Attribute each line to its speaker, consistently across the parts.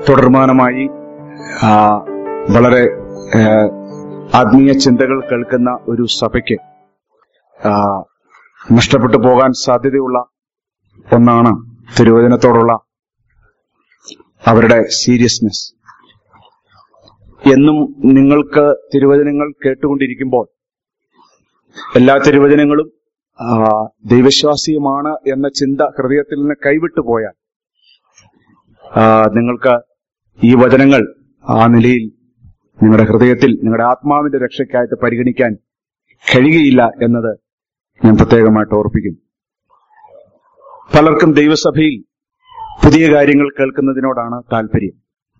Speaker 1: തുടർമാനമായി ആ, വളരെ ആ, ആത്മീയ ചിന്തകൾ കേൾക്കുന്ന ഒരു സഭയ്ക്ക് ആ, നഷ്ടപ്പെട്ടു പോകാൻ സാധ്യതയുള്ള ഒന്നാണ് തിരുവചനത്തോടുള്ള അവരുടെ സീരിയസ്നെസ് എന്നും നിങ്ങൾക്ക് തിരുവചനങ്ങൾ കേട്ടുകൊണ്ടിരിക്കുമ്പോൾ എല്ലാ തിരുവചനങ്ങളും ആ, ദൈവശ്വാസിയുമാണ് എന്ന ചിന്ത ഹൃദയത്തിൽ നിന്ന് കൈവിട്ടു പോയാൽ ആ, നിങ്ങൾക്ക് ഈ വചനങ്ങൾ ആ നിലയിൽ നിങ്ങളുടെ ഹൃദയത്തിൽ നിങ്ങളുടെ ആത്മാവിന്റെ രക്ഷയ്ക്കായിട്ട് പരിഗണിക്കാൻ കഴിയുകയില്ല എന്നത് ഞാൻ പ്രത്യേകമായിട്ട് ഓർപ്പിക്കുന്നു പലർക്കും ദൈവസഭയിൽ പുതിയ കാര്യങ്ങൾ കേൾക്കുന്നതിനോടാണ് താല്പര്യം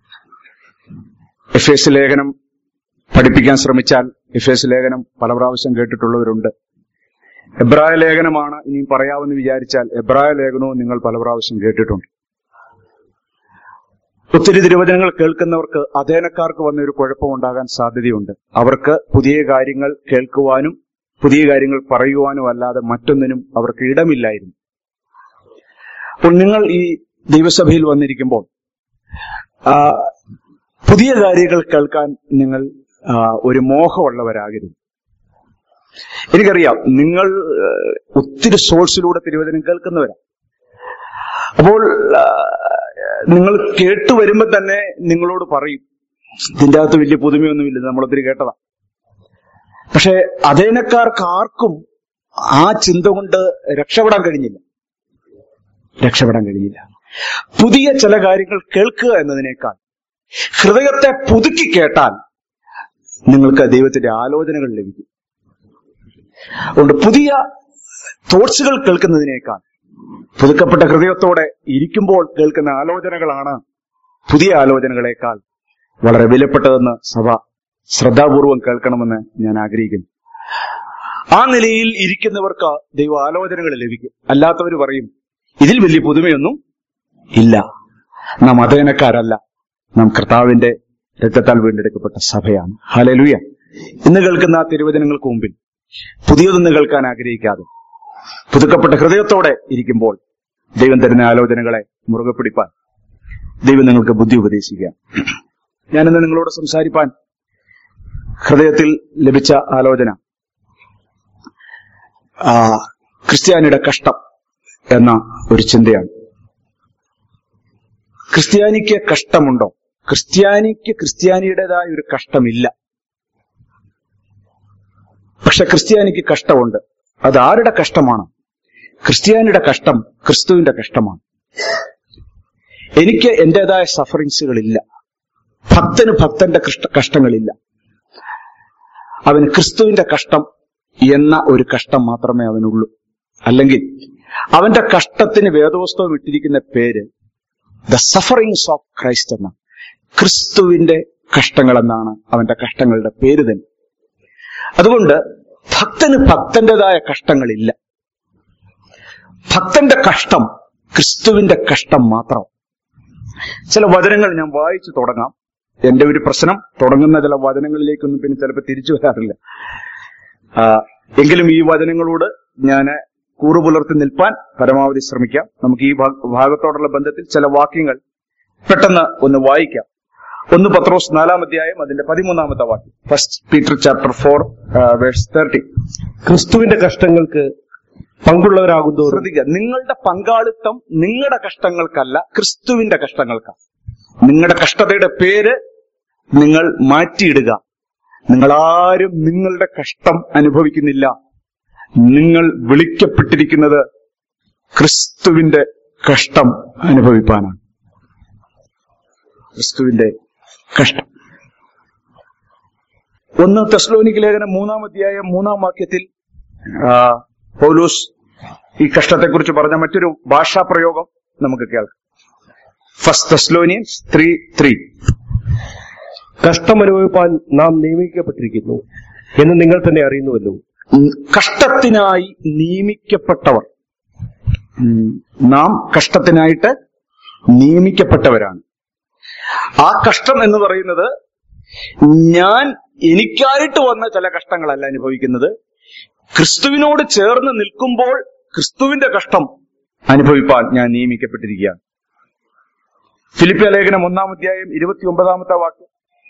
Speaker 1: എഫ് എസ് ലേഖനം പഠിപ്പിക്കാൻ ശ്രമിച്ചാൽ എഫ് എസ് ലേഖനം പല പ്രാവശ്യം കേട്ടിട്ടുള്ളവരുണ്ട് എബ്രായ ലേഖനമാണ് ഇനിയും പറയാമെന്ന് വിചാരിച്ചാൽ എബ്രായ ലേഖനവും നിങ്ങൾ പല പ്രാവശ്യം കേട്ടിട്ടുണ്ട് ഒത്തിരി തിരുവചനങ്ങൾ കേൾക്കുന്നവർക്ക് അധേനക്കാർക്ക് വന്ന ഒരു കുഴപ്പമുണ്ടാകാൻ സാധ്യതയുണ്ട് അവർക്ക് പുതിയ കാര്യങ്ങൾ കേൾക്കുവാനും പുതിയ കാര്യങ്ങൾ പറയുവാനും അല്ലാതെ മറ്റൊന്നിനും അവർക്ക് ഇടമില്ലായിരുന്നു അപ്പോൾ നിങ്ങൾ ഈ ദൈവസഭയിൽ വന്നിരിക്കുമ്പോൾ ആ, പുതിയ കാര്യങ്ങൾ കേൾക്കാൻ നിങ്ങൾ ആ, ഒരു മോഹമുള്ളവരാകരുത് എനിക്കറിയാം നിങ്ങൾ ആ, ഒത്തിരി സോഴ്സിലൂടെ തിരുവചനം കേൾക്കുന്നവരാണ് അപ്പോൾ ആ, നിങ്ങൾ കേട്ടു വരുമ്പോ തന്നെ നിങ്ങളോട് പറയും ഇതിന്റെ അകത്ത് വലിയ പുതുമയൊന്നുമില്ല നമ്മളൊത്തിരി കേട്ടതാ പക്ഷെ അതേനക്കാർക്ക് ആർക്കും ആ ചിന്ത കൊണ്ട് രക്ഷപ്പെടാൻ കഴിഞ്ഞില്ല രക്ഷപ്പെടാൻ കഴിഞ്ഞില്ല പുതിയ ചില കാര്യങ്ങൾ കേൾക്കുക എന്നതിനേക്കാൾ ഹൃദയത്തെ പുതുക്കി കേട്ടാൽ നിങ്ങൾക്ക് ദൈവത്തിന്റെ ആലോചനകൾ ലഭിക്കും അതുകൊണ്ട് പുതിയ തോട്ട്സുകൾ കേൾക്കുന്നതിനേക്കാൾ പുതുക്കപ്പെട്ട ഹൃദയത്തോടെ ഇരിക്കുമ്പോൾ കേൾക്കുന്ന ആലോചനകളാണ് പുതിയ ആലോചനകളെക്കാൾ വളരെ വിലപ്പെട്ടതെന്ന് സഭ ശ്രദ്ധാപൂർവം കേൾക്കണമെന്ന് ഞാൻ ആഗ്രഹിക്കുന്നു ആ നിലയിൽ ഇരിക്കുന്നവർക്ക് ദൈവ ആലോചനകൾ ലഭിക്കും അല്ലാത്തവർ പറയും ഇതിൽ വലിയ പുതുമയൊന്നും ഇല്ല നാം അതേനക്കാരല്ല നാം കർത്താവിന്റെ രക്തത്താൽ വീണ്ടെടുക്കപ്പെട്ട സഭയാണ് ഹലലുയ ഇന്ന് കേൾക്കുന്ന ആ തിരുവചനങ്ങൾക്ക് മുമ്പിൽ പുതിയതൊന്ന് കേൾക്കാൻ ആഗ്രഹിക്കാതെ പുതുക്കപ്പെട്ട ഹൃദയത്തോടെ ഇരിക്കുമ്പോൾ ദൈവം തരുന്ന ആലോചനകളെ മുറുകെ പിടിപ്പാൻ ദൈവം നിങ്ങൾക്ക് ബുദ്ധി ഉപദേശിക്കുക ഞാനിന്ന് നിങ്ങളോട് സംസാരിപ്പാൻ ഹൃദയത്തിൽ ലഭിച്ച ആലോചന ആ, ക്രിസ്ത്യാനിയുടെ കഷ്ടം എന്ന ഒരു ചിന്തയാണ് ക്രിസ്ത്യാനിക്ക് കഷ്ടമുണ്ടോ ക്രിസ്ത്യാനിക്ക് ക്രിസ്ത്യാനിയുടേതായ ഒരു കഷ്ടമില്ല പക്ഷെ ക്രിസ്ത്യാനിക്ക് കഷ്ടമുണ്ട് അത് ആരുടെ കഷ്ടമാണ് ക്രിസ്ത്യാനിയുടെ കഷ്ടം ക്രിസ്തുവിന്റെ കഷ്ടമാണ് എനിക്ക് എന്റേതായ സഫറിങ്സുകളില്ല ഭക്തന് ഭക്തന്റെ കഷ്ട- കഷ്ടങ്ങളില്ല അവന് ക്രിസ്തുവിന്റെ കഷ്ടം എന്ന ഒരു കഷ്ടം മാത്രമേ അവനുള്ളൂ അല്ലെങ്കിൽ അവന്റെ കഷ്ടത്തിന് വേദോസ്തവം ഇട്ടിരിക്കുന്ന പേര് ദ സഫറിങ്സ് ഓഫ് ക്രൈസ്റ്റ് എന്ന ക്രിസ്തുവിന്റെ കഷ്ടങ്ങൾ എന്നാണ് അവന്റെ കഷ്ടങ്ങളുടെ പേര് തന്നെ അതുകൊണ്ട് ഭക്തന് ഭക്തന്റേതായ കഷ്ടങ്ങളില്ല ഭക്തന്റെ കഷ്ടം ക്രിസ്തുവിന്റെ കഷ്ടം മാത്രം ചില വചനങ്ങൾ ഞാൻ വായിച്ചു തുടങ്ങാം എന്റെ ഒരു പ്രശ്നം തുടങ്ങുന്ന ചില വചനങ്ങളിലേക്കൊന്നും പിന്നെ ചിലപ്പോൾ തിരിച്ചു വരാറില്ല ആ, എങ്കിലും ഈ വചനങ്ങളോട് ഞാൻ കൂറുപുലർത്തി നിൽപ്പാൻ പരമാവധി ശ്രമിക്കാം നമുക്ക് ഈ ഭാഗ- ഭാഗത്തോടുള്ള ബന്ധത്തിൽ ചില വാക്യങ്ങൾ പെട്ടെന്ന് ഒന്ന് വായിക്കാം ഒന്ന് പത്രോസ് നാലാം അധ്യായം അതിന്റെ പതിമൂന്നാമത്തെ വാക്യം first Peter chapter four verse thirty
Speaker 2: ക്രിസ്തുവിന്റെ കഷ്ടങ്ങൾക്ക് പങ്കുള്ളവരാകുന്നതോറും
Speaker 1: ശ്രദ്ധിക്കുക നിങ്ങളുടെ പങ്കാളിത്തം നിങ്ങളുടെ കഷ്ടങ്ങൾക്കല്ല ക്രിസ്തുവിന്റെ കഷ്ടങ്ങൾക്കാണ് നിങ്ങളുടെ കഷ്ടതയുടെ പേര് നിങ്ങൾ മാറ്റിയിടുക നിങ്ങൾ ആരും നിങ്ങളുടെ കഷ്ടം അനുഭവിക്കുന്നില്ല നിങ്ങൾ വിളിക്കപ്പെട്ടിരിക്കുന്നത് ക്രിസ്തുവിന്റെ കഷ്ടം അനുഭവിപ്പാനാണ് ക്രിസ്തുവിന്റെ കഷ്ടം ഒന്ന് തെസ്ലോനിക്ക് ലേഖനം മൂന്നാം അധ്യായം മൂന്നാം വാക്യത്തിൽ ആ, പൗലൂസ് ഈ കഷ്ടത്തെക്കുറിച്ച് പറഞ്ഞ മറ്റൊരു ഭാഷാ പ്രയോഗം നമുക്ക് കേൾക്കാം ഫസ്റ്റ് തെസ്ലോനിയൻസ് ത്രീ ത്രീ
Speaker 2: കഷ്ടം അനുഭവിപ്പാൻ നാം നിയമിക്കപ്പെട്ടിരിക്കുന്നു എന്ന് നിങ്ങൾ തന്നെ അറിയുന്നുവല്ലോ
Speaker 1: കഷ്ടത്തിനായി നിയമിക്കപ്പെട്ടവർ ഉം, നാം കഷ്ടത്തിനായിട്ട് നിയമിക്കപ്പെട്ടവരാണ് ആ കഷ്ടം എന്ന് പറയുന്നത് ഞാൻ എനിക്കായിട്ട് വന്ന ചില കഷ്ടങ്ങളല്ല അനുഭവിക്കുന്നത് ക്രിസ്തുവിനോട് ചേർന്ന് നിൽക്കുമ്പോൾ ക്രിസ്തുവിന്റെ കഷ്ടം അനുഭവിപ്പാൻ ഞാൻ നിയമിക്കപ്പെട്ടിരിക്കുകയാണ് ഫിലിപ്പിയ ലേഖനം ഒന്നാം അധ്യായം ഇരുപത്തി ഒമ്പതാമത്തെ വാക്യം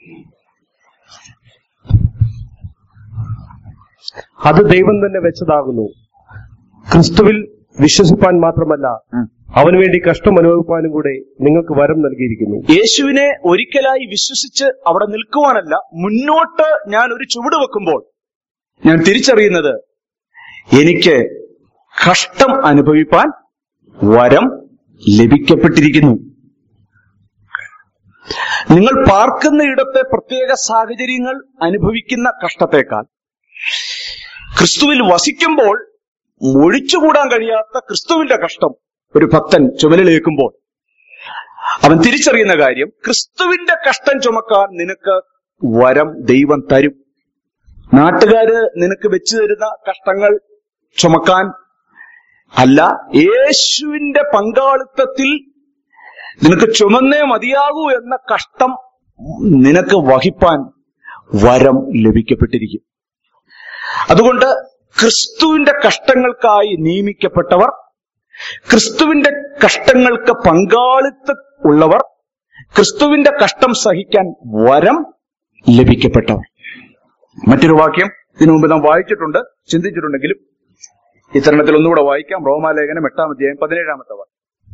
Speaker 2: അത് ദൈവം തന്നെ വെച്ചതാകുന്നു ക്രിസ്തുവിൽ വിശ്വസിപ്പാൻ മാത്രമല്ല അവന് വേണ്ടി കഷ്ടം അനുഭവിപ്പാനും കൂടെ നിങ്ങൾക്ക് വരം നൽകിയിരിക്കുന്നു
Speaker 1: യേശുവിനെ ഒരിക്കലായി വിശ്വസിച്ച് അവിടെ നിൽക്കുവാനല്ല മുന്നോട്ട് ഞാൻ ഒരു ചുവട് വെക്കുമ്പോൾ ഞാൻ തിരിച്ചറിയുന്നത് എനിക്ക് കഷ്ടം അനുഭവിപ്പാൻ വരം ലഭിക്കപ്പെട്ടിരിക്കുന്നു നിങ്ങൾ പാർക്കുന്ന ഇടത്തെ പ്രത്യേക സാഹചര്യങ്ങൾ അനുഭവിക്കുന്ന കഷ്ടത്തേക്കാൾ ക്രിസ്തുവിൽ വസിക്കുമ്പോൾ ഒഴിച്ചുകൂടാൻ കഴിയാത്ത ക്രിസ്തുവിന്റെ കഷ്ടം ഒരു ഭക്തൻ ചുമലിലേക്കുമ്പോൾ അവൻ തിരിച്ചറിയുന്ന കാര്യം ക്രിസ്തുവിന്റെ കഷ്ടം ചുമക്കാൻ നിനക്ക് വരം ദൈവം തരും നാട്ടുകാര് നിനക്ക് വെച്ചു തരുന്ന കഷ്ടങ്ങൾ ചുമക്കാൻ അല്ല യേശുവിന്റെ പങ്കാളിത്തത്തിൽ നിനക്ക് ചുമന്നേ മതിയാകൂ എന്ന കഷ്ടം നിനക്ക് വഹിപ്പാൻ വരം ലഭിക്കപ്പെട്ടിരിക്കും അതുകൊണ്ട് ക്രിസ്തുവിന്റെ കഷ്ടങ്ങൾക്കായി നിയമിക്കപ്പെട്ടവർ ക്രിസ്തുവിന്റെ കഷ്ടങ്ങൾക്ക് പങ്കാളിത്ത ഉള്ളവർ ക്രിസ്തുവിന്റെ കഷ്ടം സഹിക്കാൻ വരം ലഭിക്കപ്പെട്ടവർ മറ്റൊരു വാക്യം ഇതിനു മുമ്പ് നാം വായിച്ചിട്ടുണ്ട് ചിന്തിച്ചിട്ടുണ്ടെങ്കിലും ഇത്തരണത്തിൽ ഒന്നുകൂടെ വായിക്കാം റോമാലേഖനം എട്ടാം അധ്യായം പതിനേഴാമത്തെ വാക്യം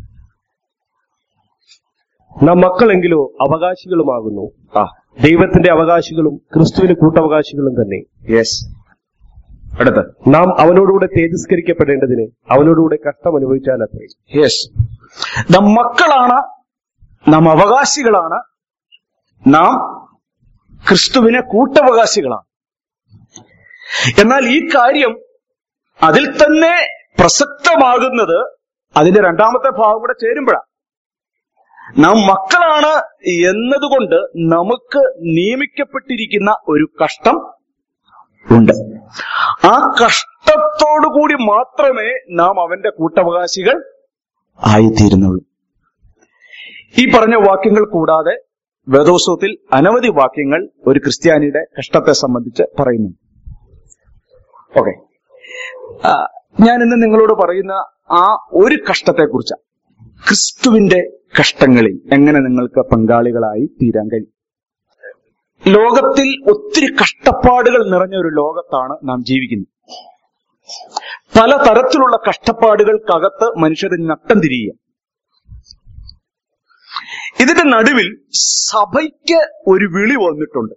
Speaker 2: നാം മക്കളെങ്കിലോ അവകാശികളുമാകുന്നു
Speaker 1: ആ
Speaker 2: ദൈവത്തിന്റെ അവകാശികളും ക്രിസ്തുവിന് കൂട്ടവകാശികളും തന്നെ
Speaker 1: യെസ് അടുത്ത്
Speaker 2: നാം അവനോടുകൂടെ തേജസ്കരിക്കപ്പെടേണ്ടതിന് അവനോടുകൂടെ കഷ്ടം അനുഭവിച്ചാൽ അത്രേ
Speaker 1: യെസ് നാം മക്കളാണ് നാം അവകാശികളാണ് നാം ക്രിസ്തുവിനെ കൂട്ടവകാശികളാണ് എന്നാൽ ഈ കാര്യം അതിൽ തന്നെ പ്രസക്തമാകുന്നത് അതിന്റെ രണ്ടാമത്തെ ഭാഗം കൂടെ ചേരുമ്പോഴാണ് നാം മക്കളാണ് എന്നതുകൊണ്ട് നമുക്ക് നിയമിക്കപ്പെട്ടിരിക്കുന്ന ഒരു കഷ്ടം ഉണ്ട് ആ കഷ്ടത്തോടു കൂടി മാത്രമേ നാം അവന്റെ കൂട്ടവകാശികൾ ആയിത്തീരുന്നുള്ളൂ ഈ പറഞ്ഞ വാക്യങ്ങൾ കൂടാതെ വേദോത്സവത്തിൽ അനവധി വാക്യങ്ങൾ ഒരു ക്രിസ്ത്യാനിയുടെ കഷ്ടത്തെ സംബന്ധിച്ച് പറയുന്നു ഓക്കെ ഞാൻ ഇന്ന് നിങ്ങളോട് പറയുന്ന ആ ഒരു കഷ്ടത്തെക്കുറിച്ച് ക്രിസ്തുവിന്റെ കഷ്ടങ്ങളിൽ എങ്ങനെ നിങ്ങൾക്ക് പങ്കാളികളായി തീരാൻ കഴിയും ലോകത്തിൽ ഒത്തിരി കഷ്ടപ്പാടുകൾ നിറഞ്ഞ ഒരു ലോകത്താണ് നാം ജീവിക്കുന്നത് പല തരത്തിലുള്ള കഷ്ടപ്പാടുകൾക്കകത്ത് മനുഷ്യർ നട്ടം തിരിയുക ഇതിന്റെ നടുവിൽ സഭയ്ക്ക് ഒരു വിളി വന്നിട്ടുണ്ട്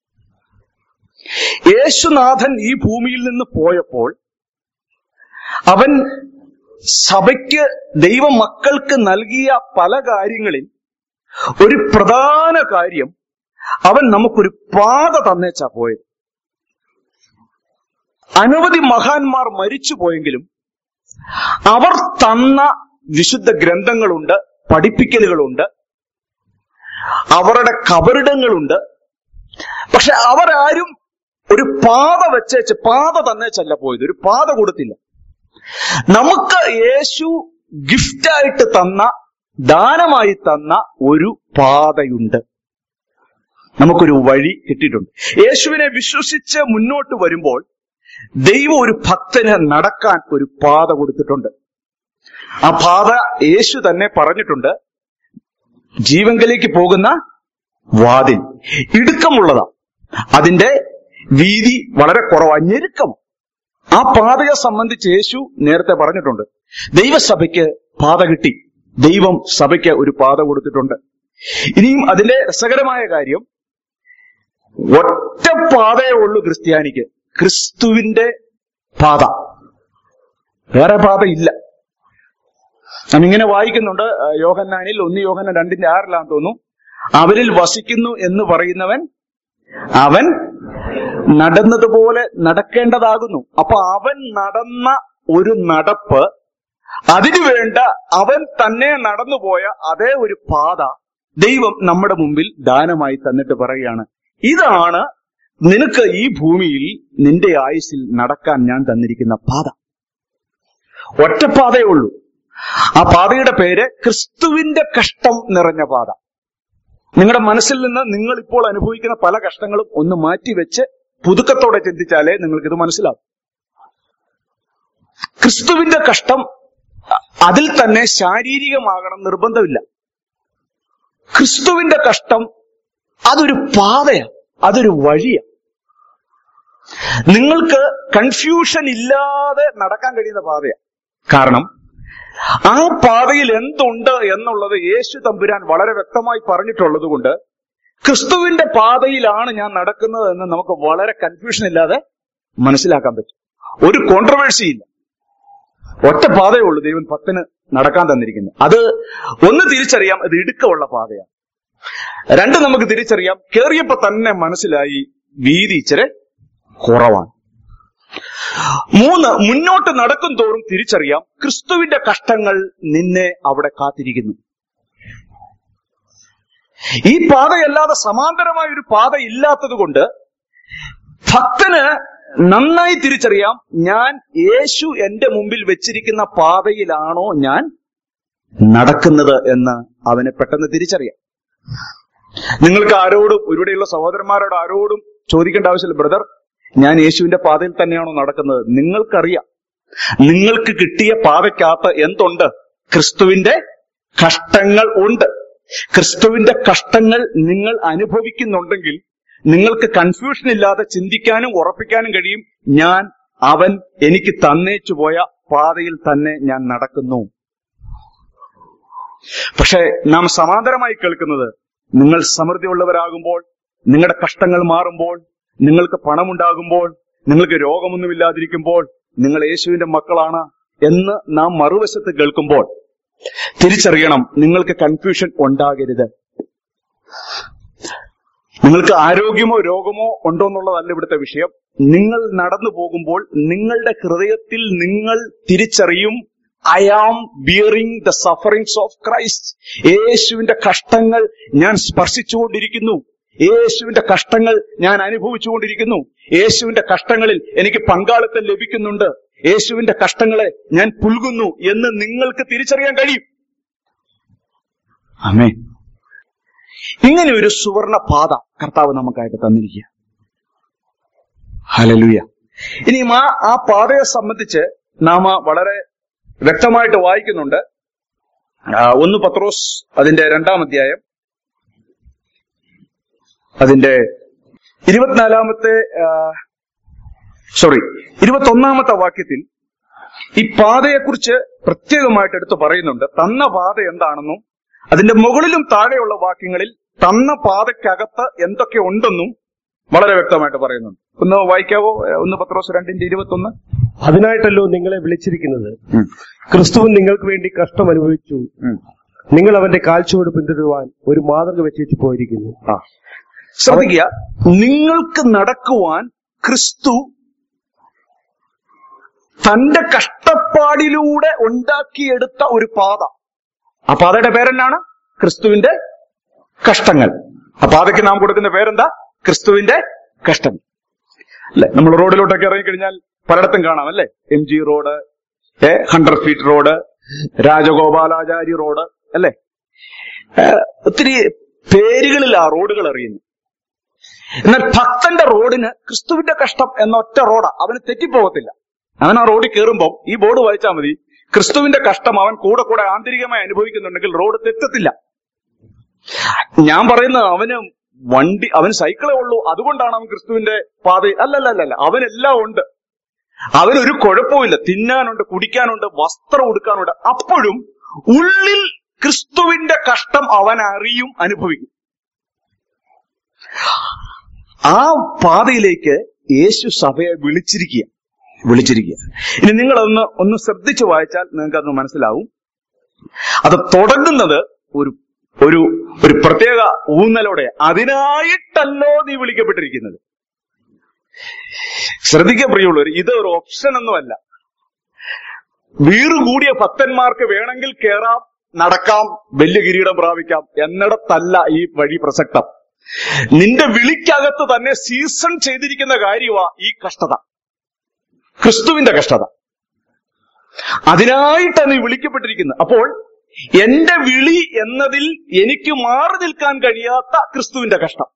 Speaker 1: യേശുനാഥൻ ഈ ഭൂമിയിൽ നിന്ന് പോയപ്പോൾ അവൻ സഭയ്ക്ക് ദൈവമക്കൾക്ക് നൽകിയ പല കാര്യങ്ങളിൽ ഒരു പ്രധാന കാര്യം അവൻ നമുക്കൊരു പാത തന്നേച്ചാ പോയത് അനവധി മഹാന്മാർ മരിച്ചു പോയെങ്കിലും അവർ തന്ന വിശുദ്ധ ഗ്രന്ഥങ്ങളുണ്ട് പഠിപ്പിക്കലുകളുണ്ട് അവരുടെ കബറിടങ്ങളുണ്ട് പക്ഷെ അവരാരും ഒരു പാത വെച്ചേച്ച് പാത തന്നേച്ചല്ല പോയത് ഒരു പാത കൊടുത്തില്ല നമുക്ക് യേശു ഗിഫ്റ്റായിട്ട് തന്ന ദാനമായി തന്ന ഒരു പാതയുണ്ട് നമുക്കൊരു വഴി കിട്ടിയിട്ടുണ്ട് യേശുവിനെ വിശ്വസിച്ച് മുന്നോട്ട് വരുമ്പോൾ ദൈവം ഒരു ഭക്തന് നടക്കാൻ ഒരു പാത കൊടുത്തിട്ടുണ്ട് ആ പാത യേശു തന്നെ പറഞ്ഞിട്ടുണ്ട് ജീവങ്കലേക്ക് പോകുന്ന വാതിൽ ഇടുക്കമുള്ളതാ അതിന്റെ വീതി വളരെ കുറവാ ഞെരുക്കം ആ പാതയെ സംബന്ധിച്ച് യേശു നേരത്തെ പറഞ്ഞിട്ടുണ്ട് ദൈവസഭയ്ക്ക് പാത കിട്ടി ദൈവം സഭയ്ക്ക് ഒരു പാത കൊടുത്തിട്ടുണ്ട് ഇനിയും അതിന്റെ രസകരമായ കാര്യം ഒറ്റ പാതയേ ഉള്ളൂ ക്രിസ്ത്യാനിക്ക് ക്രിസ്തുവിന്റെ പാത വേറെ പാത ഇല്ല നാം ഇങ്ങനെ വായിക്കുന്നുണ്ട് ആ, യോഹന്നാനിൽ ഒന്ന് യോഹന്നാൻ രണ്ടിന്റെ ആറിലാന്ന് തോന്നുന്നു അവരിൽ വസിക്കുന്നു എന്ന് പറയുന്നവൻ അവൻ നടന്നതുപോലെ നടക്കേണ്ടതാകുന്നു അപ്പൊ അവൻ നടന്ന ഒരു നടപ്പ് അതിനു വേണ്ട അവൻ തന്നെ നടന്നുപോയ അതേ ഒരു പാത ദൈവം നമ്മുടെ മുമ്പിൽ ദാനമായി തന്നിട്ട് പറയുകയാണ് ഇതാണ് നിനക്ക് ഈ ഭൂമിയിൽ നിന്റെ ആയുസ്സിൽ നടക്കാൻ ഞാൻ തന്നിരിക്കുന്ന പാത ഒറ്റപ്പാതയേ ഉള്ളൂ ആ പാതയുടെ പേര് ക്രിസ്തുവിന്റെ കഷ്ടം നിറഞ്ഞ പാത നിങ്ങളുടെ മനസ്സിൽ നിന്ന് നിങ്ങൾ ഇപ്പോൾ അനുഭവിക്കുന്ന പല കഷ്ടങ്ങളും ഒന്ന് മാറ്റിവെച്ച് പുതുക്കത്തോടെ ചിന്തിച്ചാലേ നിങ്ങൾക്ക് ഇത് മനസ്സിലാവും ക്രിസ്തുവിന്റെ കഷ്ടം അ- അതിൽ തന്നെ ശാരീരികമാകണം നിർബന്ധമില്ല ക്രിസ്തുവിന്റെ കഷ്ടം അതൊരു പാതയാണ് അതൊരു വഴിയാണ് നിങ്ങൾക്ക് കൺഫ്യൂഷൻ ഇല്ലാതെ നടക്കാൻ കഴിയുന്ന പാതയാണ് കാരണം ആ പാതയിൽ എന്തുണ്ട് എന്നുള്ളത് യേശു തമ്പുരാൻ വളരെ വ്യക്തമായി പറഞ്ഞിട്ടുള്ളത് കൊണ്ട് ക്രിസ്തുവിന്റെ പാതയിലാണ് ഞാൻ നടക്കുന്നത് എന്ന് നമുക്ക് വളരെ കൺഫ്യൂഷൻ ഇല്ലാതെ മനസ്സിലാക്കാൻ പറ്റും ഒരു കോൺട്രവേഴ്സി ഇല്ല ഒറ്റ പാതയേ ഉള്ളൂ ദൈവം ഭക്തന് നടക്കാൻ തന്നിരിക്കുന്നത് അത് ഒന്ന് തിരിച്ചറിയാം അത് ഇടുക്കമുള്ള പാതയാണ് രണ്ട് നമുക്ക് തിരിച്ചറിയാം കേറിയപ്പോ തന്നെ മനസ്സിലായി വീതി ഇച്ചിരി കുറവാണ് മൂന്ന് മുന്നോട്ട് നടക്കും തോറും തിരിച്ചറിയാം ക്രിസ്തുവിന്റെ കഷ്ടങ്ങൾ നിന്നെ അവിടെ കാത്തിരിക്കുന്നു ഈ പാതയല്ലാതെ സമാന്തരമായ ഒരു പാത ഇല്ലാത്തത് കൊണ്ട് ഭക്തന് നന്നായി തിരിച്ചറിയാം ഞാൻ യേശു എന്റെ മുമ്പിൽ വെച്ചിരിക്കുന്ന പാതയിലാണോ ഞാൻ നടക്കുന്നത് എന്ന് അവന് പെട്ടെന്ന് തിരിച്ചറിയാം നിങ്ങൾക്ക് ആരോടും ഇവിടെയുള്ള സഹോദരന്മാരോട് ആരോടും ചോദിക്കേണ്ട ആവശ്യമില്ല ബ്രദർ ഞാൻ യേശുവിന്റെ പാതയിൽ തന്നെയാണോ നടക്കുന്നത് നിങ്ങൾക്കറിയാം നിങ്ങൾക്ക് കിട്ടിയ പാതയ്ക്കകത്ത് എന്തുണ്ട് ക്രിസ്തുവിന്റെ കഷ്ടങ്ങൾ ഉണ്ട് ക്രിസ്തുവിന്റെ കഷ്ടങ്ങൾ നിങ്ങൾ അനുഭവിക്കുന്നുണ്ടെങ്കിൽ നിങ്ങൾക്ക് കൺഫ്യൂഷൻ ഇല്ലാതെ ചിന്തിക്കാനും ഉറപ്പിക്കാനും കഴിയും ഞാൻ അവൻ എനിക്ക് തന്നേച്ചു പോയ പാതയിൽ തന്നെ ഞാൻ നടക്കുന്നു പക്ഷെ നാം സമാന്തരമായി കേൾക്കുന്നത് നിങ്ങൾ സമൃദ്ധിയുള്ളവരാകുമ്പോൾ നിങ്ങളുടെ കഷ്ടങ്ങൾ മാറുമ്പോൾ നിങ്ങൾക്ക് പണമുണ്ടാകുമ്പോൾ നിങ്ങൾക്ക് രോഗമൊന്നുമില്ലാതിരിക്കുമ്പോൾ നിങ്ങൾ യേശുവിന്റെ മക്കളാണ് എന്ന് നാം മറുവശത്ത് കേൾക്കുമ്പോൾ തിരിച്ചറിയണം നിങ്ങൾക്ക് കൺഫ്യൂഷൻ ഉണ്ടാകരുത് നിങ്ങൾക്ക് ആരോഗ്യമോ രോഗമോ ഉണ്ടോ എന്നുള്ളതല്ല ഇവിടുത്തെ വിഷയം നിങ്ങൾ നടന്നു പോകുമ്പോൾ നിങ്ങളുടെ ഹൃദയത്തിൽ നിങ്ങൾ തിരിച്ചറിയും I am bearing the sufferings of Christ യേശുവിന്റെ കഷ്ടങ്ങൾ ഞാൻ സ്പർശിച്ചുകൊണ്ടിരിക്കുന്നു യേശുവിന്റെ കഷ്ടങ്ങൾ ഞാൻ അനുഭവിച്ചുകൊണ്ടിരിക്കുന്നു യേശുവിന്റെ കഷ്ടങ്ങളിൽ എനിക്ക് പങ്കാളിത്തം ലഭിക്കുന്നുണ്ട് യേശുവിന്റെ കഷ്ടങ്ങളെ ഞാൻ പുൽകുന്നു എന്ന് നിങ്ങൾക്ക് തിരിച്ചറിയാൻ കഴിയും അമേ ഇങ്ങനെ ഒരു സുവർണ പാത കർത്താവ് നമുക്കായിട്ട് തന്നിരിക്കുക ഹലലുയ ഇനിയും ആ ആ പാതയെ സംബന്ധിച്ച് നാം വളരെ വ്യക്തമായിട്ട് വായിക്കുന്നുണ്ട് ആ, ഒന്ന് പത്രോസ് അതിന്റെ രണ്ടാം അധ്യായം അതിന്റെ ഇരുപത്തിനാലാമത്തെ സോറി ഇരുപത്തൊന്നാമത്തെ വാക്യത്തിൽ ഈ പാതയെക്കുറിച്ച് പ്രത്യേകമായിട്ട് എടുത്ത് പറയുന്നുണ്ട് തന്ന പാത എന്താണെന്നും അതിന്റെ മുകളിലും താഴെയുള്ള വാക്യങ്ങളിൽ തന്ന പാതയ്ക്കകത്ത് എന്തൊക്കെ ഉണ്ടെന്നും വളരെ വ്യക്തമായിട്ട് പറയുന്നുണ്ട് ഒന്ന് വായിക്കാവോ ഏ, ഒന്ന് പത്രോസ് രണ്ടിന്റെ ഇരുപത്തൊന്ന്
Speaker 2: അതിനായിട്ടല്ലോ നിങ്ങളെ വിളിച്ചിരിക്കുന്നത് ക്രിസ്തുവിൻ നിങ്ങൾക്ക് വേണ്ടി കഷ്ടം അനുഭവിച്ചു
Speaker 1: ഉം.
Speaker 2: നിങ്ങൾ അവന്റെ കാൽച്ചുവട് പിന്തുടരുവാൻ ഒരു മാതൃക വെച്ചേച്ചു പോയിരിക്കുന്നു
Speaker 1: ആ. ശ്രദ്ധിക്കുക നിങ്ങൾക്ക് നടക്കുവാൻ ക്രിസ്തു തന്റെ കഷ്ടപ്പാടിലൂടെ ഉണ്ടാക്കിയെടുത്ത ഒരു പാത ആ പാതയുടെ പേരെന്നാണ് ക്രിസ്തുവിന്റെ കഷ്ടങ്ങൾ ആ പാതയ്ക്ക് നാം കൊടുക്കുന്ന പേരെന്താ ക്രിസ്തുവിന്റെ കഷ്ടങ്ങൾ അല്ലെ നമ്മൾ റോഡിലോട്ടൊക്കെ ഇറങ്ങിക്കഴിഞ്ഞാൽ പലയിടത്തും കാണാം അല്ലെ M G road a hundred feet road Rajagopalachari road അല്ലെ ഏ, ഒത്തിരി പേരുകളിൽ ആ റോഡുകൾ അറിയുന്നു എന്നാൽ ഭക്തന്റെ റോഡിന് ക്രിസ്തുവിന്റെ കഷ്ടം എന്ന ഒറ്റ റോഡാ അവന് തെറ്റിപ്പോകത്തില്ല അവൻ ആ റോഡിൽ കയറുമ്പോൾ ഈ ബോർഡ് വായിച്ചാൽ മതി ക്രിസ്തുവിന്റെ കഷ്ടം അവൻ കൂടെ കൂടെ ആന്തരികമായി അനുഭവിക്കുന്നുണ്ടെങ്കിൽ റോഡ് തെറ്റത്തില്ല ഞാൻ പറയുന്നത് അവന് വണ്ടി അവന് സൈക്കിളേ ഉള്ളൂ അതുകൊണ്ടാണ് അവൻ ക്രിസ്തുവിന്റെ പാതയിൽ അല്ലല്ല അവനെല്ലാം ഉണ്ട് അവനൊരു കുഴപ്പമില്ല തിന്നാനുണ്ട് കുടിക്കാനുണ്ട് വസ്ത്രം ഉടുക്കാനുണ്ട് അപ്പോഴും ഉള്ളിൽ ക്രിസ്തുവിന്റെ കഷ്ടം അവൻ അറിയും അനുഭവിക്കും ആ പാതയിലേക്ക് യേശു സഭയെ വിളിച്ചിരിക്കുക വിളിച്ചിരിക്കുക ഇനി നിങ്ങളൊന്ന് ഒന്ന് ശ്രദ്ധിച്ചു വായിച്ചാൽ നിങ്ങൾക്ക് അത് മനസ്സിലാവും അത് തുടങ്ങുന്നത് ഒരു ഒരു ഒരു പ്രത്യേക ഊന്നലോടെ അതിനായിട്ടല്ലോ നീ വിളിക്കപ്പെട്ടിരിക്കുന്നത് ശ്രദ്ധിക്കുക പ്രിയുള്ളവർ ഇത് ഒരു ഓപ്ഷൻ ഒന്നുമല്ല വീറ് കൂടിയ ഭക്തന്മാർക്ക് വേണമെങ്കിൽ കേറാം നടക്കാം വലിയ കിരീടം പ്രാപിക്കാം എന്നിടത്തല്ല ഈ വഴി പ്രസക്തം നിന്റെ വിളിക്കകത്ത് തന്നെ സീസൺ ചെയ്തിരിക്കുന്ന കാര്യമാ ഈ കഷ്ടത ക്രിസ്തുവിന്റെ കഷ്ടത അതിനായിട്ടാണ് നീ വിളിക്കപ്പെട്ടിരിക്കുന്നത് അപ്പോൾ എന്റെ വിളി എന്നതിൽ എനിക്ക് മാറി നിൽക്കാൻ കഴിയാത്ത ക്രിസ്തുവിന്റെ കഷ്ടം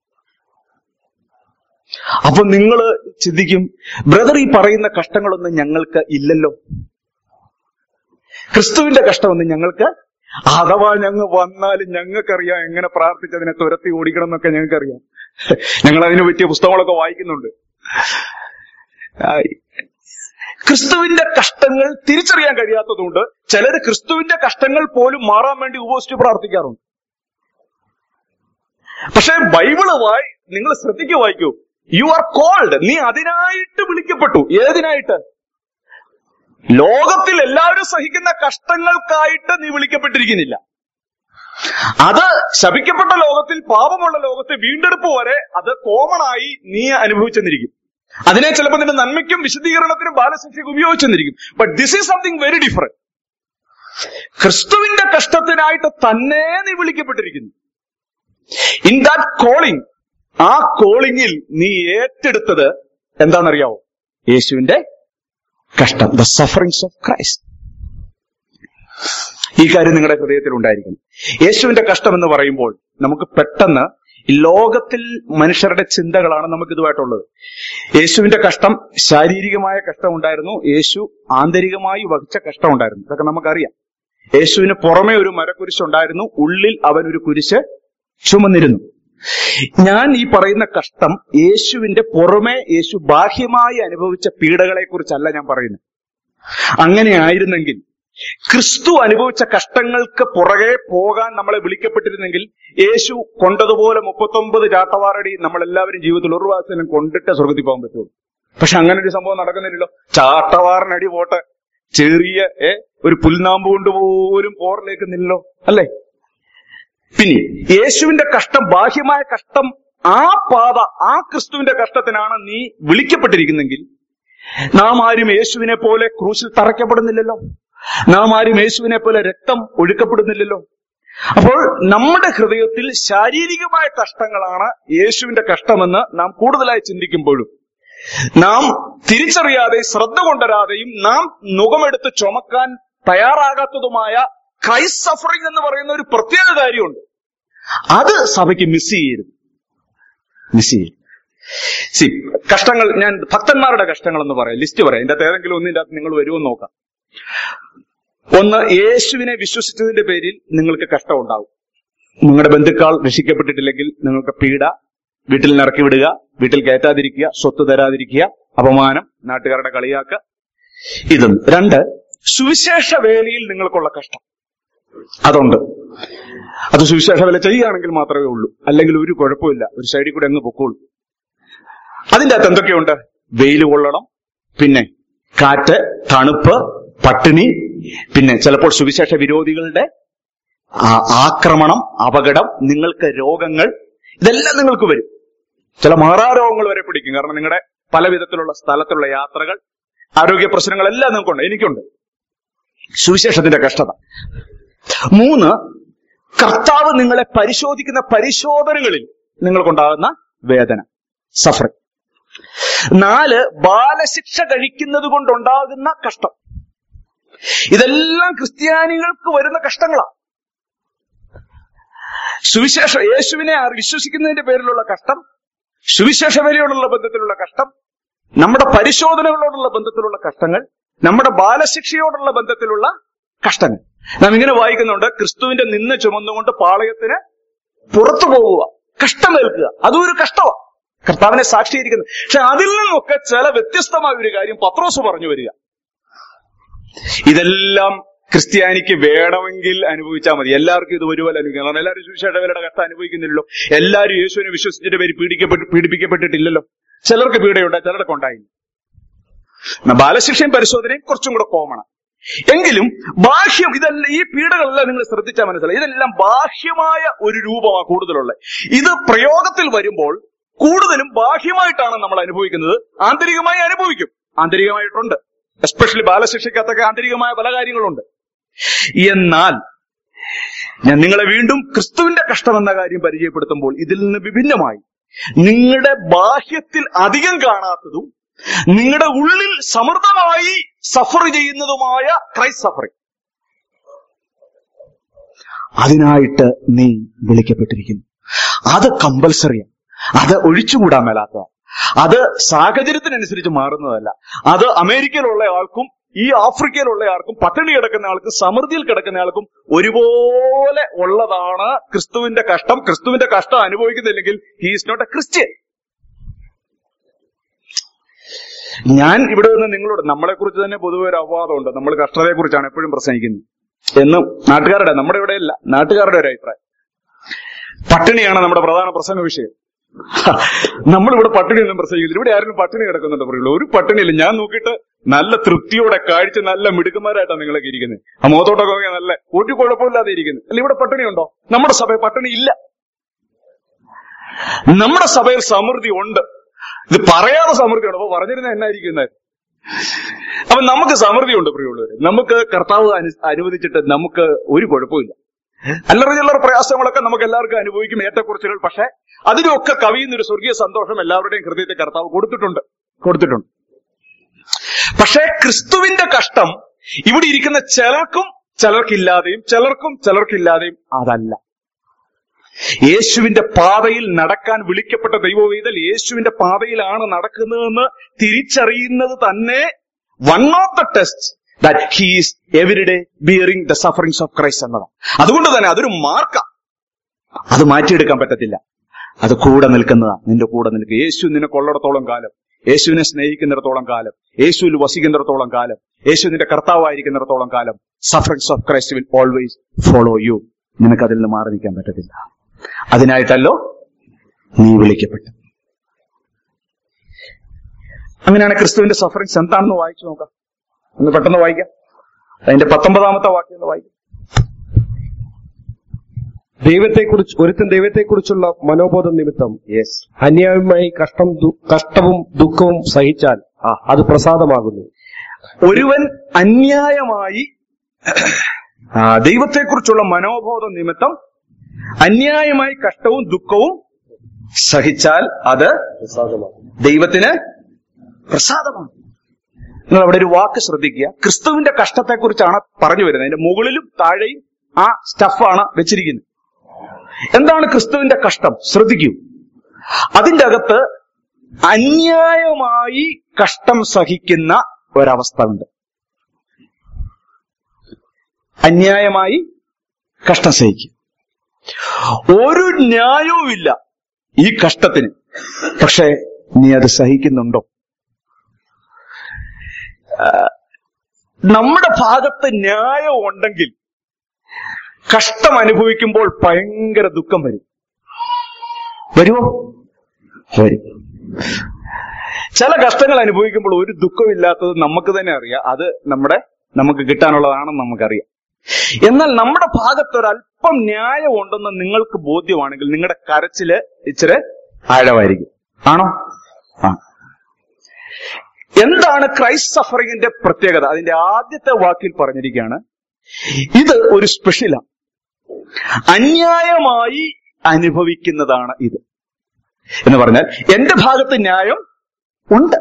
Speaker 1: അപ്പൊ നിങ്ങൾ ചിന്തിക്കും ബ്രദർ ഈ പറയുന്ന കഷ്ടങ്ങളൊന്നും ഞങ്ങൾക്ക് ഇല്ലല്ലോ ക്രിസ്തുവിന്റെ കഷ്ടമൊന്നും ഞങ്ങൾക്ക് അഥവാ ഞങ്ങൾ വന്നാലും ഞങ്ങൾക്കറിയാം എങ്ങനെ പ്രാർത്ഥിച്ചതിനെ തുരത്തി ഓടിക്കണം എന്നൊക്കെ ഞങ്ങൾക്കറിയാം ഞങ്ങൾ അതിനെ പറ്റിയ പുസ്തകങ്ങളൊക്കെ വായിക്കുന്നുണ്ട് ആ, ക്രിസ്തുവിന്റെ കഷ്ടങ്ങൾ തിരിച്ചറിയാൻ കഴിയാത്തതുകൊണ്ട് ചിലര് ക്രിസ്തുവിന്റെ കഷ്ടങ്ങൾ പോലും മാറാൻ വേണ്ടി ഉപവസിച്ച് പ്രാർത്ഥിക്കാറുണ്ട് പക്ഷെ ബൈബിള് വായി നിങ്ങൾ ശ്രദ്ധിക്കു വായിക്കൂ യു ആർ കോൾഡ് നീ അതിനായിട്ട് വിളിക്കപ്പെട്ടു ഏതിനായിട്ട് ലോകത്തിൽ എല്ലാവരും സഹിക്കുന്ന കഷ്ടങ്ങൾക്കായിട്ട് നീ വിളിക്കപ്പെട്ടിരിക്കുന്നില്ല അത് ശപിക്കപ്പെട്ട ലോകത്തിൽ പാപമുള്ള ലോകത്തെ വീണ്ടെടുപ്പ് വരെ അത് കോമൺ ആയി നീ അനുഭവിച്ചെന്നിരിക്കും അതിനെ ചിലപ്പോൾ നിന്റെ നന്മയ്ക്കും വിശദീകരണത്തിനും ബാലശിക്ഷയ്ക്ക് ഉപയോഗിച്ചെന്നിരിക്കും but this is something very different ക്രിസ്തുവിന്റെ കഷ്ടത്തിനായിട്ട് തന്നെ നീ വിളിക്കപ്പെട്ടിരിക്കുന്നു ഇൻ ദാറ്റ് കോളിംഗ് ആ കോളിംഗിൽ നീ ഏറ്റെടുത്തത് എന്താണെന്നറിയാവോ യേശുവിന്റെ കഷ്ടം ദ സഫറിങ്സ് ഓഫ് ക്രൈസ്റ്റ് ഈ കാര്യം നിങ്ങളുടെ ഹൃദയത്തിൽ ഉണ്ടായിരിക്കണം യേശുവിന്റെ കഷ്ടം എന്ന് പറയുമ്പോൾ നമുക്ക് പെട്ടെന്ന് ഈ ലോകത്തിൽ മനുഷ്യരുടെ ചിന്തകളാണ് നമുക്ക് ഇതുമായിട്ടുള്ളത് യേശുവിന്റെ കഷ്ടം ശാരീരികമായ കഷ്ടം ഉണ്ടായിരുന്നു യേശു ആന്തരികമായി വഹിച്ച കഷ്ടം ഉണ്ടായിരുന്നു ഇതൊക്കെ നമുക്കറിയാം യേശുവിന് പുറമെ ഒരു മരക്കുരിശ് ഉണ്ടായിരുന്നു ഉള്ളിൽ അവൻ ഒരു കുരിശ് ചുമന്നിരുന്നു ഞാൻ ഈ പറയുന്ന കഷ്ടം യേശുവിന്റെ പുറമെ യേശു ബാഹ്യമായി അനുഭവിച്ച പീഡകളെ കുറിച്ചല്ല ഞാൻ പറയുന്നത് അങ്ങനെയായിരുന്നെങ്കിൽ ക്രിസ്തു അനുഭവിച്ച കഷ്ടങ്ങൾക്ക് പുറകെ പോകാൻ നമ്മളെ വിളിക്കപ്പെട്ടിരുന്നെങ്കിൽ യേശു കൊണ്ടതുപോലെ മുപ്പത്തൊമ്പത് ചാട്ടവാറടി നമ്മളെല്ലാവരും ജീവിതത്തിൽ ഒരു പ്രാവശ്യം കൊണ്ടിട്ട് സ്വർഗത്തിൽ പോകാൻ പറ്റുള്ളൂ പക്ഷെ അങ്ങനെ ഒരു സംഭവം നടക്കുന്നില്ലല്ലോ ചാട്ടവാറിനടി പോട്ടെ ചെറിയ ഏ ഒരു പുൽനാമ്പ് കൊണ്ട് പോലും പോറിലേക്കുന്നില്ലല്ലോ അല്ലേ പിന്നെ യേശുവിന്റെ കഷ്ടം ബാഹ്യമായ കഷ്ടം ആ പാത ആ ക്രിസ്തുവിന്റെ കഷ്ടത്തിനാണ് നീ വിളിക്കപ്പെട്ടിരിക്കുന്നെങ്കിൽ നാം ആരും യേശുവിനെ പോലെ ക്രൂശിൽ തറയ്ക്കപ്പെടുന്നില്ലല്ലോ നാം ആരും യേശുവിനെ പോലെ രക്തം ഒഴുക്കപ്പെടുന്നില്ലല്ലോ അപ്പോൾ നമ്മുടെ ഹൃദയത്തിൽ ശാരീരികമായ കഷ്ടങ്ങളാണ് യേശുവിന്റെ കഷ്ടമെന്ന് നാം കൂടുതലായി ചിന്തിക്കുമ്പോഴും നാം തിരിച്ചറിയാതെ ശ്രദ്ധ കൊണ്ടുവരാതെയും നാം മുഖമെടുത്ത് ചുമക്കാൻ തയ്യാറാകാത്തതുമായ ക്രൈസ്റ്റ് സഫറിംഗ് എന്ന് പറയുന്ന ഒരു പ്രത്യേക കാര്യമുണ്ട് അത് സഭയ്ക്ക് മിസ് ചെയ്യരുത് മിസ് ചെയ്യരുത് സി കഷ്ടങ്ങൾ ഞാൻ ഭക്തന്മാരുടെ കഷ്ടങ്ങൾ എന്ന് പറയാം ലിസ്റ്റ് പറയാം ഇതിന്റെ അകത്ത് ഏതെങ്കിലും ഒന്നിന്റെ അകത്ത് നിങ്ങൾ വരുമെന്ന് നോക്കാം ഒന്ന് യേശുവിനെ വിശ്വസിച്ചതിന്റെ പേരിൽ നിങ്ങൾക്ക് കഷ്ടം ഉണ്ടാവും നിങ്ങളുടെ ബന്ധുക്കൾ രക്ഷിക്കപ്പെട്ടിട്ടില്ലെങ്കിൽ നിങ്ങൾക്ക് പീഡ വീട്ടിൽ നിന്ന് ഇറക്കി വിടുക വീട്ടിൽ കയറ്റാതിരിക്കുക സ്വത്ത് തരാതിരിക്കുക അപമാനം നാട്ടുകാരുടെ കളിയാക്ക ഇതൊന്ന് രണ്ട് സുവിശേഷ വേലയിൽ നിങ്ങൾക്കുള്ള കഷ്ടം അതുണ്ട് അത് സുവിശേഷ വേല ചെയ്യുകയാണെങ്കിൽ മാത്രമേ ഉള്ളൂ അല്ലെങ്കിൽ ഒരു കുഴപ്പമില്ല ഒരു സൈഡിൽ കൂടെ അങ്ങ് പൊക്കോളൂ അതിന്റെ അകത്ത് എന്തൊക്കെയുണ്ട് വെയിൽ കൊള്ളണം പിന്നെ കാറ്റ് തണുപ്പ് പട്ടിണി പിന്നെ ചിലപ്പോൾ സുവിശേഷ വിരോധികളുടെ ആ, ആക്രമണം അപകടം നിങ്ങൾക്ക് രോഗങ്ങൾ ഇതെല്ലാം നിങ്ങൾക്ക് വരും ചില മാറാരോഗങ്ങൾ വരെ പിടിക്കും കാരണം നിങ്ങളുടെ പല വിധത്തിലുള്ള സ്ഥലത്തുള്ള യാത്രകൾ ആരോഗ്യ പ്രശ്നങ്ങളെല്ലാം നിങ്ങൾക്കുണ്ട് എനിക്കുണ്ട് സുവിശേഷത്തിന്റെ കഷ്ടത മൂന്ന് കർത്താവ് നിങ്ങളെ പരിശോധിക്കുന്ന പരിശോധനകളിൽ നിങ്ങൾക്കുണ്ടാകുന്ന വേദന സഫറിങ് നാല് ബാലശിക്ഷ കഴിക്കുന്നത് കൊണ്ടുണ്ടാകുന്ന കഷ്ടം ഇതെല്ലാം ക്രിസ്ത്യാനികൾക്ക് വരുന്ന കഷ്ടങ്ങളാണ് സുവിശേഷ യേശുവിനെ അറി- വിശ്വസിക്കുന്നതിന്റെ പേരിലുള്ള കഷ്ടം സുവിശേഷ വിലയോടുള്ള ബന്ധത്തിലുള്ള കഷ്ടം നമ്മുടെ പരിശോധനകളോടുള്ള ബന്ധത്തിലുള്ള കഷ്ടങ്ങൾ നമ്മുടെ ബാലശിക്ഷയോടുള്ള ബന്ധത്തിലുള്ള കഷ്ടങ്ങൾ നാം ഇങ്ങനെ വായിക്കുന്നുണ്ട് ക്രിസ്തുവിന്റെ നിന്ന് ചുമന്നുകൊണ്ട് പാളയത്തിന് പുറത്തു പോകുക കഷ്ടമേൽക്കുക അതും ഒരു കഷ്ടമാണ് കർത്താവിനെ സാക്ഷീകരിക്കുന്നത് പക്ഷെ അതിൽ നിന്നൊക്കെ ചില വ്യത്യസ്തമായ ഒരു കാര്യം പത്രോസ് പറഞ്ഞു വരിക ഇതെല്ലാം ക്രിസ്ത്യാനിക്ക് വേണമെങ്കിൽ അനുഭവിച്ചാൽ മതി എല്ലാവർക്കും ഇത് ഒരുപോലെ അനുഭവിക്കാം കാരണം എല്ലാവരും സുവിശേഷകരുടെ കഷ്ടം അനുഭവിക്കുന്നില്ലല്ലോ എല്ലാവരും യേശുവിനെ വിശ്വസിച്ചിട്ട് പേര് പീഡിക്കപ്പെട്ട് പീഡിപ്പിക്കപ്പെട്ടിട്ടില്ലല്ലോ ചിലർക്ക് പീഡയുണ്ട് ചിലർക്ക് ഉണ്ടായില്ല എന്നാ ബാലശിക്ഷയും പരിശോധനയും കുറച്ചും കൂടെ കോമൺ എങ്കിലും ബാഹ്യം ഇതെല്ലാം ഈ പീഡകളെല്ലാം നിങ്ങൾ ശ്രദ്ധിച്ചാൽ മനസ്സിലായി ഇതെല്ലാം ബാഹ്യമായ ഒരു രൂപമാണ് കൂടുതലുള്ളത് ഇത് പ്രയോഗത്തിൽ വരുമ്പോൾ കൂടുതലും ബാഹ്യമായിട്ടാണ് നമ്മൾ അനുഭവിക്കുന്നത് ആന്തരികമായി അനുഭവിക്കും ആന്തരികമായിട്ടുണ്ട് എസ്പെഷ്യലി ബാലശിക്ഷയ്ക്കകത്തൊക്കെ ആന്തരികമായ പല കാര്യങ്ങളുണ്ട് എന്നാൽ ഞാൻ നിങ്ങളെ വീണ്ടും ക്രിസ്തുവിന്റെ കഷ്ടം എന്ന കാര്യം പരിചയപ്പെടുത്തുമ്പോൾ ഇതിൽ നിന്ന് വിഭിന്നമായി നിങ്ങളുടെ ബാഹ്യത്തിൽ അധികം കാണാത്തതും നിങ്ങളുടെ ഉള്ളിൽ സമൃദ്ധമായി സഫർ ചെയ്യുന്നതുമായ ക്രൈസ്റ്റ് സഫറിങ് അതിനായിട്ട് നീ വിളിക്കപ്പെട്ടിരിക്കുന്നു അത് കമ്പൽസറിയാണ് അത് ഒഴിച്ചുകൂടാൻ മേലാത്തതാണ് അത് സാഹചര്യത്തിനനുസരിച്ച് മാറുന്നതല്ല അത് അമേരിക്കയിലുള്ള ആൾക്കും ഈ ആഫ്രിക്കയിലുള്ള ആൾക്കും പട്ടിണി കിടക്കുന്ന ആൾക്കും സമൃദ്ധിയിൽ കിടക്കുന്ന ആൾക്കും ഒരുപോലെ ഉള്ളതാണ് ക്രിസ്തുവിന്റെ കഷ്ടം ക്രിസ്തുവിന്റെ കഷ്ടം അനുഭവിക്കുന്നില്ലെങ്കിൽ he is not a Christian ഞാൻ ഇവിടെ നിന്ന് നിങ്ങളോട് നമ്മളെ കുറിച്ച് തന്നെ പൊതുവെ ഒരു അപവാദമുണ്ട് നമ്മൾ കഷ്ടതയെ കുറിച്ചാണ് എപ്പോഴും പ്രസംഗിക്കുന്നത് എന്നും നാട്ടുകാരുടെ നമ്മുടെ ഇവിടെ അല്ല നാട്ടുകാരുടെ ഒരു അഭിപ്രായം പട്ടിണിയാണ് നമ്മുടെ പ്രധാന പ്രസംഗ വിഷയം നമ്മളിവിടെ പട്ടിണിയൊന്നും പ്രസംഗിക്കുന്നില്ല ഇവിടെ ആരും പട്ടിണി കിടക്കുന്നുണ്ട് പറയുള്ളൂ ഒരു പട്ടിണിയില്ല ഞാൻ നോക്കിയിട്ട് നല്ല തൃപ്തിയോടെ കഴിച്ച് നല്ല മിടുക്കന്മാരായിട്ടാണ് നിങ്ങളൊക്കെ ഇരിക്കുന്നത് ആ മുഖത്തോട്ടൊക്കെ നോക്കിയാൽ നല്ല ഒരു കുഴപ്പമില്ലാതെ ഇരിക്കുന്നത് അല്ല ഇവിടെ പട്ടിണിയുണ്ടോ നമ്മുടെ സഭയിൽ പട്ടിണി ഇല്ല നമ്മുടെ സഭയിൽ സമൃദ്ധി ഉണ്ട് ഇത് പറയാതെ സമൃദ്ധിയുണ്ട് അപ്പൊ പറഞ്ഞിരുന്ന എന്നായിരിക്കുന്നത് അപ്പൊ നമുക്ക് സമൃദ്ധിയുണ്ട് പ്രിയമുള്ളവര് നമുക്ക് കർത്താവ് അനു- അനുവദിച്ചിട്ട് നമുക്ക് ഒരു കുഴപ്പമില്ല അല്ലറ ചില്ലറ പ്രയാസങ്ങളൊക്കെ നമുക്ക് എല്ലാവർക്കും അനുഭവിക്കും ഏറ്റക്കുറച്ചുകൾ പക്ഷെ അതിനൊക്കെ കവിയുന്ന ഒരു സ്വർഗീയ സന്തോഷം എല്ലാവരുടെയും ഹൃദയത്തെ കർത്താവ് കൊടുത്തിട്ടുണ്ട് കൊടുത്തിട്ടുണ്ട് പക്ഷേ ക്രിസ്തുവിന്റെ കഷ്ടം ഇവിടെ ഇരിക്കുന്ന ചിലർക്കും ചിലർക്കില്ലാതെയും ചിലർക്കും ചിലർക്കില്ലാതെയും അതല്ല യേശുവിന്റെ പാതയിൽ നടക്കാൻ വിളിക്കപ്പെട്ട ദൈവവേദൽ യേശുവിന്റെ പാതയിലാണ് നടക്കുന്നതെന്ന് തിരിച്ചറിയുന്നത് തന്നെ one of the test that he's every day bearing the sufferings of Christ എന്നതാണ് അതുകൊണ്ട് തന്നെ അതൊരു മാർക്ക അത് മാറ്റിയെടുക്കാൻ പറ്റത്തില്ല അത് കൂടെ നിൽക്കുന്നതാ നിന്റെ കൂടെ നിൽക്കുക യേശു നിന്നെ കൊള്ളിടത്തോളം കാലം യേശുവിനെ സ്നേഹിക്കുന്നിടത്തോളം കാലം യേശുവിൽ വസിക്കുന്നിടത്തോളം കാലം യേശു നിന്റെ കർത്താവായിരിക്കുന്നിടത്തോളം കാലം sufferings of Christ will always follow you നിനക്ക് അതിൽ നിന്ന് മാറി നിൽക്കാൻ പറ്റത്തില്ല അതിനായിട്ടല്ലോ നീ വിളിക്കപ്പെട്ടു അങ്ങനെയാണ് ക്രിസ്തുവിന്റെ സഫറിങ്സ് എന്താണെന്ന് വായിച്ചു നോക്കാം ഒന്ന് പെട്ടെന്ന് വായിക്കാം അതിന്റെ പത്തൊമ്പതാമത്തെ വാക്യം ഒന്ന് വായിക്കാം
Speaker 2: ദൈവത്തെക്കുറിച്ച് ഒരുത്തൻ ദൈവത്തെക്കുറിച്ചുള്ള മനോബോധം നിമിത്തം
Speaker 1: യെസ്
Speaker 2: അന്യായമായി കഷ്ടം ദു- കഷ്ടവും ദുഃഖവും സഹിച്ചാൽ
Speaker 1: ആ.
Speaker 2: അത് പ്രസാദമാകുന്നു
Speaker 1: ഒരുവൻ അന്യായമായി ആ, ദൈവത്തെക്കുറിച്ചുള്ള മനോബോധ നിമിത്തം അന്യായമായി കഷ്ടവും ദുഃഖവും സഹിച്ചാൽ അത്
Speaker 2: പ്രസാദമാകുന്നു
Speaker 1: ദൈവത്തിന് പ്രസാദമാണ് നിങ്ങൾ അവിടെ ഒരു വാക്ക് ശ്രദ്ധിക്കുക ക്രിസ്തുവിന്റെ കഷ്ടത്തെക്കുറിച്ചാണ് പറഞ്ഞു വരുന്നത് അതിന്റെ മുകളിലും താഴെയും ആ സ്റ്റഫാണ് വെച്ചിരിക്കുന്നത് എന്താണ് ക്രിസ്തുവിന്റെ കഷ്ടം ശ്രദ്ധിക്കൂ അതിന്റെ അകത്ത് അന്യായമായി കഷ്ടം സഹിക്കുന്ന ഒരവസ്ഥ ഉണ്ട് അന്യായമായി കഷ്ടം സഹിക്കും ഒരു ന്യായവുമില്ല ഈ കഷ്ടത്തിന് പക്ഷേ നീ അത് സഹിക്കുന്നുണ്ടോ ആ, നമ്മുടെ ഭാഗത്ത് ന്യായം ഉണ്ടെങ്കിൽ കഷ്ടം അനുഭവിക്കുമ്പോൾ ഭയങ്കര ദുഃഖം വരും വരുമോ വരും ചില കഷ്ടങ്ങൾ അനുഭവിക്കുമ്പോൾ ഒരു ദുഃഖമില്ലാത്തത് നമുക്ക് തന്നെ അറിയാം അത് നമ്മുടെ നമുക്ക് കിട്ടാനുള്ളതാണെന്ന് നമുക്കറിയാം എന്നാൽ നമ്മുടെ ഭാഗത്ത് ഒരല്പം ന്യായം ഉണ്ടെന്ന് നിങ്ങൾക്ക് ബോധ്യമാണെങ്കിൽ നിങ്ങളുടെ കരച്ചില് ഇച്ചിരി ആഴമായിരിക്കും ആണോ ആ എന്താണ് ക്രൈസ്റ്റ് സഫറിങ്ങിന്റെ പ്രത്യേകത അതിന്റെ ആദ്യത്തെ വാക്കിൽ പറഞ്ഞിരിക്കുകയാണ് ഇത് ഒരു സ്പെഷ്യലാണ് അന്യായമായി അനുഭവിക്കുന്നതാണ് ഇത് എന്ന് പറഞ്ഞാൽ എന്റെ ഭാഗത്ത് ന്യായം ഉണ്ട്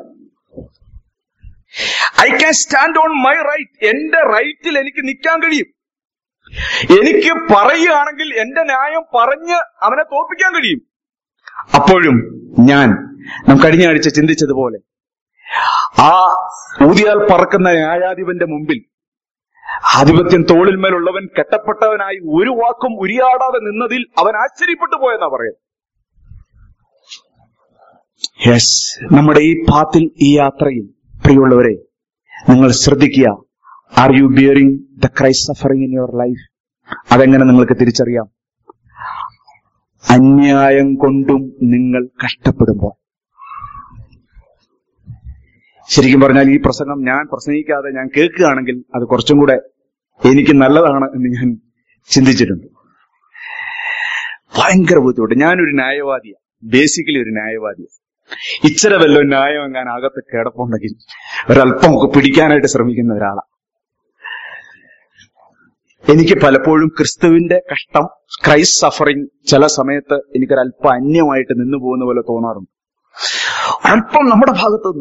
Speaker 1: I can stand on my right എന്റെ റൈറ്റിൽ എനിക്ക് നിൽക്കാൻ കഴിയും എനിക്ക് പറയുകയാണെങ്കിൽ എന്റെ ന്യായം പറഞ്ഞ് അവനെ തോൽപ്പിക്കാൻ കഴിയും അപ്പോഴും ഞാൻ നാം കഴിഞ്ഞ ആഴ്ച ചിന്തിച്ചതുപോലെ ആ ഊതിയാൽ പറക്കുന്ന ന്യായാധിപന്റെ മുമ്പിൽ ആധിപത്യം തോളിന്മേലുള്ളവൻ കെട്ടപ്പെട്ടവനായി ഒരു വാക്കും ഉരിയാടാതെ നിന്നതിൽ അവൻ ആശ്ചര്യപ്പെട്ടു പോയെന്നാ പറയുന്നത് യെസ് നമ്മുടെ ഈ പാത്തിൽ ഈ യാത്രയിൽ പ്രിയമുള്ളവരെ നിങ്ങൾ ശ്രദ്ധിക്കുക are you bearing the Christ suffering in your life അതെങ്ങനെ നിങ്ങൾക്ക് തിരിച്ചറിയാം അന്യായം കൊണ്ടും നിങ്ങൾ കഷ്ടപ്പെടുമ്പോൾ ശരിക്കും പറഞ്ഞാൽ ഈ പ്രസംഗം ഞാൻ പ്രസംഗിക്കാതെ ഞാൻ കേൾക്കുകയാണെങ്കിൽ അത് കുറച്ചും കൂടെ എനിക്ക് നല്ലതാണ് എന്ന് ഞാൻ ചിന്തിച്ചിട്ടുണ്ട് ഭയങ്കര ബുദ്ധിമുട്ട് ഞാനൊരു ന്യായവാദിയാണ് ബേസിക്കലി ഒരു ന്യായവാദിയാണ് ഇച്ചിരി വല്ലോ ന്യായം എങ്ങാൻ അകത്ത് കിടപ്പുണ്ടെങ്കിൽ ഒരല്പം ഒക്കെ പിടിക്കാനായിട്ട് ശ്രമിക്കുന്ന ഒരാളാണ് എനിക്ക് പലപ്പോഴും ക്രിസ്തുവിന്റെ കഷ്ടം ക്രൈസ്റ്റ് സഫറിങ് ചില സമയത്ത് എനിക്കൊരല്പം അന്യമായിട്ട് നിന്നു പോകുന്ന പോലെ തോന്നാറുണ്ട് അല്പം നമ്മുടെ ഭാഗത്തുനിന്ന്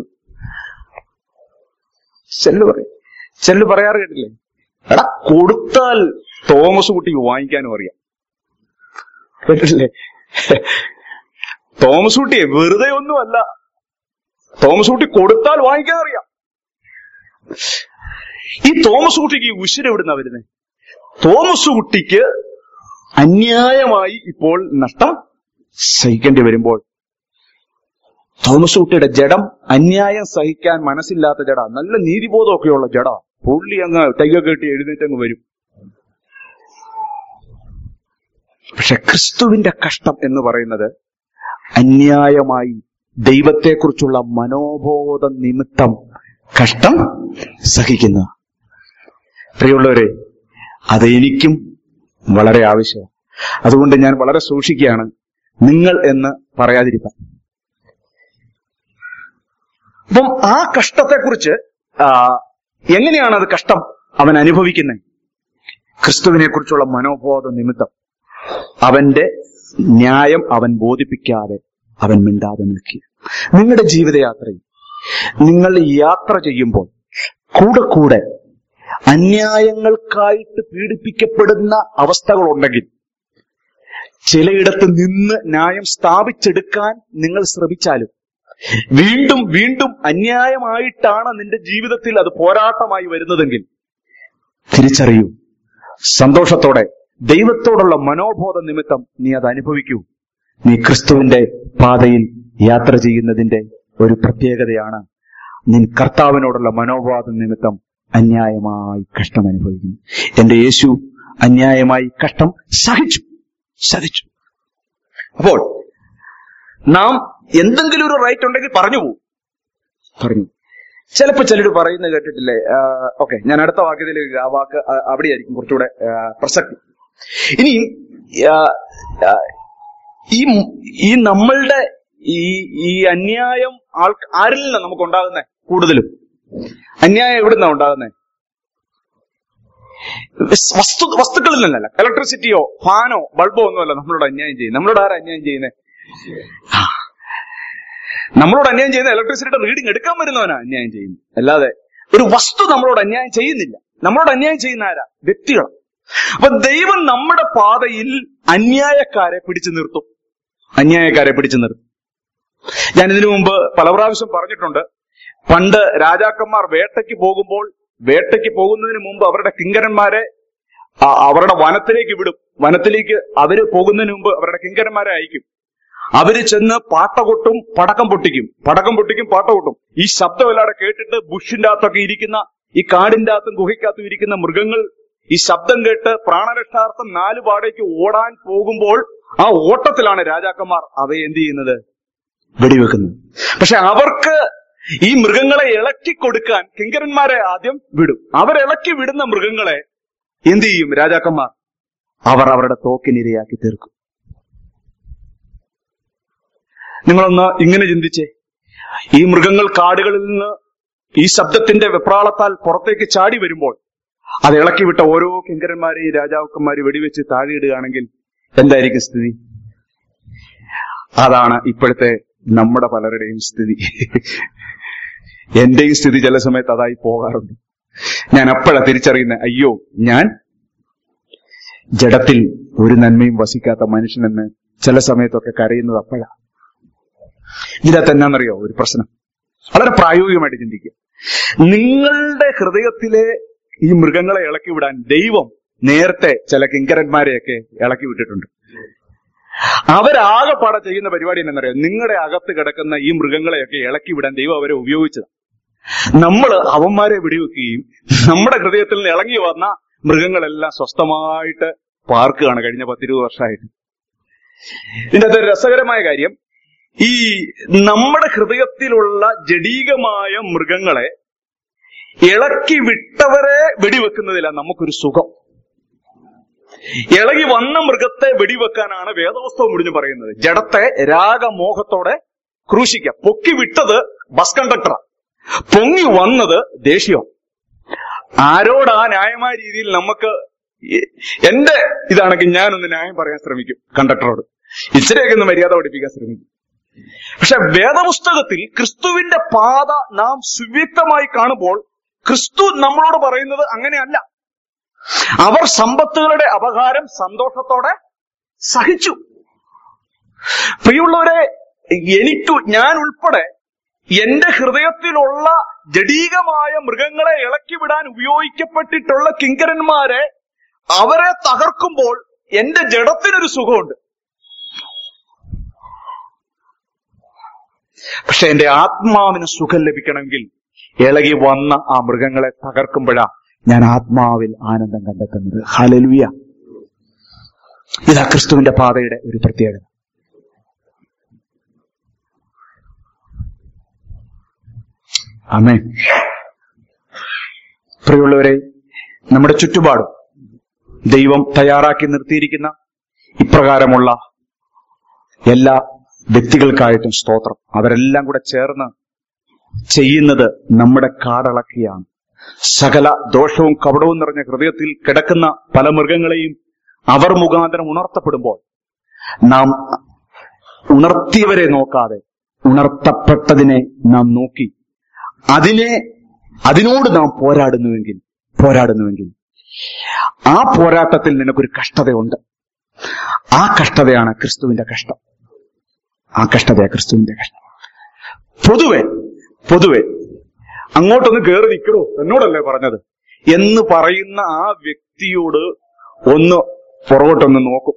Speaker 1: ചെല്ലു പറയും ചെല്ലു പറയാറ് കേട്ടില്ലേ എടാ കൊടുത്താൽ തോമസ് കുട്ടിക്ക് വാങ്ങിക്കാനും അറിയാം കേട്ടില്ലേ തോമസ് കുട്ടിയെ വെറുതെ ഒന്നുമല്ല തോമസ് കുട്ടി കൊടുത്താൽ വാങ്ങിക്കാൻ അറിയാം ഈ തോമസ് കുട്ടിക്ക് ഈ ഉശിര എവിടുന്ന വരുന്നത് തോമസ് കുട്ടിക്ക് അന്യായമായി ഇപ്പോൾ നഷ്ടം സഹിക്കേണ്ടി വരുമ്പോൾ തോമസ് കുട്ടിയുടെ ജഡം അന്യായം സഹിക്കാൻ മനസ്സില്ലാത്ത ജഡ നല്ല നീതിബോധമൊക്കെയുള്ള ജഡ പുള്ളി അങ്ങ് തയ്യൊക്കെ കെട്ടി എഴുന്നേറ്റങ്ങ് വരും പക്ഷെ ക്രിസ്തുവിന്റെ കഷ്ടം എന്ന് പറയുന്നത് അന്യായമായി ദൈവത്തെക്കുറിച്ചുള്ള മനോബോധ നിമിത്തം കഷ്ടം സഹിക്കുന്ന പ്രിയമുള്ളവരെ അത് എനിക്കും വളരെ ആവശ്യമാണ് അതുകൊണ്ട് ഞാൻ വളരെ സൂക്ഷിക്കുകയാണ് നിങ്ങൾ എന്ന് പറയാതിരിക്കാൻ അപ്പം ആ കഷ്ടത്തെക്കുറിച്ച് ആ, എങ്ങനെയാണ് അത് കഷ്ടം അവൻ അനുഭവിക്കുന്നത് ക്രിസ്തുവിനെ കുറിച്ചുള്ള മനോബോധ നിമിത്തം അവന്റെ ന്യായം അവൻ ബോധിപ്പിക്കാതെ അവൻ മിണ്ടാതെ നിൽക്കുക നിങ്ങളുടെ ജീവിതയാത്രയിൽ നിങ്ങൾ യാത്ര ചെയ്യുമ്പോൾ കൂടെ കൂടെ അന്യായങ്ങൾക്കായിട്ട് പീഡിപ്പിക്കപ്പെടുന്ന അവസ്ഥകളുണ്ടെങ്കിൽ ചിലയിടത്ത് നിന്ന് ന്യായം സ്ഥാപിച്ചെടുക്കാൻ നിങ്ങൾ ശ്രമിച്ചാലും വീണ്ടും വീണ്ടും അന്യായമായിട്ടാണ് നിന്റെ ജീവിതത്തിൽ അത് പോരാട്ടമായി വരുന്നതെങ്കിൽ തിരിച്ചറിയൂ സന്തോഷത്തോടെ ദൈവത്തോടുള്ള മനോബോധ നിമിത്തം നീ അത് അനുഭവിക്കൂ നീ ക്രിസ്തുവിന്റെ പാതയിൽ യാത്ര ചെയ്യുന്നതിന്റെ ഒരു പ്രത്യേകതയാണ് നിൻ കർത്താവിനോടുള്ള മനോബോധ നിമിത്തം അന്യായമായി കഷ്ടം അനുഭവിക്കുന്നു എന്റെ യേശു അന്യായമായി കഷ്ടം സഹിച്ചു സഹിച്ചു അപ്പോൾ നാം എന്തെങ്കിലും ഒരു റൈറ്റ് ഉണ്ടെങ്കിൽ പറഞ്ഞു പോകും പറഞ്ഞു ചിലപ്പോ ചിലർ പറയുന്നത് കേട്ടിട്ടില്ലേ ഓക്കെ ഞാൻ അടുത്ത വാക്യത്തിൽ ആ വാക്ക് ആ, അവിടെയായിരിക്കും കുറച്ചുകൂടെ ആ, പ്രസക്തി ഇനി ആ, ആ, ഈ ഈ നമ്മളുടെ ഈ ഈ അന്യായം ആൾ ആരിൽ നിന്നാണ് നമുക്ക് ഉണ്ടാകുന്നത് കൂടുതലും അന്യായം എവിടുന്നാ ഉണ്ടാകുന്നത് വസ്തു വസ്തുക്കളിൽ നിന്നല്ല ഇലക്ട്രിസിറ്റിയോ ഫാനോ ബൾബോ ഒന്നുമല്ല നമ്മളോട് അന്യായം ചെയ്യുന്നത് നമ്മളോട് ആരാ അന്യായം ചെയ്യുന്നത് നമ്മളോട് അന്യായം ചെയ്യുന്ന ഇലക്ട്രിസിറ്റിയുടെ റീഡിംഗ് എടുക്കാൻ വരുന്നവനാ അന്യായം ചെയ്യുന്നത് അല്ലാതെ ഒരു വസ്തു നമ്മളോട് അന്യായം ചെയ്യുന്നില്ല നമ്മളോട് അന്യായം ചെയ്യുന്ന ആരാ വ്യക്തികൾ അപ്പൊ ദൈവം നമ്മുടെ പാതയിൽ അന്യായക്കാരെ പിടിച്ചു നിർത്തും അന്യായക്കാരെ പിടിച്ചു നിർത്തും ഞാൻ ഇതിനു മുമ്പ് പല പ്രാവശ്യം പറഞ്ഞിട്ടുണ്ട് പണ്ട് രാജാക്കന്മാർ വേട്ടയ്ക്ക് പോകുമ്പോൾ വേട്ടയ്ക്ക് പോകുന്നതിന് മുമ്പ് അവരുടെ കിങ്കരന്മാരെ ആ, അവരുടെ വനത്തിലേക്ക് വിടും വനത്തിലേക്ക് അവര് പോകുന്നതിന് മുമ്പ് അവരുടെ കിങ്കരന്മാരെ അയക്കും അവര് ചെന്ന് പാട്ട കൊട്ടും പടക്കം പൊട്ടിക്കും പടക്കം പൊട്ടിക്കും പാട്ട കൊട്ടും ഈ ശബ്ദം എല്ലാടെ കേട്ടിട്ട് ബുഷിന്റെ അകത്തൊക്കെ ഇരിക്കുന്ന ഈ കാടിന്റെ അകത്തും ഗുഹയ്ക്കകത്തും ഇരിക്കുന്ന മൃഗങ്ങൾ ഈ ശബ്ദം കേട്ട് പ്രാണരക്ഷാർത്ഥം നാല് പാടേക്ക് ഓടാൻ പോകുമ്പോൾ ആ ഓട്ടത്തിലാണ് രാജാക്കന്മാർ അവയെ എന്ത് ചെയ്യുന്നത് വെടിവെക്കുന്നത് പക്ഷെ അവർക്ക് ഈ മൃഗങ്ങളെ ഇളക്കി കൊടുക്കാൻ കിങ്കരന്മാരെ ആദ്യം വിടും അവരിളക്കി വിടുന്ന മൃഗങ്ങളെ എന്ത് ചെയ്യും രാജാക്കന്മാർ അവർ അവരുടെ തോക്കിനിരയാക്കി തീർക്കും നിങ്ങളൊന്ന് ഇങ്ങനെ ചിന്തിച്ചേ ഈ മൃഗങ്ങൾ കാടുകളിൽ നിന്ന് ഈ ശബ്ദത്തിന്റെ വെപ്രാളത്താൽ പുറത്തേക്ക് ചാടി വരുമ്പോൾ അത് ഇളക്കി വിട്ട ഓരോ കിങ്കരന്മാരെയും രാജാക്കന്മാരെ വെടിവെച്ച് താഴെയിടുകയാണെങ്കിൽ എന്തായിരിക്കും സ്ഥിതി അതാണ് ഇപ്പോഴത്തെ നമ്മുടെ പലരുടെയും സ്ഥിതി എന്റെയും സ്ഥിതി ചില സമയത്ത് അതായി പോകാറുണ്ട് ഞാൻ അപ്പോഴാ തിരിച്ചറിയുന്നത് അയ്യോ ഞാൻ ജഡത്തിൽ ഒരു നന്മയും വസിക്കാത്ത മനുഷ്യനെന്ന് ചില സമയത്തൊക്കെ കരയുന്നത് അപ്പോഴാ ഇതിനകത്ത് എന്നാന്നറിയോ ഒരു പ്രശ്നം വളരെ പ്രായോഗികമായിട്ട് ചിന്തിക്കുക നിങ്ങളുടെ ഹൃദയത്തിലെ ഈ മൃഗങ്ങളെ ഇളക്കി വിടാൻ ദൈവം നേരത്തെ ചില കിങ്കരന്മാരെയൊക്കെ ഇളക്കി വിട്ടിട്ടുണ്ട് അവരാകെപ്പാടെ ചെയ്യുന്ന പരിപാടി എന്നറിയോ നിങ്ങളുടെ അകത്ത് കിടക്കുന്ന ഈ മൃഗങ്ങളെയൊക്കെ ഇളക്കി വിടാൻ ദൈവം അവരെ ഉപയോഗിച്ചത് നമ്മൾ അവന്മാരെ വെടിവെക്കുകയും നമ്മുടെ ഹൃദയത്തിൽ നിന്ന് ഇളങ്ങി വന്ന മൃഗങ്ങളെല്ലാം സ്വസ്ഥമായിട്ട് പാർക്കുകയാണ് കഴിഞ്ഞ പത്തിരുപത് വർഷമായിട്ട് ഇതിന്റെ അകത്ത് ഒരു രസകരമായ കാര്യം ഈ നമ്മുടെ ഹൃദയത്തിലുള്ള ജഡീകമായ മൃഗങ്ങളെ ഇളക്കി വിട്ടവരെ വെടിവെക്കുന്നതില നമുക്കൊരു സുഖം ഇളകി വന്ന മൃഗത്തെ വെടിവെക്കാനാണ് വേദവസ്തവം മുടിഞ്ഞു പറയുന്നത് ജഡത്തെ രാഗമോഹത്തോടെ ക്രൂശിക്ക പൊക്കി വിട്ടത് ബസ് കണ്ടക്ടറാ പൊങ്ങി വന്നത് ദേഷ്യം ആരോടാ ന്യായമായ രീതിയിൽ നമുക്ക് എ- എന്റെ ഇതാണെങ്കിൽ ഞാനൊന്ന് ന്യായം പറയാൻ ശ്രമിക്കും കണ്ടക്ടറോട് ഇച്ചിരിയൊക്കെ ഒന്ന് മര്യാദ പഠിപ്പിക്കാൻ ശ്രമിക്കും പക്ഷെ വേദപുസ്തകത്തിൽ ക്രിസ്തുവിന്റെ പാത നാം സുവ്യക്തമായി കാണുമ്പോൾ ക്രിസ്തു നമ്മളോട് പറയുന്നത് അങ്ങനെയല്ല അവർ സമ്പത്തുകളുടെ അപകാരം സന്തോഷത്തോടെ സഹിച്ചു പ്രിയമുള്ളവരെ എനിക്ക് ഞാൻ ഉൾപ്പെടെ എന്റെ ഹൃദയത്തിലുള്ള ജഡീകമായ മൃഗങ്ങളെ ഇളക്കി വിടാൻ ഉപയോഗിക്കപ്പെട്ടിട്ടുള്ള കിങ്കരന്മാരെ അവരെ തകർക്കുമ്പോൾ എന്റെ ജഡത്തിനൊരു സുഖമുണ്ട് പക്ഷെ എന്റെ ആത്മാവിന് സുഖം ലഭിക്കണമെങ്കിൽ ഇളകി വന്ന ആ മൃഗങ്ങളെ തകർക്കുമ്പോഴാ ഞാൻ ആത്മാവിൽ ആനന്ദം കണ്ടെത്തുന്നത് ഹലലുയ ഇതാ ക്രിസ്തുവിന്റെ പാതയുടെ ഒരു പ്രത്യേകത അമേ പ്രിയമുള്ളവരെ നമ്മുടെ ചുറ്റുപാടും ദൈവം തയ്യാറാക്കി നിർത്തിയിരിക്കുന്ന ഇപ്രകാരമുള്ള എല്ലാ വ്യക്തികൾക്കായിട്ടും സ്തോത്രം അവരെല്ലാം കൂടെ ചേർന്ന് ചെയ്യുന്നത് നമ്മുടെ കാടളക്കിയാണ് സകല ദോഷവും കപടവും നിറഞ്ഞ ഹൃദയത്തിൽ കിടക്കുന്ന പല മൃഗങ്ങളെയും അവർ മുഖാന്തരം ഉണർത്തപ്പെടുമ്പോൾ നാം ഉണർത്തിയവരെ നോക്കാതെ ഉണർത്തപ്പെട്ടതിനെ നാം നോക്കി അതിനെ അതിനോട് നാം പോരാടുന്നുവെങ്കിൽ പോരാടുന്നുവെങ്കിൽ ആ പോരാട്ടത്തിൽ നിനക്കൊരു കഷ്ടതയുണ്ട് ആ കഷ്ടതയാണ് ക്രിസ്തുവിന്റെ കഷ്ടം ആ കഷ്ടതയാ ക്രിസ്തുവിന്റെ കഷ്ടം പൊതുവെ പൊതുവെ അങ്ങോട്ടൊന്ന് കയറി നിൽക്കണോ എന്നോടല്ലേ പറഞ്ഞത് എന്ന് പറയുന്ന ആ വ്യക്തിയോട് ഒന്ന് പുറകോട്ടൊന്ന് നോക്കും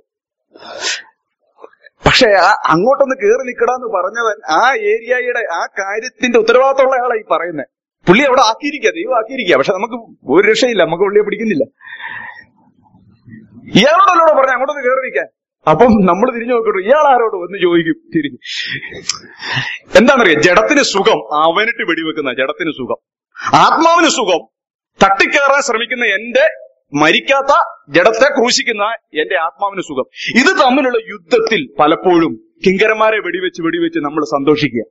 Speaker 1: പക്ഷെ ആ അങ്ങോട്ടൊന്ന് കയറി നിൽക്കടാന്ന് പറഞ്ഞവൻ ആ ഏരിയയുടെ ആ കാര്യത്തിന്റെ ഉത്തരവാദിത്തമുള്ള ആളായി പറയുന്നത് പുള്ളി അവിടെ ആക്കിയിരിക്കുക ദൈവം ആക്കിയിരിക്കുക പക്ഷെ നമുക്ക് ഒരു രക്ഷയില്ല നമുക്ക് പുള്ളിയെ പിടിക്കുന്നില്ല ഇയാളോടല്ലോടെ പറഞ്ഞ അങ്ങോട്ടൊന്ന് കയറി നിൽക്കാൻ അപ്പം നമ്മൾ തിരിഞ്ഞു നോക്കട്ടു ഇയാൾ ആരോട് എന്ന് ചോദിക്കും തിരിഞ്ഞ് എന്താണെന്നറിയാം ജഡത്തിന് സുഖം അവനിട്ട് വെടിവെക്കുന്ന ജഡത്തിന് സുഖം ആത്മാവിന് സുഖം തട്ടിക്കയറാൻ ശ്രമിക്കുന്ന എന്റെ മരിക്കാത്ത ജഡത്തെ ക്രൂശിക്കുന്ന എന്റെ ആത്മാവിന് സുഖം ഇത് തമ്മിലുള്ള യുദ്ധത്തിൽ പലപ്പോഴും കിങ്കരന്മാരെ വെടിവെച്ച് വെടിവെച്ച് നമ്മൾ സന്തോഷിക്കുക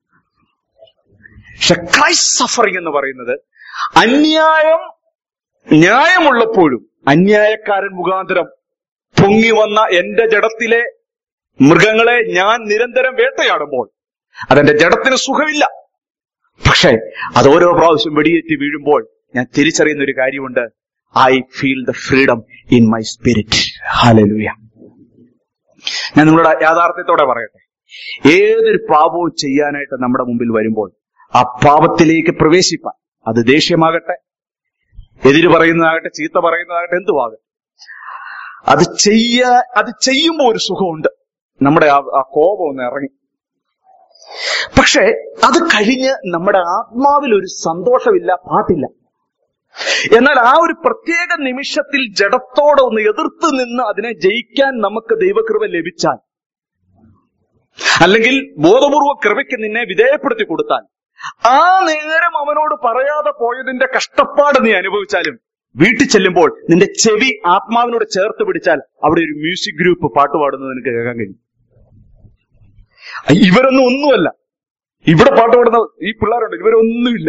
Speaker 1: പക്ഷെ ക്രൈസ്റ്റ് സഫറിംഗ് എന്ന് പറയുന്നത് അന്യായം ന്യായമുള്ളപ്പോഴും അന്യായക്കാരൻ മുഖാന്തരം പൊങ്ങി വന്ന എന്റെ ജഡത്തിലെ മൃഗങ്ങളെ ഞാൻ നിരന്തരം വേട്ടയാടുമ്പോൾ അതെന്റെ ജഡത്തിന് സുഖമില്ല പക്ഷേ അത് ഓരോ പ്രാവശ്യം വെടിയേറ്റ് വീഴുമ്പോൾ ഞാൻ തിരിച്ചറിയുന്ന ഒരു കാര്യമുണ്ട് I feel the freedom in my spirit hallelujah ഞാൻ നിങ്ങളുടെ യാഥാർത്ഥ്യത്തോടെ പറയട്ടെ ഏതൊരു പാപവും ചെയ്യാനായിട്ട് നമ്മുടെ മുമ്പിൽ വരുമ്പോൾ ആ പാപത്തിലേക്ക് പ്രവേശിപ്പാൻ അത് ദേഷ്യമാകട്ടെ എതിര് പറയുന്നതാകട്ടെ ചീത്ത പറയുന്നതാകട്ടെ എന്തുവാകട്ടെ അത് ചെയ്യാ അത് ചെയ്യുമ്പോൾ ഒരു സുഖമുണ്ട് നമ്മുടെ ആ ആ കോപം ഒന്ന് ഇറങ്ങി പക്ഷെ അത് കഴിഞ്ഞ് നമ്മുടെ ആത്മാവിൽ ഒരു സന്തോഷമില്ല പാട്ടില്ല എന്നാൽ ആ ഒരു പ്രത്യേക നിമിഷത്തിൽ ജഡത്തോടെ ഒന്ന് എതിർത്ത് നിന്ന് അതിനെ ജയിക്കാൻ നമുക്ക് ദൈവകൃപ ലഭിച്ചാൽ അല്ലെങ്കിൽ ബോധപൂർവ കൃപയ്ക്ക് നിന്നെ വിധേയപ്പെടുത്തി കൊടുത്താൽ ആ നേരം അവനോട് പറയാതെ പോയതിന്റെ കഷ്ടപ്പാട് നീ അനുഭവിച്ചാലും വീട്ടിൽ ചെല്ലുമ്പോൾ നിന്റെ ചെവി ആത്മാവിനോട് ചേർത്ത് പിടിച്ചാൽ അവിടെ ഒരു മ്യൂസിക് ഗ്രൂപ്പ് പാട്ട് പാടുന്നത് നിനക്ക് കേൾക്കാൻ കഴിയും ഇവരൊന്നും ഒന്നുമല്ല ഇവിടെ പാട്ട് പാടുന്ന ഈ പിള്ളേരുണ്ട് ഇവരൊന്നുമില്ല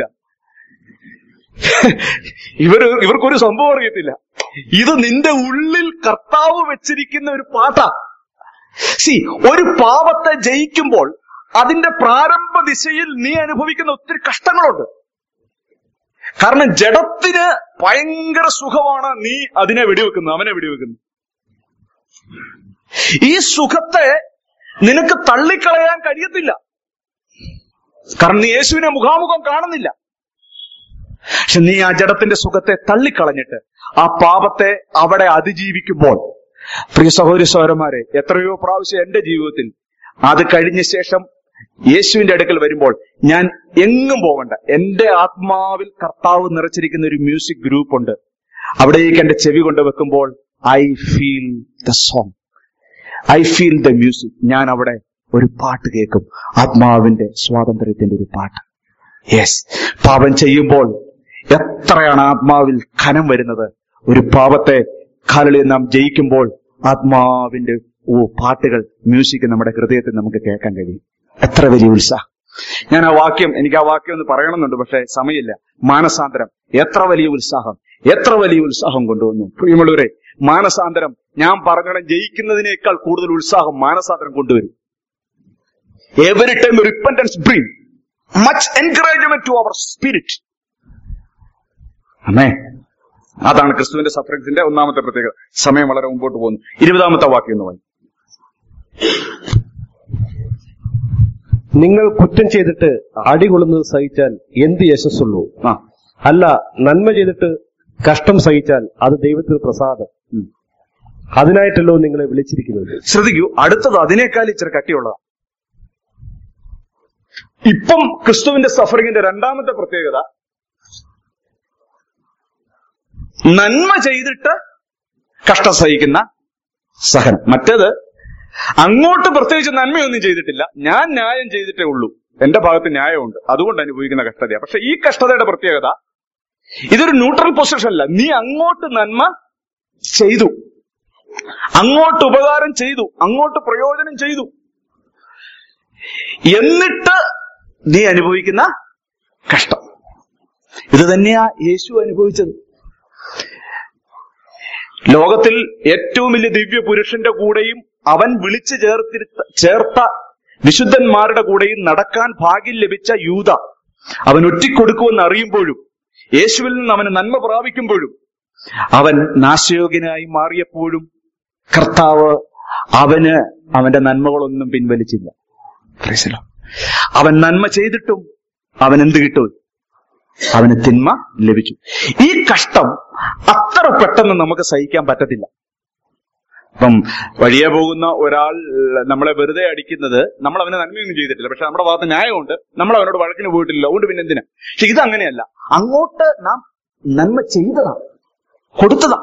Speaker 1: ഇവര് ഇവർക്കൊരു സംഭവം അറിയത്തില്ല ഇത് നിന്റെ ഉള്ളിൽ കർത്താവ് വെച്ചിരിക്കുന്ന ഒരു പാട്ടാ സി ഒരു പാപത്തെ ജയിക്കുമ്പോൾ അതിന്റെ പ്രാരംഭ ദിശയിൽ നീ അനുഭവിക്കുന്ന ഒത്തിരി കഷ്ടങ്ങളുണ്ട് കാരണം ജഡത്തിന് ഭയങ്കര സുഖമാണ് നീ അതിനെ വെടിവെക്കുന്നത് അവനെ വെടിവെക്കുന്നത് ഈ സുഖത്തെ നിനക്ക് തള്ളിക്കളയാൻ കഴിയത്തില്ല കാരണം നീ യേശുവിനെ മുഖാമുഖം കാണുന്നില്ല പക്ഷെ നീ ആ ജഡത്തിന്റെ സുഖത്തെ തള്ളിക്കളഞ്ഞിട്ട് ആ പാപത്തെ അവിടെ അതിജീവിക്കുമ്പോൾ പ്രിയ സഹോദരി സഹോദരന്മാരെ എത്രയോ പ്രാവശ്യം എന്റെ ജീവിതത്തിൽ അത് കഴിഞ്ഞ ശേഷം യേശുവിന്റെ അടുക്കൽ വരുമ്പോൾ ഞാൻ എങ്ങും പോകണ്ട എന്റെ ആത്മാവിൽ കർത്താവ് നിറച്ചിരിക്കുന്ന ഒരു മ്യൂസിക് ഗ്രൂപ്പ് ഉണ്ട് അവിടേക്ക് എന്റെ ചെവി കൊണ്ട് വെക്കുമ്പോൾ I feel the song I feel the music ഞാൻ അവിടെ ഒരു പാട്ട് കേൾക്കും ആത്മാവിന്റെ സ്വാതന്ത്ര്യത്തിന്റെ ഒരു പാട്ട് യെസ് പാപം ചെയ്യുമ്പോൾ എത്രയാണ് ആത്മാവിൽ ഖനം വരുന്നത് ഒരു പാപത്തെ കാലളിൽ നാം ജയിക്കുമ്പോൾ ആത്മാവിന്റെ ഓ പാട്ടുകൾ മ്യൂസിക് നമ്മുടെ ഹൃദയത്തിൽ നമുക്ക് കേൾക്കാൻ കഴിയും എത്ര വലിയ ഉത്സാഹം ഞാൻ ആ വാക്യം എനിക്ക് ആ വാക്യം ഒന്ന് പറയണമെന്നുണ്ട് പക്ഷെ സമയമില്ല മാനസാന്തരം എത്ര വലിയ ഉത്സാഹം എത്ര വലിയ ഉത്സാഹം കൊണ്ടുവന്നു പ്രിയമുള്ളവരെ മാനസാന്തരം ഞാൻ പറഞ്ഞോളം ജയിക്കുന്നതിനേക്കാൾ കൂടുതൽ ഉത്സാഹം മാനസാന്തരം കൊണ്ടുവരും every time repentance bring much encouragement to our spirit അമ്മേ അതാണ് ക്രിസ്തുവിന്റെ സഫറിങ്സിന്റെ ഒന്നാമത്തെ പ്രത്യേകത സമയം വളരെ മുമ്പോട്ട് പോകുന്നു ഇരുപതാമത്തെ വാക്യം എന്ന് വായി
Speaker 2: നിങ്ങൾ കുറ്റം ചെയ്തിട്ട് അടികൊള്ളുന്നത് സഹിച്ചാൽ എന്ത് യശസ്സുള്ളൂ
Speaker 1: ആ
Speaker 2: അല്ല നന്മ ചെയ്തിട്ട് കഷ്ടം സഹിച്ചാൽ അത് ദൈവത്തിന് പ്രസാദം
Speaker 1: ഉം.
Speaker 2: അതിനായിട്ടല്ലോ നിങ്ങളെ വിളിച്ചിരിക്കുന്നത്
Speaker 1: ശ്രദ്ധിക്കൂ അടുത്തത് അതിനേക്കാൾ ഇച്ചിരി കട്ടിയുള്ളതാണ് ഇപ്പം ക്രിസ്തുവിന്റെ സഫറിങ്ങിന്റെ രണ്ടാമത്തെ പ്രത്യേകത നന്മ ചെയ്തിട്ട് കഷ്ടം സഹിക്കുന്ന സഹനം മറ്റേത് അങ്ങോട്ട് പ്രത്യേകിച്ച് നന്മയൊന്നും ചെയ്തിട്ടില്ല ഞാൻ ന്യായം ചെയ്തിട്ടേ ഉള്ളൂ എന്റെ ഭാഗത്ത് ന്യായമുണ്ട് അതുകൊണ്ട് അനുഭവിക്കുന്ന കഷ്ടതയാണ് പക്ഷെ ഈ കഷ്ടതയുടെ പ്രത്യേകത ഇതൊരു ന്യൂട്രൽ പൊസിഷൻ അല്ല നീ അങ്ങോട്ട് നന്മ ചെയ്തു അങ്ങോട്ട് ഉപകാരം ചെയ്തു അങ്ങോട്ട് പ്രയോജനം ചെയ്തു എന്നിട്ട് നീ അനുഭവിക്കുന്ന കഷ്ടം ഇത് തന്നെയാ യേശു അനുഭവിച്ചത് ലോകത്തിൽ ഏറ്റവും വലിയ ദിവ്യ പുരുഷന്റെ കൂടെയും അവൻ വിളിച്ചു ചേർത്തിരുത്ത ചേർത്ത വിശുദ്ധന്മാരുടെ കൂടെയും നടക്കാൻ ഭാഗ്യം ലഭിച്ച യൂത അവൻ ഒറ്റിക്കൊടുക്കുമെന്ന് അറിയുമ്പോഴും യേശുവിൽ നിന്ന് അവന് നന്മ പ്രാപിക്കുമ്പോഴും അവൻ നാശയോഗ്യനായി മാറിയപ്പോഴും കർത്താവ് അവന് അവന്റെ നന്മകളൊന്നും പിൻവലിച്ചില്ല Praise the Lord. അവൻ നന്മ ചെയ്തിട്ടും അവൻ എന്ത് കിട്ടും അവന് തിന്മ ലഭിച്ചു ഈ കഷ്ടം അത്ര പെട്ടെന്ന് നമുക്ക് സഹിക്കാൻ പറ്റത്തില്ല അപ്പം വഴിയെ പോകുന്ന ഒരാൾ ഏഹ്, നമ്മളെ വെറുതെ അടിക്കുന്നത് നമ്മൾ അവനെ നന്മയൊന്നും ചെയ്തിട്ടില്ല പക്ഷെ നമ്മുടെ ഭാഗത്ത് ന്യായമുണ്ട് നമ്മൾ അവനോട് വഴക്കിന് പോയിട്ടില്ല അതുകൊണ്ട് പിന്നെ എന്തിനാ പക്ഷെ ഇത് അങ്ങനെയല്ല അങ്ങോട്ട് നാം നന്മ ചെയ്തതാണ് കൊടുത്തതാ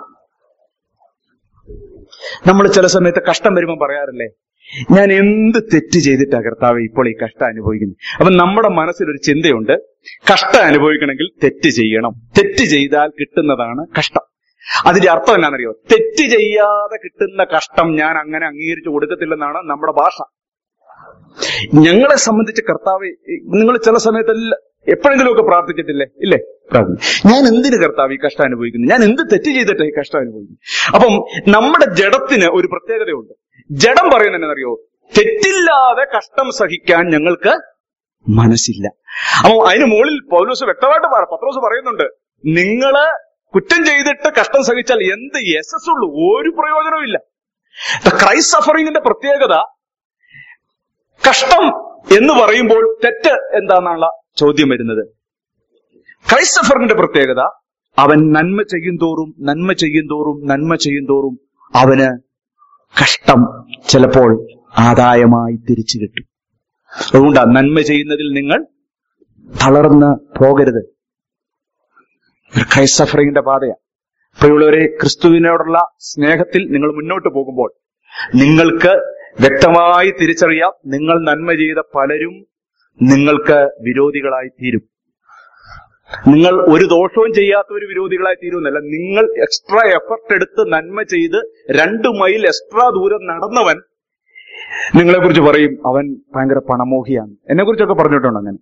Speaker 1: നമ്മൾ ചില സമയത്ത് കഷ്ടം വരുമ്പോൾ പറയാറില്ലേ ഞാൻ എന്ത് തെറ്റ് ചെയ്തിട്ടാ കർത്താവ് ഇപ്പോൾ ഈ കഷ്ടം അനുഭവിക്കുന്നത് അപ്പൊ നമ്മുടെ മനസ്സിലൊരു ചിന്തയുണ്ട് കഷ്ടം അനുഭവിക്കണമെങ്കിൽ തെറ്റ് ചെയ്യണം തെറ്റ് ചെയ്താൽ കിട്ടുന്നതാണ് കഷ്ടം അതിന്റെ അർത്ഥം എന്നാണെന്നറിയോ തെറ്റ് ചെയ്യാതെ കിട്ടുന്ന കഷ്ടം ഞാൻ അങ്ങനെ അംഗീകരിച്ചു കൊടുക്കത്തില്ലെന്നാണ് നമ്മുടെ ഭാഷ ഞങ്ങളെ സംബന്ധിച്ച് കർത്താവ് നിങ്ങൾ ചില സമയത്തെല്ലാം എപ്പോഴെങ്കിലുമൊക്കെ പ്രാർത്ഥിച്ചിട്ടില്ലേ ഇല്ലേ പ്രാർത്ഥന ഞാൻ എന്തിന് കർത്താവ് ഈ കഷ്ടം അനുഭവിക്കുന്നു ഞാൻ എന്ത് തെറ്റ് ചെയ്തിട്ട് ഈ കഷ്ടം അനുഭവിക്കുന്നു അപ്പം നമ്മുടെ ജഡത്തിന് ഒരു പ്രത്യേകതയുണ്ട് ജഡം പറയുന്നത് എന്നറിയോ തെറ്റില്ലാതെ കഷ്ടം സഹിക്കാൻ ഞങ്ങൾക്ക് മനസ്സില്ല അപ്പൊ അതിന് മുകളിൽ പൗലോസ് വ്യക്തമായിട്ട് പറ പത്രോസ് പറയുന്നുണ്ട് നിങ്ങള് കുറ്റം ചെയ്തിട്ട് കഷ്ടം സഹിച്ചാൽ എന്ത് യശസ് ഉള്ളൂ ഒരു പ്രയോജനവും ഇല്ല ക്രൈസ്റ്റ് സഫറിങ്ങിന്റെ പ്രത്യേകത കഷ്ടം എന്ന് പറയുമ്പോൾ തെറ്റ് എന്താണെന്നുള്ള ചോദ്യം വരുന്നത് ക്രൈസ്റ്റ് സഫറിന്റെ പ്രത്യേകത അവൻ നന്മ ചെയ്യും തോറും നന്മ ചെയ്യും തോറും നന്മ ചെയ്യും തോറും അവന് കഷ്ടം ചിലപ്പോൾ ആദായമായി തിരിച്ചു കിട്ടും അതുകൊണ്ടാ നന്മ ചെയ്യുന്നതിൽ നിങ്ങൾ തളർന്ന് പോകരുത് ഒരു ക്രൈസ്റ്റ് സഫറിങ്ങിന്റെ പാതയാണ് പ്രിയമുള്ളവരെ ക്രിസ്തുവിനോടുള്ള സ്നേഹത്തിൽ നിങ്ങൾ മുന്നോട്ട് പോകുമ്പോൾ നിങ്ങൾക്ക് വ്യക്തമായി തിരിച്ചറിയാം നിങ്ങൾ നന്മ ചെയ്ത പലരും നിങ്ങൾക്ക് വിരോധികളായി തീരും നിങ്ങൾ ഒരു ദോഷവും ചെയ്യാത്ത ഒരു വിരോധികളായി തീരുമെന്നല്ല നിങ്ങൾ എക്സ്ട്രാ എഫർട്ട് എടുത്ത് നന്മ ചെയ്ത് രണ്ട് മൈൽ എക്സ്ട്രാ ദൂരം നടന്നവൻ നിങ്ങളെ കുറിച്ച് പറയും അവൻ ഭയങ്കര പണമോഹിയാണ് എന്നെ കുറിച്ചൊക്കെ പറഞ്ഞിട്ടുണ്ട് അങ്ങനെ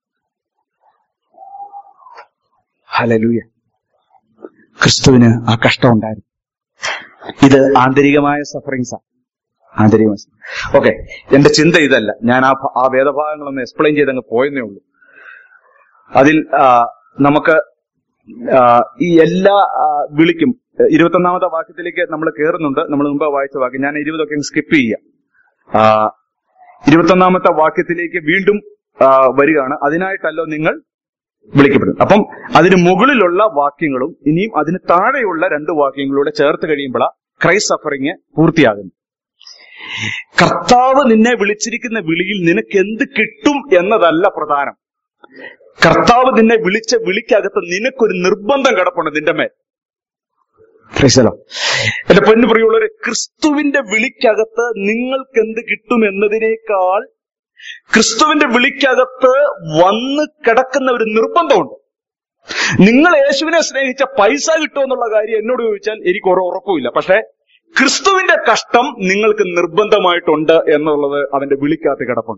Speaker 1: ഹലലൂയ ക്രിസ്തുവിന് ആ കഷ്ടം ഉണ്ടായിരുന്നു ഇത് ആന്തരികമായ സഫറിങ്സാ ആന്തരികമായ ഓക്കെ എന്റെ ചിന്ത ഇതല്ല ഞാൻ ആ ഭ- ആ വേദഭാഗങ്ങളൊന്ന് എക്സ്പ്ലെയിൻ ചെയ്ത് അങ്ങ് പോയെന്നേ ഉള്ളൂ അതിൽ ആ, നമുക്ക് ആ, ഈ എല്ലാ ആ, വിളിക്കും ഇരുപത്തൊന്നാമത്തെ വാക്യത്തിലേക്ക് നമ്മൾ കയറുന്നുണ്ട് നമ്മൾ മുമ്പ് വായിച്ച വാക്യം ഞാൻ ഇരുപതൊക്കെ സ്കിപ്പ് ചെയ്യാം ആ, ഇരുപത്തൊന്നാമത്തെ വാക്യത്തിലേക്ക് വീണ്ടും ആ, വരികയാണ് അതിനായിട്ടല്ലോ നിങ്ങൾ വിളിക്കപ്പെടുന്നത് അപ്പം അതിന് മുകളിലുള്ള വാക്യങ്ങളും ഇനിയും അതിന് താഴെയുള്ള രണ്ട് വാക്യങ്ങളൂടെ ചേർത്ത് കഴിയുമ്പോൾ ക്രൈസ്റ്റ് സഫറിങ് പൂർത്തിയാകുന്നു കർത്താവ് നിന്നെ വിളിച്ചിരിക്കുന്ന വിളിയിൽ നിനക്ക് എന്ത് കിട്ടും എന്നതല്ല പ്രധാനം കർത്താവ് നിന്നെ വിളിച്ച വിളിക്കകത്ത് നിനക്കൊരു നിർബന്ധം കിടപ്പുണ്ട് നിന്റെ മേൽ Praise the Lord. എന്റെ പൊന്നു പ്രിയമുള്ളവരെ ക്രിസ്തുവിന്റെ വിളിക്കകത്ത് നിങ്ങൾക്ക് എന്ത് കിട്ടും എന്നതിനേക്കാൾ ക്രിസ്തുവിന്റെ വിളിക്കകത്ത് വന്ന് കിടക്കുന്ന ഒരു നിർബന്ധമുണ്ട് നിങ്ങൾ യേശുവിനെ സ്നേഹിച്ച പൈസ കിട്ടുമെന്നുള്ള കാര്യം എന്നോട് ചോദിച്ചാൽ എനിക്ക് ഒരു ഉറപ്പുമില്ല പക്ഷെ ക്രിസ്തുവിന്റെ കഷ്ടം നിങ്ങൾക്ക് നിർബന്ധമായിട്ടുണ്ട് എന്നുള്ളത് അവന്റെ വിളിക്കകത്ത് കിടപ്പുണ്ട്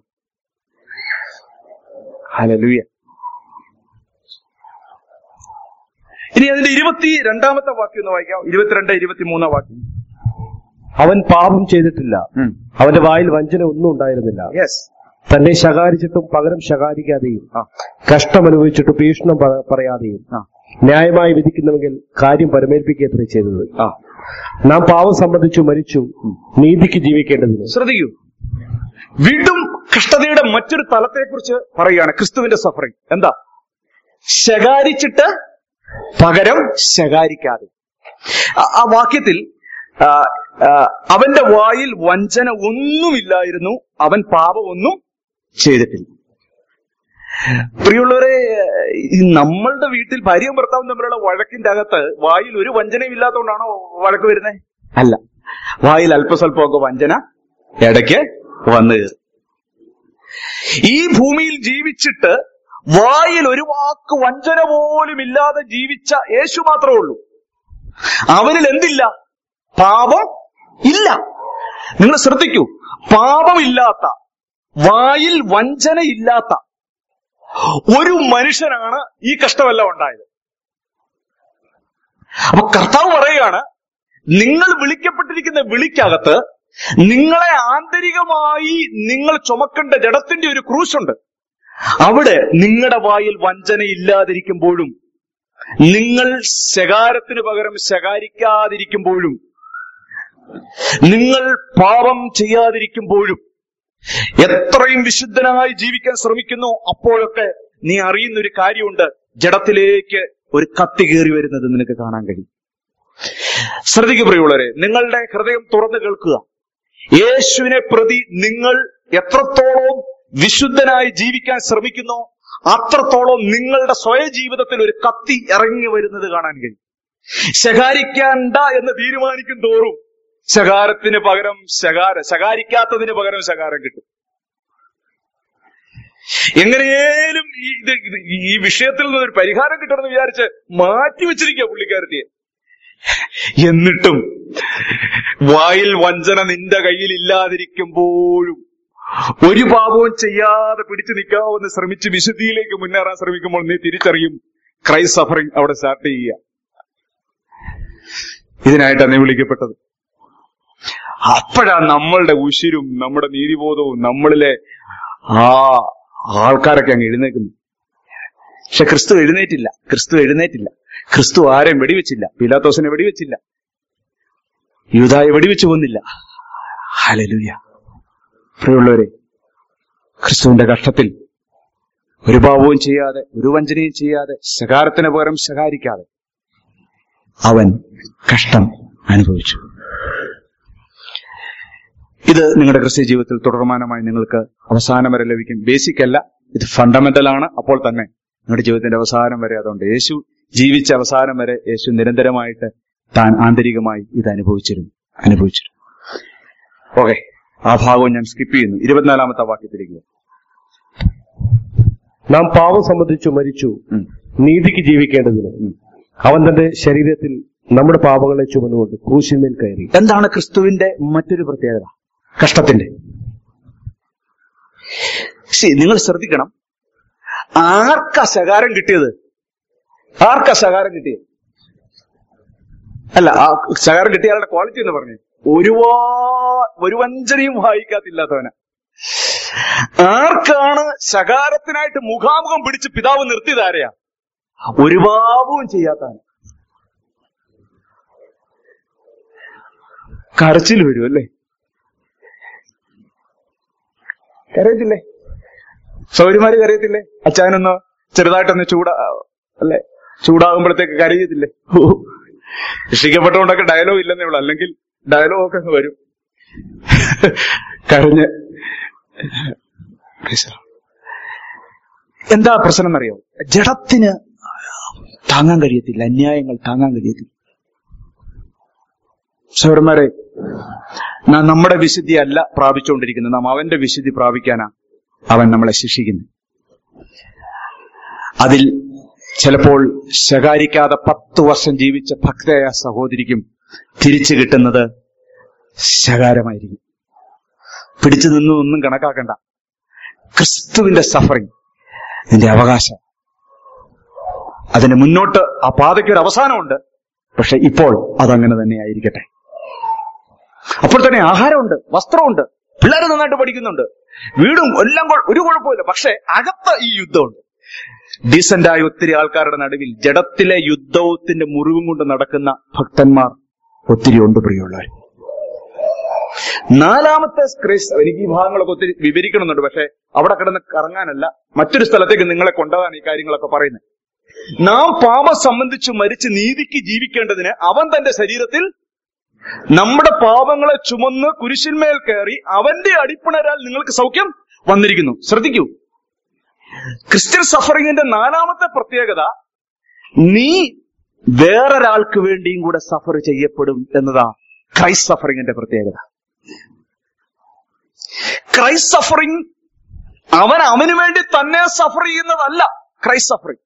Speaker 1: ഹലലൂയ ഇനി അതിന്റെ ഇരുപത്തി രണ്ടാമത്തെ വാക്യം ഒന്ന് വായിക്കാം ഇരുപത്തിരണ്ട് ഇരുപത്തിമൂന്നാം വാക്യം
Speaker 2: അവൻ പാപം ചെയ്തിട്ടില്ല അവന്റെ വായിൽ വഞ്ചന ഒന്നും ഉണ്ടായിരുന്നില്ല
Speaker 1: യെസ്
Speaker 2: തന്നെ ശകാരിച്ചിട്ടും പകരം ശകാരിക്കാതെയും
Speaker 1: ആ
Speaker 2: കഷ്ടം അനുഭവിച്ചിട്ട് ഭീഷണം പ- പറയാതെയും
Speaker 1: ആ
Speaker 2: ന്യായമായി വിധിക്കുന്നുവെങ്കിൽ കാര്യം പരമേൽപ്പിക്കത്രേ ചെയ്തത്
Speaker 1: ആ
Speaker 2: നാം പാവം സംബന്ധിച്ചു മരിച്ചു നീതിക്ക് ജീവിക്കേണ്ടതിന്
Speaker 1: ശ്രദ്ധിക്കൂ വീണ്ടും കഷ്ടതയുടെ മറ്റൊരു തലത്തെക്കുറിച്ച് പറയുകയാണ് ക്രിസ്തുവിന്റെ സഫറിങ് എന്താ ശകാരിച്ചിട്ട് പകരം ശകാരിക്കാതെ ആ- ആ വാക്യത്തിൽ ആ, ആ, അവന്റെ വായിൽ വഞ്ചന ഒന്നുമില്ലായിരുന്നു അവൻ പാപം ഒന്നും ചെയ്തിട്ടില്ല പ്രിയമുള്ളവരെ ഈ നമ്മളുടെ വീട്ടിൽ ഭാര്യയും ഭർത്താവും തമ്മിലുള്ള വഴക്കിന്റെ അകത്ത് വായിൽ ഒരു വഞ്ചനയും ഇല്ലാത്തതുകൊണ്ടാണോ വഴക്ക് വരുന്നത് അല്ല വായിൽ അല്പസ്വല്പമൊക്കെ വഞ്ചന ഇടയ്ക്ക് വന്നു കയറും ഈ ഭൂമിയിൽ ജീവിച്ചിട്ട് വായിൽ ഒരു വാക്ക് വഞ്ചന പോലും ഇല്ലാതെ ജീവിച്ച യേശു മാത്രമേ ഉള്ളൂ അവനിൽ എന്തില്ല പാപം ഇല്ല നിങ്ങൾ ശ്രദ്ധിക്കൂ പാപമില്ലാത്ത വായിൽ വഞ്ചനയില്ലാത്ത ഒരു മനുഷ്യനാണ് ഈ കഷ്ടമെല്ലാം ഉണ്ടായത് അപ്പൊ കർത്താവ് പറയുകയാണ് നിങ്ങൾ വിളിക്കപ്പെട്ടിരിക്കുന്ന വിളിക്കകത്ത് നിങ്ങളെ ആന്തരികമായി നിങ്ങൾ ചുമക്കേണ്ട ജഡത്തിന്റെ ഒരു ക്രൂശുണ്ട് അവിടെ നിങ്ങളുടെ വായിൽ വഞ്ചന ഇല്ലാതിരിക്കുമ്പോഴും നിങ്ങൾ ശകാരത്തിന് പകരം ശകാരിക്കാതിരിക്കുമ്പോഴും നിങ്ങൾ പാപം ചെയ്യാതിരിക്കുമ്പോഴും എത്രയും വിശുദ്ധനായി ജീവിക്കാൻ ശ്രമിക്കുന്നു അപ്പോഴൊക്കെ നീ അറിയുന്ന ഒരു കാര്യമുണ്ട് ജഡത്തിലേക്ക് ഒരു കത്തി കയറി വരുന്നത് നിനക്ക് കാണാൻ കഴിയും ശ്രദ്ധിക്കു പ്രിയമുള്ളവരെ നിങ്ങളുടെ ഹൃദയം തുറന്നു കേൾക്കുക യേശുവിനെ പ്രതി നിങ്ങൾ എത്രത്തോളം വിശുദ്ധനായി ജീവിക്കാൻ ശ്രമിക്കുന്നോ അത്രത്തോളം നിങ്ങളുടെ സ്വയ ജീവിതത്തിൽ ഒരു കത്തി ഇറങ്ങി വരുന്നത് കാണാൻ കഴിയും ശകാരിക്കണ്ട എന്ന് തീരുമാനിക്കും തോറും ശകാരത്തിന് പകരം ശകാര ശകാരിക്കാത്തതിന് പകരം ശകാരം കിട്ടും എങ്ങനെയേലും ഈ ഇത് ഇത് ഈ വിഷയത്തിൽ നിന്ന് ഒരു പരിഹാരം കിട്ടണമെന്ന് വിചാരിച്ച് മാറ്റി വെച്ചിരിക്കുക പുള്ളിക്കാരത്തിയെ എന്നിട്ടും വായിൽ വഞ്ചന നിന്റെ കയ്യിൽ ഇല്ലാതിരിക്കുമ്പോഴും ഒരു പാപവും ചെയ്യാതെ പിടിച്ചു നിൽക്കാമെന്ന് ശ്രമിച്ച് വിശുദ്ധിയിലേക്ക് മുന്നേറാൻ ശ്രമിക്കുമ്പോൾ നീ തിരിച്ചറിയും ക്രൈ സഫറിങ് അവിടെ സ്റ്റാർട്ട് ചെയ്യുക ഇതിനായിട്ടാണ് നീ വിളിക്കപ്പെട്ടത് അപ്പോഴാ നമ്മളുടെ ഉശിരും നമ്മുടെ നീതിബോധവും നമ്മളിലെ ആ ആൾക്കാരൊക്കെ അങ്ങ് എഴുന്നേക്കുന്നു പക്ഷെ ക്രിസ്തു എഴുന്നേറ്റില്ല ക്രിസ്തു എഴുന്നേറ്റില്ല ക്രിസ്തു ആരെയും വെടിവെച്ചില്ല പീലാത്തോസിനെ വെടിവെച്ചില്ല യൂതായെ വെടിവെച്ചു കൊന്നില്ല ഹലലുയ പ്രിയമുള്ളവരെ ക്രിസ്തുവിന്റെ കഷ്ടത്തിൽ ഒരു പാവവും ചെയ്യാതെ ഒരു വഞ്ചനയും ചെയ്യാതെ ശകാരത്തിന് പകരം ശകാരിക്കാതെ അവൻ കഷ്ടം അനുഭവിച്ചു ഇത് നിങ്ങളുടെ ക്രിസ്ത്യ ജീവിതത്തിൽ തുടർമാനമായി നിങ്ങൾക്ക് അവസാനം വരെ ലഭിക്കും ബേസിക് അല്ല ഇത് ഫണ്ടമെന്റൽ ആണ് അപ്പോൾ തന്നെ നിങ്ങളുടെ ജീവിതത്തിന്റെ അവസാനം വരെ അതുകൊണ്ട് യേശു ജീവിച്ച അവസാനം വരെ യേശു നിരന്തരമായിട്ട് താൻ ആന്തരികമായി ഇത് അനുഭവിച്ചിരുന്നു അനുഭവിച്ചിരുന്നു ഓക്കെ ആ ഭാഗവും ഞാൻ സ്കിപ്പ് ചെയ്യുന്നു ഇരുപത്തിനാലാമത്തെ വാക്യത്തിലേക്ക്
Speaker 2: നാം പാപം സംബന്ധിച്ചു മരിച്ചു
Speaker 1: ഉം.
Speaker 2: നീതിക്ക് ജീവിക്കേണ്ടതിന് അവൻ തന്റെ ശരീരത്തിൽ നമ്മുടെ പാപങ്ങളെ ചുമന്നുകൊണ്ട് ക്രൂശിന്മേൽ കയറി
Speaker 1: എന്താണ് ക്രിസ്തുവിന്റെ മറ്റൊരു പ്രത്യേകത കഷ്ടത്തിന്റെ ശരി നിങ്ങൾ ശ്രദ്ധിക്കണം ആർക്കാ ശകാരം കിട്ടിയത് ആർക്കാ ശകാരം കിട്ടിയത് അല്ല ആ ശകാരം കിട്ടിയ ആളുടെ ക്വാളിറ്റി എന്ന് പറഞ്ഞു ഒരുപാ ഒരു വഞ്ചനയും വായിക്കാത്തില്ലാത്തവന ആർക്കാണ് ശകാരത്തിനായിട്ട് മുഖാമുഖം പിടിച്ച് പിതാവ് നിർത്തിയത് ആരെയാ ഒരു പാപവും ചെയ്യാത്തവന് കരച്ചിൽ വരും അല്ലേ കരയത്തില്ലേ സൗര്യമാര് കരയത്തില്ലേ അച്ചായനൊന്ന് ചെറുതായിട്ടൊന്ന് ചൂടാ അല്ലെ ചൂടാകുമ്പോഴത്തേക്ക് കരയത്തില്ലേ ഓ, രക്ഷിക്കപ്പെട്ടതുകൊണ്ടൊക്കെ ഡയലോഗ് ഇല്ലെന്നേ ഉള്ളൂ അല്ലെങ്കിൽ ഡയലോഗ് ഒക്കെ അങ്ങ് വരും കരഞ്ഞ് എന്താ പ്രശ്നം എന്നറിയോ ജഡത്തിന് താങ്ങാൻ കഴിയത്തില്ല അന്യായങ്ങൾ താങ്ങാൻ കഴിയത്തില്ല സൗരന്മാരെ നാം നമ്മുടെ വിശുദ്ധി അല്ല പ്രാപിച്ചുകൊണ്ടിരിക്കുന്നത് നാം അവന്റെ വിശുദ്ധി പ്രാപിക്കാനാ അവൻ നമ്മളെ ശിക്ഷിക്കുന്നത് അതിൽ ചിലപ്പോൾ ശകാരിക്കാതെ പത്ത് വർഷം ജീവിച്ച ഭക്തയായ സഹോദരിക്കും തിരിച്ചു കിട്ടുന്നത് ശകാരമായിരിക്കും പിടിച്ചു നിന്നു ഒന്നും കണക്കാക്കണ്ട ക്രിസ്തുവിന്റെ സഫറിങ് ഇതിന്റെ അവകാശം അതിന് മുന്നോട്ട് ആ പാതയ്ക്ക് ഒരു അവസാനമുണ്ട് പക്ഷെ ഇപ്പോൾ അതങ്ങനെ തന്നെ ആയിരിക്കട്ടെ അപ്പോൾ തന്നെ ആഹാരമുണ്ട് വസ്ത്രമുണ്ട് പിള്ളേർ നന്നായിട്ട് പഠിക്കുന്നുണ്ട് വീടും എല്ലാം കൊ- ഒരു കുഴപ്പമില്ല പക്ഷെ അകത്ത് ഈ യുദ്ധമുണ്ട് ഡീസന്റായ ഒത്തിരി ആൾക്കാരുടെ നടുവിൽ ജഡത്തിലെ യുദ്ധത്തിന്റെ മുറിവും കൊണ്ട് നടക്കുന്ന ഭക്തന്മാർ ഒത്തിരി ഉണ്ട് പ്രിയമുള്ളവർ നാലാമത്തെ ക്രൈസ് എനിക്ക് ഈ ഭാഗങ്ങളൊക്കെ ഒത്തിരി വിവരിക്കണമെന്നുണ്ട് പക്ഷെ അവിടെ കിടന്ന് കറങ്ങാനല്ല മറ്റൊരു സ്ഥലത്തേക്ക് നിങ്ങളെ കൊണ്ടുപോകാൻ ഈ കാര്യങ്ങളൊക്കെ പറയുന്നത് നാം പാപം സംബന്ധിച്ച് മരിച്ച് നീതിക്ക് ജീവിക്കേണ്ടതിന് അവൻ തന്റെ ശരീരത്തിൽ നമ്മുടെ പാപങ്ങളെ ചുമന്ന് കുരിശിന്മേൽ കയറി അവന്റെ അടിപ്പിണരാൽ നിങ്ങൾക്ക് സൗഖ്യം വന്നിരിക്കുന്നു ശ്രദ്ധിക്കൂ ക്രിസ്ത്യൻ സഫറിങ്ങിന്റെ നാലാമത്തെ പ്രത്യേകത നീ വേറൊരാൾക്ക് വേണ്ടിയും കൂടെ സഫർ ചെയ്യപ്പെടും എന്നതാ ക്രൈസ്റ്റ് സഫറിങ്ങിന്റെ പ്രത്യേകത ക്രൈസ്റ്റ് സഫറിങ് അവൻ അവന് വേണ്ടി തന്നെ സഫർ ചെയ്യുന്നതല്ല ക്രൈസ്റ്റ് സഫറിങ്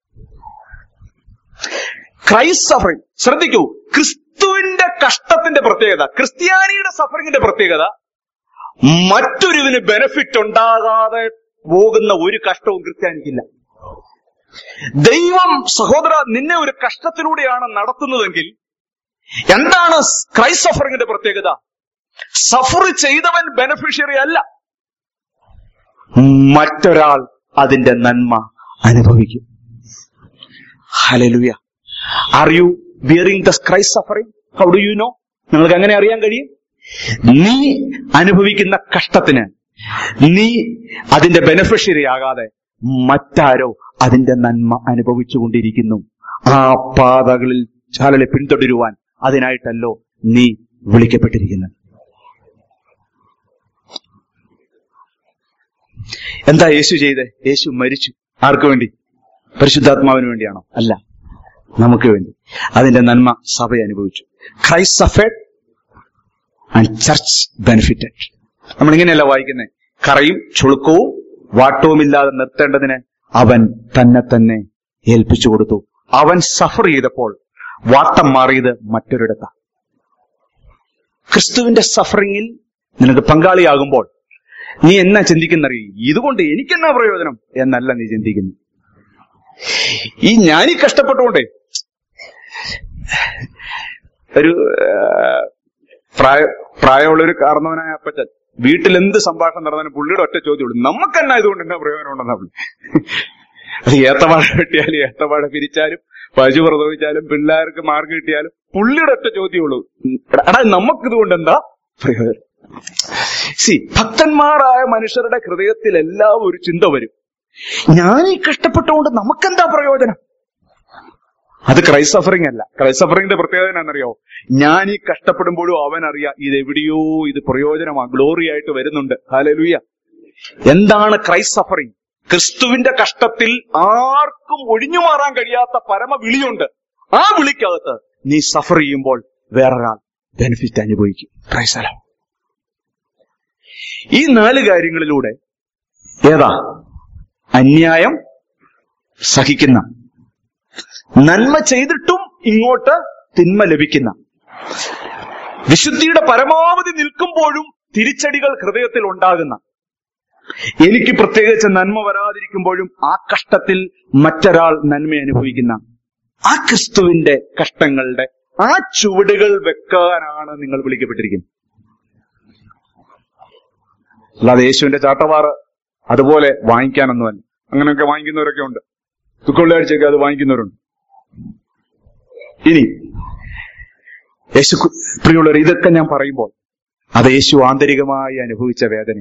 Speaker 1: ക്രൈസ്റ്റ് സഫറിങ് ശ്രദ്ധിക്കൂ ക്രിസ്തുവിന്റെ കഷ്ടത്തിന്റെ പ്രത്യേകത ക്രിസ്ത്യാനിയുടെ സഫറിങ്ങിന്റെ പ്രത്യേകത മറ്റൊരുവിന് ബെനിഫിറ്റ് ഉണ്ടാകാതെ പോകുന്ന ഒരു കഷ്ടവും ക്രിസ്ത്യാനിക്കില്ല ദൈവം സഹോദര നിന്നെ ഒരു കഷ്ടത്തിലൂടെയാണ് നടത്തുന്നതെങ്കിൽ എന്താണ് ക്രൈസ്റ്റ് സഫറിങ്ങിന്റെ പ്രത്യേകത സഫർ ചെയ്തവൻ ബെനിഫിഷ്യറി അല്ല മറ്റൊരാൾ അതിന്റെ നന്മ അനുഭവിക്കും hallelujah are you bearing the Christ suffering how do you know നിങ്ങൾക്ക് അങ്ങനെ അറിയാൻ കഴിയും നീ അനുഭവിക്കുന്ന കഷ്ടത്തിന് നീ അതിന്റെ ബെനിഫിഷ്യറി ആകാതെ മറ്റാരോ അതിന്റെ നന്മ അനുഭവിച്ചുകൊണ്ടിരിക്കുന്നു ആ പാതകളിൽ ചാലലെ പിന്തുടരുവാൻ അതിനായിട്ടല്ലോ നീ വിളിക്കപ്പെട്ടിരിക്കുന്നത് എന്താ യേശു ചെയ്ത് യേശു മരിച്ചു ആർക്കു വേണ്ടി പരിശുദ്ധാത്മാവിന് വേണ്ടിയാണോ അല്ല നമുക്ക് വേണ്ടി അതിന്റെ നന്മ സഭ അനുഭവിച്ചു Christ suffered and church benefited നമ്മൾ ഇങ്ങനെയല്ല വായിക്കുന്നത് കറയും ചുളുക്കവും വാട്ടവുമില്ലാതെ നിർത്തേണ്ടതിന് അവൻ തന്നെ തന്നെ ഏൽപ്പിച്ചു കൊടുത്തു അവൻ സഫർ ചെയ്തപ്പോൾ വാട്ടം മാറിയത് മറ്റൊരിടത്താണ് ക്രിസ്തുവിന്റെ സഫറിങ്ങിൽ നിനക്ക് പങ്കാളിയാകുമ്പോൾ നീ എന്നാ ചിന്തിക്കുന്നറിയ ഇതുകൊണ്ട് എനിക്കെന്നാ പ്രയോജനം എന്നല്ല നീ ചിന്തിക്കുന്നു ഈ ഞാനീ കഷ്ടപ്പെട്ടുകൊണ്ടേ ഒരു ആ, പ്രായ പ്രായമുള്ള ഒരു കാരണവനായ അപ്പച്ചൻ വീട്ടിൽ എന്ത് സംഭാഷണം നടന്നാലും പുള്ളിയുടെ ഒറ്റ ചോദ്യമുള്ളൂ നമുക്കെന്നാ ഇതുകൊണ്ട് എന്നാ പ്രയോജനം ഉണ്ടെന്നാ പുള്ളി അത് ഏത്തവാഴ വെട്ടിയാലും ഏത്തവാഴ പിരിച്ചാലും പശു പ്രസവിച്ചാലും പിള്ളേർക്ക് മാർക്ക് കിട്ടിയാലും പുള്ളിയുടെ ഒറ്റ ചോദ്യമുള്ളൂ എടാ എടാ, നമുക്കിതുകൊണ്ട് എന്താ പ്രയോജനം സി ഭക്തന്മാരായ മനുഷ്യരുടെ ഹൃദയത്തിൽ എല്ലാം ഒരു ചിന്ത വരും ഞാൻ ഈ കഷ്ടപ്പെട്ടുകൊണ്ട് നമുക്കെന്താ പ്രയോജനം അത് ക്രൈസ്റ്റ് സഫറിംഗ് അല്ല ക്രൈസ്റ്റ് സഫറിംഗിന്റെ പ്രത്യേകത എന്നാണെന്നറിയോ ഞാൻ ഈ കഷ്ടപ്പെടുമ്പോഴും അവൻ അറിയാം ഇത് എവിടെയോ ഇത് പ്രയോജനമാ ഗ്ലോറി ആയിട്ട് വരുന്നുണ്ട് ഹാലലുയ എന്താണ് ക്രൈസ്റ്റ് സഫറിംഗ് ക്രിസ്തുവിന്റെ കഷ്ടത്തിൽ ആർക്കും ഒഴിഞ്ഞു മാറാൻ കഴിയാത്ത പരമ വിളിയുണ്ട് ആ വിളിക്കകത്ത് നീ സഫർ ചെയ്യുമ്പോൾ വേറൊരാൾ ബെനിഫിറ്റ് അനുഭവിക്കും ക്രൈസ്തല ഈ നാല് കാര്യങ്ങളിലൂടെ ഏതാ അന്യായം സഹിക്കുന്ന നന്മ ചെയ്തിട്ടും ഇങ്ങോട്ട് തിന്മ ലഭിക്കുന്ന വിശുദ്ധിയുടെ പരമാവധി നിൽക്കുമ്പോഴും തിരിച്ചടികൾ ഹൃദയത്തിൽ ഉണ്ടാകുന്ന എനിക്ക് പ്രത്യേകിച്ച് നന്മ വരാതിരിക്കുമ്പോഴും ആ കഷ്ടത്തിൽ മറ്റൊരാൾ നന്മ അനുഭവിക്കുന്ന ആ ക്രിസ്തുവിന്റെ കഷ്ടങ്ങളുടെ ആ ചുവടുകൾ വെക്കാനാണ് നിങ്ങൾ വിളിക്കപ്പെട്ടിരിക്കുന്നത് അല്ലാതെ യേശുവിന്റെ ചാട്ടവാറ് അതുപോലെ വാങ്ങിക്കാനൊന്നുമല്ല അങ്ങനെയൊക്കെ വാങ്ങിക്കുന്നവരൊക്കെ ഉണ്ട് ദുഃഖവെള്ളിയാഴ്ചയൊക്കെ അത് വാങ്ങിക്കുന്നവരുണ്ട് ഇനി യേശു കു- പ്രിയമുള്ളവർ ഇതൊക്കെ ഞാൻ പറയുമ്പോൾ അത് യേശു ആന്തരികമായി അനുഭവിച്ച വേദന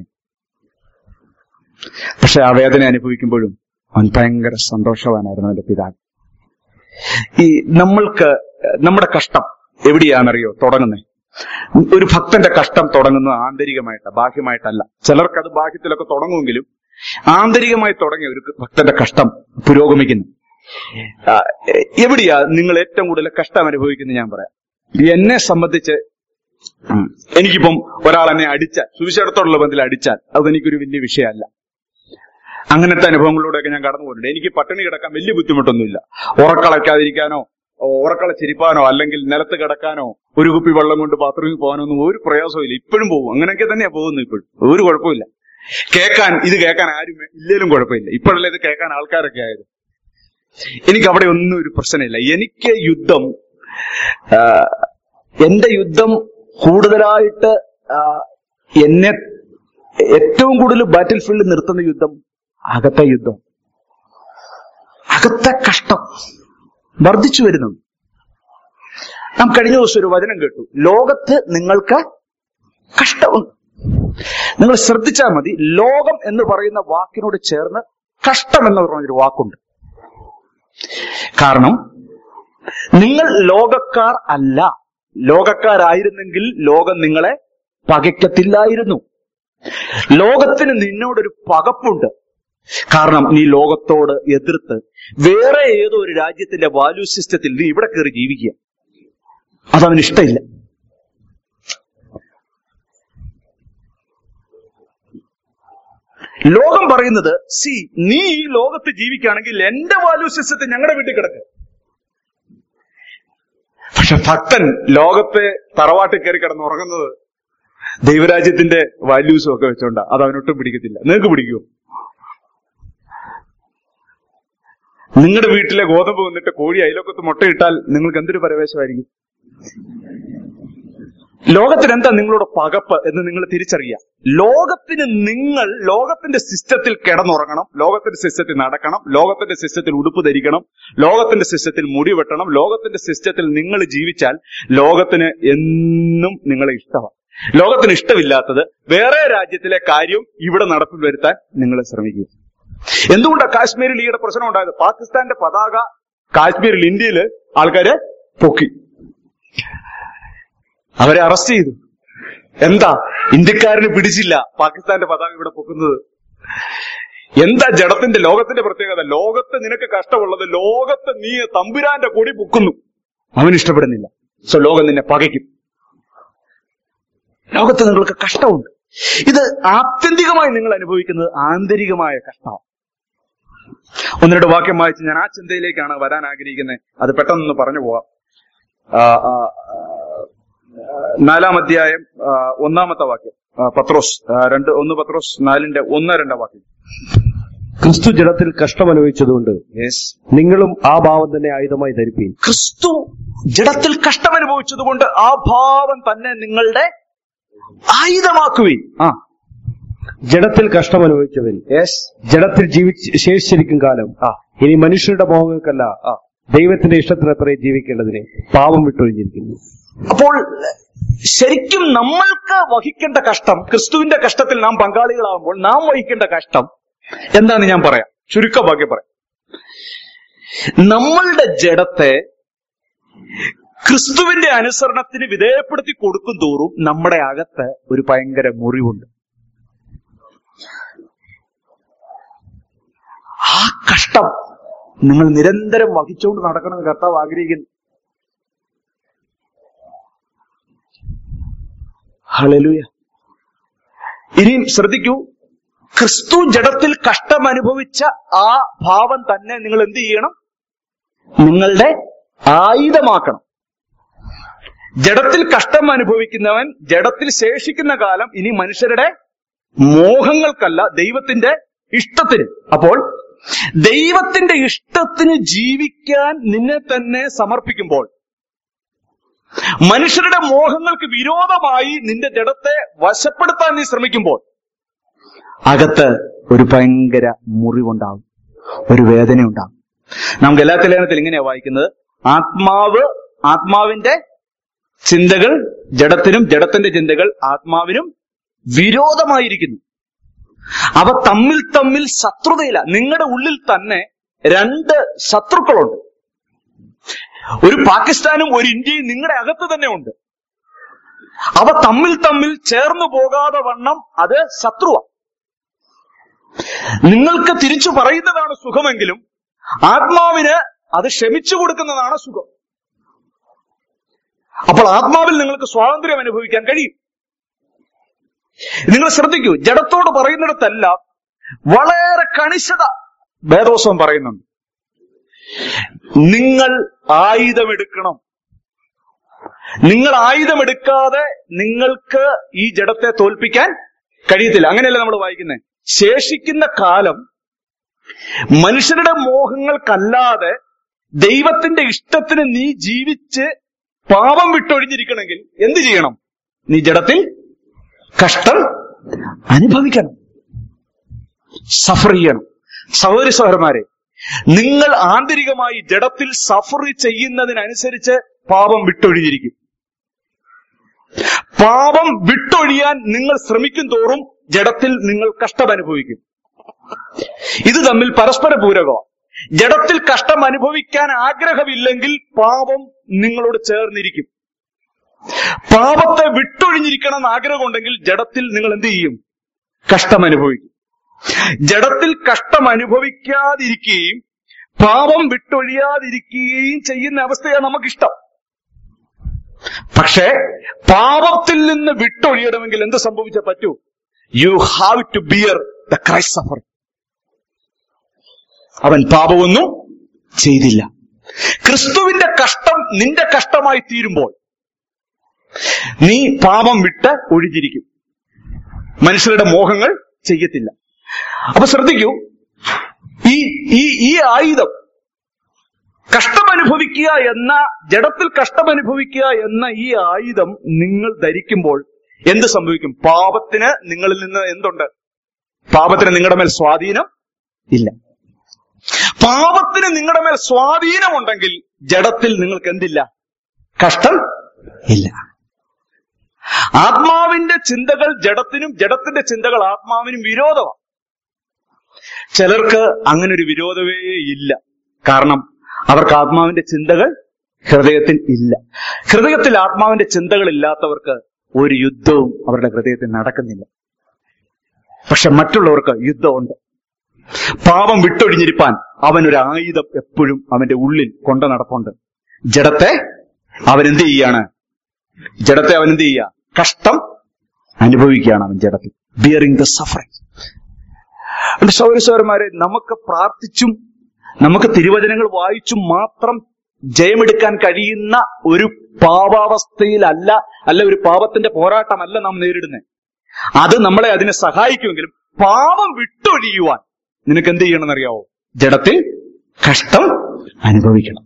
Speaker 1: പക്ഷെ ആ വേദന അനുഭവിക്കുമ്പോഴും അവൻ ഭയങ്കര സന്തോഷവാനായിരുന്നു അവന്റെ പിതാവ് ഈ നമ്മൾക്ക് നമ്മുടെ കഷ്ടം എവിടെയാണെന്നറിയോ തുടങ്ങുന്നത് ഒരു ഭക്തന്റെ കഷ്ടം തുടങ്ങുന്നത് ആന്തരികമായിട്ട് ബാഹ്യമായിട്ടല്ല ചിലർക്കത് ബാഹ്യത്തിലൊക്കെ തുടങ്ങുമെങ്കിലും ആന്തരികമായി തുടങ്ങിയ ഒരു ഭക്തന്റെ കഷ്ടം പുരോഗമിക്കുന്നു ആ, എ- എവിടെയാ നിങ്ങൾ ഏറ്റവും കൂടുതൽ കഷ്ടം അനുഭവിക്കുന്നത് ഞാൻ പറയാം എന്നെ സംബന്ധിച്ച് ഉം, എനിക്കിപ്പം ഒരാൾ എന്നെ അടിച്ചാൽ സുവിശേഷത്തോടുള്ള ബന്ധത്തിൽ അടിച്ചാൽ അതെനിക്കൊരു വലിയ വിഷയമല്ല അങ്ങനത്തെ അനുഭവങ്ങളിലൂടെയൊക്കെ ഞാൻ കടന്നു പോയിട്ടുണ്ട് എനിക്ക് പട്ടിണി കിടക്കാൻ വലിയ ബുദ്ധിമുട്ടൊന്നുമില്ല ഉറക്കളയ്ക്കാതിരിക്കാനോ ഉറക്കളച്ചിരിപ്പാനോ അല്ലെങ്കിൽ നിലത്ത് കിടക്കാനോ ഒരു കുപ്പി വെള്ളം കൊണ്ട് ബാത്റൂമിൽ പോകാനോ ഒന്നും ഒരു പ്രയാസവും ഇല്ല ഇപ്പോഴും പോകും അങ്ങനെയൊക്കെ തന്നെയാ പോകുന്നത് ഇപ്പോഴും ഒരു കുഴപ്പമില്ല കേൾക്കാൻ ഇത് കേൾക്കാൻ ആരും ഇല്ലേലും കുഴപ്പമില്ല ഇപ്പോഴല്ലേ ഇത് കേൾക്കാൻ ആൾക്കാരൊക്കെ ആയത് എനിക്ക് അവിടെ ഒന്നും ഒരു പ്രശ്നമില്ല എനിക്ക് യുദ്ധം ആ, എന്റെ യുദ്ധം കൂടുതലായിട്ട് ആ, എന്നെ ഏറ്റവും കൂടുതൽ ബാറ്റിൽ ഫീൽഡിൽ നിർത്തുന്ന യുദ്ധം അകത്തെ യുദ്ധം അകത്തെ കഷ്ടം വർദ്ധിച്ചു വരുന്നു നാം കഴിഞ്ഞ ദിവസം ഒരു വചനം കേട്ടു ലോകത്ത് നിങ്ങൾക്ക് കഷ്ടമുണ്ട് നിങ്ങൾ ശ്രദ്ധിച്ചാൽ മതി ലോകം എന്ന് പറയുന്ന വാക്കിനോട് ചേർന്ന് കഷ്ടം എന്ന് പറഞ്ഞൊരു വാക്കുണ്ട് കാരണം നിങ്ങൾ ലോകക്കാർ അല്ല ലോകക്കാരായിരുന്നെങ്കിൽ ലോകം നിങ്ങളെ പകയ്ക്കത്തില്ലായിരുന്നു ലോകത്തിന് നിന്നോടൊരു പകപ്പുണ്ട് കാരണം നീ ലോകത്തോട് എതിർത്ത് വേറെ ഏതോ ഒരു രാജ്യത്തിന്റെ വാല്യൂ സിസ്റ്റത്തിൽ നീ ഇവിടെ കയറി ജീവിക്കുക അതവന് ഇഷ്ടമില്ല ലോകം പറയുന്നത് സി നീ ഈ ലോകത്ത് ജീവിക്കുകയാണെങ്കിൽ എന്റെ വാല്യൂ സിസ്റ്റത്തിൽ ഞങ്ങളുടെ വീട്ടിൽ കിടക്ക് പക്ഷെ ഭക്തൻ ലോകത്തെ തറവാട്ടിൽ കയറി കിടന്ന് ഉറങ്ങുന്നത് ദൈവരാജ്യത്തിന്റെ വാല്യൂസും ഒക്കെ വെച്ചോണ്ടാ അത് അവനൊട്ടും പിടിക്കത്തില്ല നിങ്ങൾക്ക് പിടിക്കുമോ നിങ്ങളുടെ വീട്ടിലെ ഗോതമ്പ് വന്നിട്ട് കോഴി അയലൊക്കത്ത് മുട്ടയിട്ടാൽ നിങ്ങൾക്ക് എന്തൊരു പരവേശമായിരിക്കും ലോകത്തിന് എന്താ നിങ്ങളുടെ പകപ്പ് എന്ന് നിങ്ങൾ തിരിച്ചറിയുക ലോകത്തിന് നിങ്ങൾ ലോകത്തിന്റെ സിസ്റ്റത്തിൽ കിടന്നുറങ്ങണം ലോകത്തിന്റെ സിസ്റ്റത്തിൽ നടക്കണം ലോകത്തിന്റെ സിസ്റ്റത്തിൽ ഉടുപ്പ് ധരിക്കണം ലോകത്തിന്റെ സിസ്റ്റത്തിൽ മുടി വെട്ടണം ലോകത്തിന്റെ സിസ്റ്റത്തിൽ നിങ്ങൾ ജീവിച്ചാൽ ലോകത്തിന് എന്നും നിങ്ങളെ ഇഷ്ടമാണ് ലോകത്തിന് ഇഷ്ടമില്ലാത്തത് വേറെ രാജ്യത്തിലെ കാര്യം ഇവിടെ നടപ്പിൽ വരുത്താൻ നിങ്ങൾ ശ്രമിക്കുക എന്തുകൊണ്ടാണ് കാശ്മീരിൽ ഈയുടെ പ്രശ്നം ഉണ്ടായത് പാകിസ്ഥാന്റെ പതാക കാശ്മീരിൽ ഇന്ത്യയില് ആൾക്കാര് പൊക്കി അവരെ അറസ്റ്റ് ചെയ്തു എന്താ ഇന്ത്യക്കാരന് പിടിച്ചില്ല പാകിസ്ഥാന്റെ പതാക ഇവിടെ പൊക്കുന്നത് എന്താ ജഡത്തിന്റെ ലോകത്തിന്റെ പ്രത്യേകത ലോകത്ത് നിനക്ക് കഷ്ടമുള്ളത് ലോകത്ത് നീ തമ്പുരാന്റെ കൊടി പൊക്കുന്നു അവൻ ഇഷ്ടപ്പെടുന്നില്ല സോ ലോകം നിന്നെ പകയ്ക്കും ലോകത്ത് നിങ്ങൾക്ക് കഷ്ടമുണ്ട് ഇത് ആത്യന്തികമായി നിങ്ങൾ അനുഭവിക്കുന്നത് ആന്തരികമായ കഷ്ടമാണ് ഒന്ന് രണ്ട് വാക്യം വായിച്ച് ഞാൻ ആ ചിന്തയിലേക്കാണ് വരാൻ ആഗ്രഹിക്കുന്നത് അത് പെട്ടെന്നൊന്ന് പറഞ്ഞു പോവാം ആ, ആ, ആ, നാലാം അധ്യായം ആ, ഒന്നാമത്തെ വാക്യം ആ, പത്രോസ് ആ, രണ്ട് ഒന്ന് പത്രോസ് നാലിന്റെ ഒന്ന് രണ്ട് വാക്യം
Speaker 2: ക്രിസ്തു ജഡത്തിൽ കഷ്ടമനുഭവിച്ചതുകൊണ്ട് നിങ്ങളും ആ ഭാവം തന്നെ ആയുധമായി ധരിപ്പീൻ
Speaker 1: ക്രിസ്തു ജഡത്തിൽ കഷ്ടമനുഭവിച്ചതുകൊണ്ട് ആ ഭാവം തന്നെ നിങ്ങളുടെ ആയുധമാക്കുവിൻ ആ
Speaker 2: ജഡത്തിൽ കഷ്ടമനുഭവിച്ചവൻ
Speaker 1: യെസ്
Speaker 2: ജഡത്തിൽ ജീവിച്ച് ശേഷിച്ചിരിക്കും കാലം
Speaker 1: ആ
Speaker 2: ഇനി മനുഷ്യരുടെ മോഹങ്ങൾക്കല്ല
Speaker 1: ആ
Speaker 2: ദൈവത്തിന്റെ ഇഷ്ടത്തിനത്രേ ജീവിക്കേണ്ടതിന് പാപം വിട്ടൊഴിഞ്ഞിരിക്കുന്നു
Speaker 1: അപ്പോൾ ശരിക്കും നമ്മൾക്ക് വഹിക്കേണ്ട കഷ്ടം ക്രിസ്തുവിന്റെ കഷ്ടത്തിൽ നാം പങ്കാളികളാകുമ്പോൾ നാം വഹിക്കേണ്ട കഷ്ടം എന്താന്ന് ഞാൻ പറയാം ചുരുക്കമാക്കി പറയാം നമ്മളുടെ ജഡത്തെ ക്രിസ്തുവിന്റെ അനുസരണത്തിന് വിധേയപ്പെടുത്തി കൊടുക്കും തോറും നമ്മുടെ അകത്ത് ഒരു ഭയങ്കര മുറിവുണ്ട് ആ കഷ്ടം നിങ്ങൾ നിരന്തരം വഹിച്ചുകൊണ്ട് നടക്കണമെന്ന് കർത്താവ് ആഗ്രഹിക്കുന്നു ഹളലുയ ഇനിയും ശ്രദ്ധിക്കൂ ക്രിസ്തു ജഡത്തിൽ കഷ്ടം അനുഭവിച്ച ആ ഭാവം തന്നെ നിങ്ങൾ എന്ത് ചെയ്യണം നിങ്ങളുടെ ആയുധമാക്കണം ജഡത്തിൽ കഷ്ടം അനുഭവിക്കുന്നവൻ ജഡത്തിൽ ശേഷിക്കുന്ന കാലം ഇനി മനുഷ്യരുടെ മോഹങ്ങൾക്കല്ല ദൈവത്തിന്റെ ഇഷ്ടത്തിന് അപ്പോൾ ദൈവത്തിന്റെ ഇഷ്ടത്തിന് ജീവിക്കാൻ നിന്നെ തന്നെ സമർപ്പിക്കുമ്പോൾ മനുഷ്യരുടെ മോഹങ്ങൾക്ക് വിരോധമായി നിന്റെ ജഡത്തെ വശപ്പെടുത്താൻ നീ ശ്രമിക്കുമ്പോൾ അകത്ത് ഒരു ഭയങ്കര മുറിവുണ്ടാകും ഒരു വേദന ഉണ്ടാകും നാം ഗലാത്തിലേഖനത്തിൽ ഇങ്ങനെയാ വായിക്കുന്നത് ആത്മാവ് ആത്മാവിന്റെ ചിന്തകൾ ജഡത്തിനും ജഡത്തിന്റെ ചിന്തകൾ ആത്മാവിനും വിരോധമായിരിക്കുന്നു അവ തമ്മിൽ തമ്മിൽ ശത്രുതയില്ല നിങ്ങളുടെ ഉള്ളിൽ തന്നെ രണ്ട് ശത്രുക്കളുണ്ട് ഒരു പാകിസ്ഥാനും ഒരു ഇന്ത്യയും നിങ്ങളുടെ അകത്ത് തന്നെ ഉണ്ട് അവ തമ്മിൽ തമ്മിൽ ചേർന്നു പോകാതെ വണ്ണം അത് ശത്രുവ നിങ്ങൾക്ക് തിരിച്ചു പറയുന്നതാണ് സുഖമെങ്കിലും ആത്മാവിന് അത് ക്ഷമിച്ചു കൊടുക്കുന്നതാണ് സുഖം അപ്പോൾ ആത്മാവിൽ നിങ്ങൾക്ക് സ്വാതന്ത്ര്യം അനുഭവിക്കാൻ കഴിയും നിങ്ങൾ ശ്രദ്ധിക്കൂ ജഡത്തോട് പറയുന്നിടത്തെല്ലാം വളരെ കണിശത വേദോത്സവം പറയുന്നുണ്ട് നിങ്ങൾ ആയുധമെടുക്കണം നിങ്ങൾ ആയുധമെടുക്കാതെ നിങ്ങൾക്ക് ഈ ജഡത്തെ തോൽപ്പിക്കാൻ കഴിയത്തില്ല അങ്ങനെയല്ല നമ്മൾ വായിക്കുന്നത് ശേഷിക്കുന്ന കാലം മനുഷ്യരുടെ മോഹങ്ങൾക്കല്ലാതെ ദൈവത്തിന്റെ ഇഷ്ടത്തിന് നീ ജീവിച്ച് പാപം വിട്ടൊഴിഞ്ഞിരിക്കണമെങ്കിൽ എന്ത് ചെയ്യണം നീ ജഡത്തിൽ കഷ്ടം അനുഭവിക്കണം സഫർ ചെയ്യണം സഹോദരി സഹോദരന്മാരെ നിങ്ങൾ ആന്തരികമായി ജഡത്തിൽ സഫർ ചെയ്യുന്നതിനനുസരിച്ച് പാപം വിട്ടൊഴിഞ്ഞിരിക്കും പാപം വിട്ടൊഴിയാൻ നിങ്ങൾ ശ്രമിക്കും തോറും ജഡത്തിൽ നിങ്ങൾ കഷ്ടം അനുഭവിക്കും ഇത് തമ്മിൽ പരസ്പര പൂരകമാണ് ജഡത്തിൽ കഷ്ടം അനുഭവിക്കാൻ ആഗ്രഹമില്ലെങ്കിൽ പാപം നിങ്ങളോട് ചേർന്നിരിക്കും പാപത്തെ വിട്ടൊഴിഞ്ഞിരിക്കണം എന്ന് ആഗ്രഹമുണ്ടെങ്കിൽ ജഡത്തിൽ നിങ്ങൾ എന്ത് ചെയ്യും കഷ്ടം അനുഭവിക്കും ജഡത്തിൽ കഷ്ടം അനുഭവിക്കാതിരിക്കുകയും പാപം വിട്ടൊഴിയാതിരിക്കുകയും ചെയ്യുന്ന അവസ്ഥയാണ് നമുക്കിഷ്ടം പക്ഷേ പാപത്തിൽ നിന്ന് വിട്ടൊഴിയണമെങ്കിൽ എന്ത് സംഭവിച്ചേ പറ്റൂ you have to bear the Christ suffer അവൻ പാപമൊന്നും ചെയ്തില്ല ക്രിസ്തുവിന്റെ കഷ്ടം നിന്റെ കഷ്ടമായി തീരുമ്പോൾ നീ പാപം വിട്ട് ഒഴിഞ്ഞിരിക്കും മനുഷ്യരുടെ മോഹങ്ങൾ ചെയ്യത്തില്ല അപ്പൊ ശ്രദ്ധിക്കൂ ഈ ഈ ഈ ആയുധം കഷ്ടമനുഭവിക്കുക എന്ന ജഡത്തിൽ കഷ്ടമനുഭവിക്കുക എന്ന ഈ ആയുധം നിങ്ങൾ ധരിക്കുമ്പോൾ എന്ത് സംഭവിക്കും പാപത്തിന് നിങ്ങളിൽ നിന്ന് എന്തുണ്ട് പാപത്തിന് നിങ്ങളുടെ മേൽ സ്വാധീനം ഇല്ല പാപത്തിന് നിങ്ങളുടെ മേൽ സ്വാധീനമുണ്ടെങ്കിൽ ജഡത്തിൽ നിങ്ങൾക്ക് എന്തില്ല കഷ്ടം ഇല്ല ആത്മാവിന്റെ ചിന്തകൾ ജഡത്തിനും ജഡത്തിന്റെ ചിന്തകൾ ആത്മാവിനും വിരോധമാണ് ചിലർക്ക് അങ്ങനെ ഒരു വിരോധമേ ഇല്ല കാരണം അവർക്ക് ആത്മാവിന്റെ ചിന്തകൾ ഹൃദയത്തിൽ ഇല്ല ഹൃദയത്തിൽ ആത്മാവിന്റെ ചിന്തകൾ ഇല്ലാത്തവർക്ക് ഒരു യുദ്ധവും അവരുടെ ഹൃദയത്തിൽ നടക്കുന്നില്ല പക്ഷെ മറ്റുള്ളവർക്ക് യുദ്ധമുണ്ട് പാപം വിട്ടൊഴിഞ്ഞിരിപ്പാൻ അവൻ ഒരു ആയുധം എപ്പോഴും അവന്റെ ഉള്ളിൽ കൊണ്ടു നടപ്പുണ്ട് ജഡത്തെ അവൻ എന്ത് ചെയ്യാണ് ജഡത്തെ അവൻ എന്ത് ചെയ്യുക കഷ്ടം അനുഭവിക്കുകയാണ് അവൻ ജഡത്തിൽ ബിയറിംഗ് ദ സഫറിങ് അതുകൊണ്ട് സൗരസൗരന്മാരെ നമുക്ക് പ്രാർത്ഥിച്ചും നമുക്ക് തിരുവചനങ്ങൾ വായിച്ചും മാത്രം ജയമെടുക്കാൻ കഴിയുന്ന ഒരു പാപാവസ്ഥയിലല്ല അല്ല ഒരു പാപത്തിന്റെ പോരാട്ടമല്ല നാം നേരിടുന്നത് അത് നമ്മളെ അതിനെ സഹായിക്കുമെങ്കിലും പാപം വിട്ടൊഴിയുവാൻ നിനക്ക് എന്ത് ചെയ്യണമെന്നറിയാവോ ജഡത്തിൽ കഷ്ടം അനുഭവിക്കണം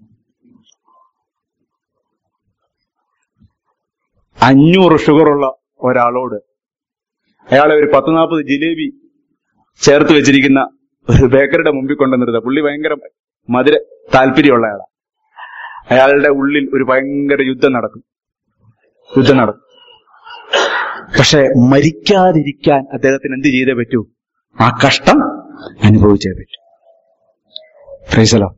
Speaker 1: അഞ്ഞൂറ് ഷുഗറുള്ള ഒരാളോട് അയാളെ ഒരു പത്ത് നാൽപ്പത് ജിലേബി ചേർത്ത് വെച്ചിരിക്കുന്ന ഒരു ബേക്കറിയുടെ മുമ്പിൽ കൊണ്ടുവന്നിരുന്നത് പുള്ളി ഭയങ്കര മധുര താല്പര്യമുള്ള ആളാണ് അയാളുടെ ഉള്ളിൽ ഒരു ഭയങ്കര യുദ്ധം നടക്കും യുദ്ധം നടക്കും പക്ഷെ മരിക്കാതിരിക്കാൻ അദ്ദേഹത്തിന് എന്ത് ചെയ്തേ പറ്റൂ ആ കഷ്ടം അനുഭവിച്ചേ പറ്റൂ ഫ്രൈസലോ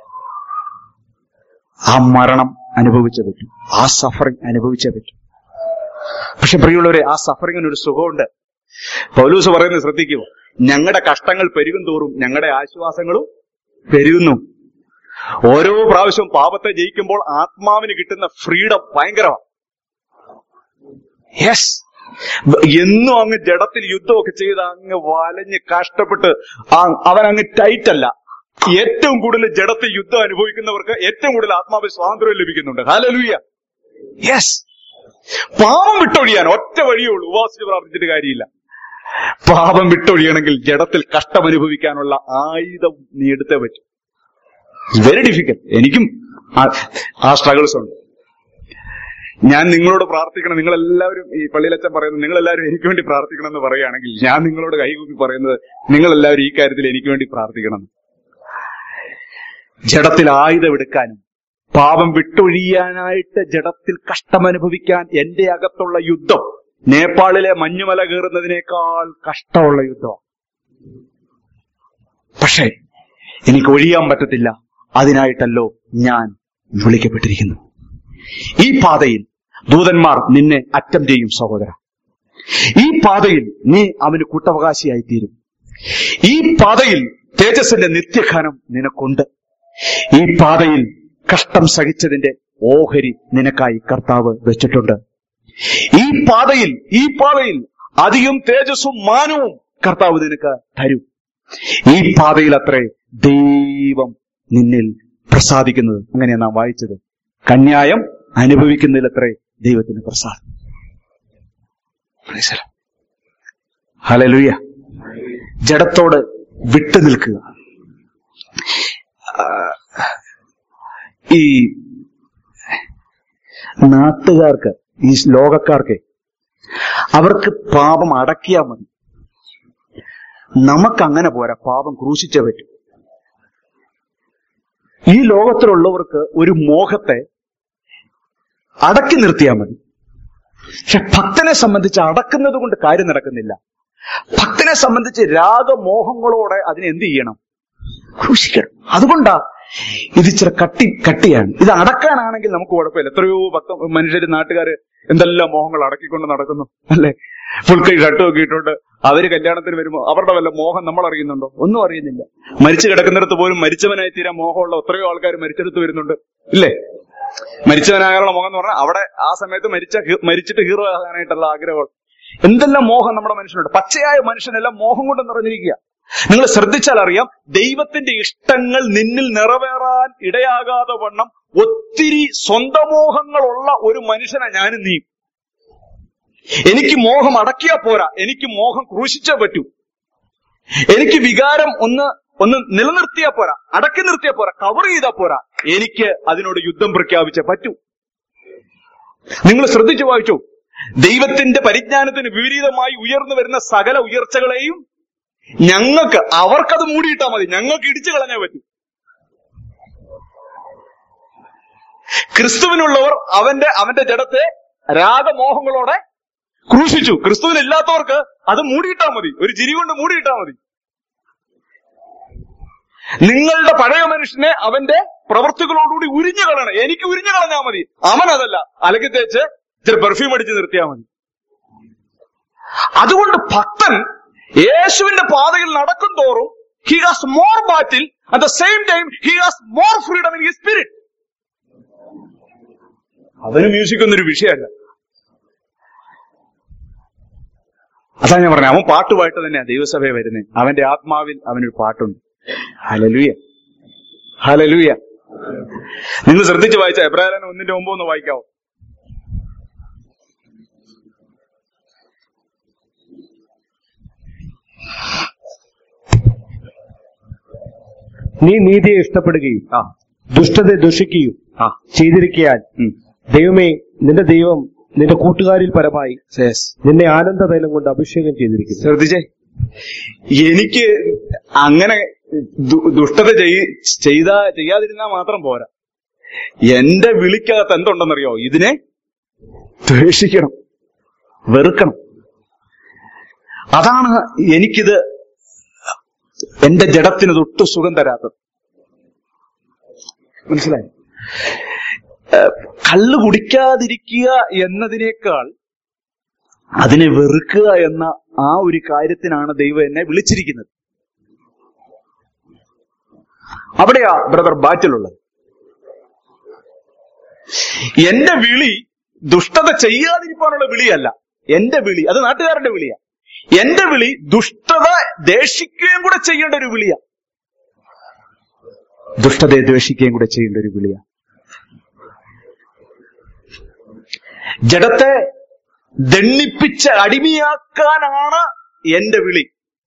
Speaker 1: ആ മരണം അനുഭവിച്ചേ പറ്റൂ ആ സഫറിങ് അനുഭവിച്ചേ പറ്റൂ പക്ഷെ പ്രിയമുള്ളവരെ ആ സഫറിങ്ങിന് ഒരു സുഖമുണ്ട് പൗലൂസ് പറയുന്നത് ശ്രദ്ധിക്കൂ ഞങ്ങളുടെ കഷ്ടങ്ങൾ പെരുകും തോറും ഞങ്ങളുടെ ആശ്വാസങ്ങളും പെരുകുന്നു ഓരോ പ്രാവശ്യവും പാപത്തെ ജയിക്കുമ്പോൾ ആത്മാവിന് കിട്ടുന്ന ഫ്രീഡം ഭയങ്കരമാണ് യെസ് എന്നും അങ്ങ് ജഡത്തിൽ യുദ്ധമൊക്കെ ചെയ്ത് അങ്ങ് വലഞ്ഞ് കഷ്ടപ്പെട്ട് ആ- അവൻ അങ്ങ് ടൈറ്റ് അല്ല ഏറ്റവും കൂടുതൽ ജഡത്തിൽ യുദ്ധം അനുഭവിക്കുന്നവർക്ക് ഏറ്റവും കൂടുതൽ ആത്മാവിൽ സ്വാതന്ത്ര്യം ലഭിക്കുന്നുണ്ട് ഹാലലൂയ യെസ് പാപം വിട്ടൊഴിയാൻ ഒറ്റ വഴിയേ ഉള്ളൂ ഉപവാസിച്ച് പ്രാർത്ഥിച്ചിട്ട് കാര്യമില്ല പാപം വിട്ടൊഴിയണമെങ്കിൽ ജഡത്തിൽ കഷ്ടം അനുഭവിക്കാനുള്ള ആയുധം നീ എടുത്തേ പറ്റും വെരി ഡിഫിക്കൽട്ട് എനിക്കും ആ- ആ സ്ട്രഗിൾസ് ഉണ്ട് ഞാൻ നിങ്ങളോട് പ്രാർത്ഥിക്കണം നിങ്ങളെല്ലാവരും ഈ പള്ളിയിലച്ഛൻ പറയുന്നത് നിങ്ങളെല്ലാവരും എനിക്ക് വേണ്ടി പ്രാർത്ഥിക്കണം എന്ന് പറയുകയാണെങ്കിൽ ഞാൻ നിങ്ങളോട് കൈകൂപ്പി പറയുന്നത് നിങ്ങളെല്ലാവരും ഈ കാര്യത്തിൽ എനിക്ക് വേണ്ടി പ്രാർത്ഥിക്കണം ജഡത്തിൽ ആയുധമെടുക്കാനും പാപം വിട്ടൊഴിയാനായിട്ട് ജഡത്തിൽ കഷ്ടമനുഭവിക്കാൻ എന്റെ അകത്തുള്ള യുദ്ധം നേപ്പാളിലെ മഞ്ഞുമല കയറുന്നതിനേക്കാൾ കഷ്ടമുള്ള യുദ്ധം പക്ഷേ എനിക്ക് ഒഴിയാൻ പറ്റത്തില്ല അതിനായിട്ടല്ലോ ഞാൻ വിളിക്കപ്പെട്ടിരിക്കുന്നു ഈ പാതയിൽ ദൂതന്മാർ നിന്നെ അറ്റം ചെയ്യും സഹോദര ഈ പാതയിൽ നീ അവന് കൂട്ടവകാശിയായി തീരും ഈ പാതയിൽ തേജസ്സിന്റെ നിത്യഘനം നിനക്കുണ്ട് ഈ പാതയിൽ കഷ്ടം സഹിച്ചതിന്റെ ഓഹരി നിനക്കായി കർത്താവ് വെച്ചിട്ടുണ്ട് ഈ പാതയിൽ ഈ പാതയിൽ അധികം തേജസ്സും മാനവും കർത്താവ് നിനക്ക് തരും ഈ പാതയിൽ അത്രേ ദൈവം നിന്നിൽ പ്രസാദിക്കുന്നത് അങ്ങനെയാണ് നാം വായിച്ചത് കന്യായം അനുഭവിക്കുന്നതിലത്രേ ദൈവത്തിന് പ്രസാദം ഹലലുയ ജഡത്തോട് വിട്ടു നിൽക്കുക ആ, ഈ നാട്ടുകാർക്ക് ഈ ലോകക്കാർക്ക് അവർക്ക് പാപം അടക്കിയാൽ മതി നമുക്ക് അങ്ങനെ പോരാ പാപം ക്രൂശിച്ചേ പറ്റും ഈ ലോകത്തിലുള്ളവർക്ക് ഒരു മോഹത്തെ അടക്കി നിർത്തിയാൽ മതി പക്ഷെ ഭക്തനെ സംബന്ധിച്ച് അടക്കുന്നത് കൊണ്ട് കാര്യം നടക്കുന്നില്ല ഭക്തനെ സംബന്ധിച്ച് രാഗമോഹങ്ങളോടെ അതിനെ എന്ത് ചെയ്യണം ക്രൂശിക്കണം അതുകൊണ്ടാ ഇത് ഇച്ചിരി കട്ടി കട്ടിയാണ് ഇത് അടക്കാനാണെങ്കിൽ നമുക്ക് കുഴപ്പമില്ല എത്രയോ ഭക്ത മനുഷ്യര് നാട്ടുകാര് എന്തെല്ലാം മോഹങ്ങൾ അടക്കിക്കൊണ്ട് നടക്കുന്നു അല്ലെ ഫുൾ കൈ ഷർട്ടും ഒക്കെ ഇട്ടുകൊണ്ട് അവര് കല്യാണത്തിന് വരുമ്പോ അവരുടെ വല്ല മോഹം നമ്മൾ അറിയുന്നുണ്ടോ ഒന്നും അറിയുന്നില്ല മരിച്ചു കിടക്കുന്നിടത്ത് പോലും മരിച്ചവനായി തീരാൻ മോഹമുള്ള എത്രയോ ആൾക്കാർ മരിച്ചെടുത്ത് വരുന്നുണ്ട് ഇല്ലേ മരിച്ചവനാകാനുള്ള മോഹം എന്ന് പറഞ്ഞാൽ അവിടെ ആ സമയത്ത് മരിച്ച ഹീ- മരിച്ചിട്ട് ഹീറോ ആകാനായിട്ടുള്ള ആഗ്രഹങ്ങൾ എന്തെല്ലാം മോഹം നമ്മുടെ മനുഷ്യനുണ്ട് പച്ചയായ മനുഷ്യനെല്ലാം മോഹം കൊണ്ട് നിറഞ്ഞിരിക്കുക നിങ്ങൾ ശ്രദ്ധിച്ചാൽ അറിയാം ദൈവത്തിന്റെ ഇഷ്ടങ്ങൾ നിന്നിൽ നിറവേറാൻ ഇടയാകാതെ വണ്ണം ഒത്തിരി സ്വന്തമോഹങ്ങളുള്ള ഒരു മനുഷ്യനാ ഞാനും നീ എനിക്ക് മോഹം അടക്കിയാ പോരാ എനിക്ക് മോഹം ക്രൂശിച്ചേ പറ്റൂ എനിക്ക് വികാരം ഒന്ന് ഒന്ന് നിലനിർത്തിയാ പോരാ അടക്കി നിർത്തിയാ പോരാ കവർ ചെയ്താ പോരാ എനിക്ക് അതിനോട് യുദ്ധം പ്രഖ്യാപിച്ചേ പറ്റൂ നിങ്ങൾ ശ്രദ്ധിച്ചു വായിച്ചു ദൈവത്തിന്റെ പരിജ്ഞാനത്തിന് വിപരീതമായി ഉയർന്നു വരുന്ന സകല ഉയർച്ചകളെയും ഞങ്ങൾക്ക് അവർക്കത് മൂടിയിട്ടാ മതി ഞങ്ങൾക്ക് ഇടിച്ചു കളഞ്ഞേ പറ്റൂ ക്രിസ്തുവിനുള്ളവർ അവന്റെ അവന്റെ ജഡത്തെ രാഗമോഹങ്ങളോടെ ക്രൂശിച്ചു ക്രിസ്തുവിനില്ലാത്തവർക്ക് അത് മൂടിയിട്ടാ മതി ഒരു ചിരി കൊണ്ട് മൂടിയിട്ടാ മതി നിങ്ങളുടെ പഴയ മനുഷ്യനെ അവന്റെ പ്രവൃത്തികളോടുകൂടി ഉരിഞ്ഞു കളയണം എനിക്ക് ഉരിഞ്ഞു കളഞ്ഞാൽ മതി അവൻ അതല്ല അലക്കി തേച്ച് ഇച്ചിരി പെർഫ്യൂം അടിച്ച് നിർത്തിയാൽ മതി അതുകൊണ്ട് ഭക്തൻ യേശുവിന്റെ പാതയിൽ നടക്കും തോറും he has more battle at the same time he has more freedom in he spirit അവന് മ്യൂസിക് ഒന്നൊരു വിഷയമല്ല അതാ ഞാൻ പറഞ്ഞത് അവൻ പാട്ടുമായിട്ട് തന്നെയാ ദൈവസഭയെ വരുന്നത് അവന്റെ ആത്മാവിൽ അവനൊരു പാട്ടുണ്ട് ഹലലുയ ഹലലുയ നിങ്ങൾ ശ്രദ്ധിച്ച് വായിച്ച എബ്രാഹിം ഒന്നിന്റെ മുമ്പ് ഒന്ന് വായിക്കാവോ
Speaker 2: നീ നീതിയെ ഇഷ്ടപ്പെടുകയും
Speaker 1: ആ
Speaker 2: ദുഷ്ടതയെ ദുഷിക്കുകയും
Speaker 1: ആ
Speaker 2: ചെയ്തിരിക്കയാൽ
Speaker 1: ഉം.
Speaker 2: ദൈവമേ നിന്റെ ദൈവം നിന്റെ കൂട്ടുകാരിൽ പരമായി
Speaker 1: Yes.
Speaker 2: നിന്നെ ആനന്ദതൈലം കൊണ്ട് അഭിഷേകം ചെയ്തിരിക്കുന്നു
Speaker 1: ശ്രദ്ധിച്ചേ എനിക്ക് അങ്ങനെ ദു- ദുഷ്ടത ചെയ്- ചെയ്താ ചെയ്യാതിരുന്നാ മാത്രം പോരാ എന്റെ വിളിക്കകത്ത് എന്തുണ്ടെന്നറിയോ ഇതിനെ ദ്വേഷിക്കണം വെറുക്കണം അതാണ് എനിക്കിത് എന്റെ ജഡത്തിന് തൊട്ട് സുഖം തരാത്തത് മനസ്സിലായി ഏഹ് കള്ള് കുടിക്കാതിരിക്കുക എന്നതിനേക്കാൾ അതിനെ വെറുക്കുക എന്ന ആ ഒരു കാര്യത്തിനാണ് ദൈവം എന്നെ വിളിച്ചിരിക്കുന്നത് അവിടെയാ ബ്രദർ ബാറ്റിലുള്ളത് എന്റെ വിളി ദുഷ്ടത ചെയ്യാതിരിക്കാനുള്ള വിളിയല്ല എന്റെ വിളി അത് നാട്ടുകാരന്റെ വിളിയാ എന്റെ വിളി ദുഷ്ടത ദേഷിക്കുകയും കൂടെ ചെയ്യേണ്ട ഒരു വിളിയാ ദുഷ്ടതയെ ദ്വേഷിക്കുകയും കൂടെ ചെയ്യേണ്ട ഒരു വിളിയാ ജഡത്തെ ദണ്ണിപ്പിച്ച് അടിമയാക്കാനാണ് എന്റെ വിളി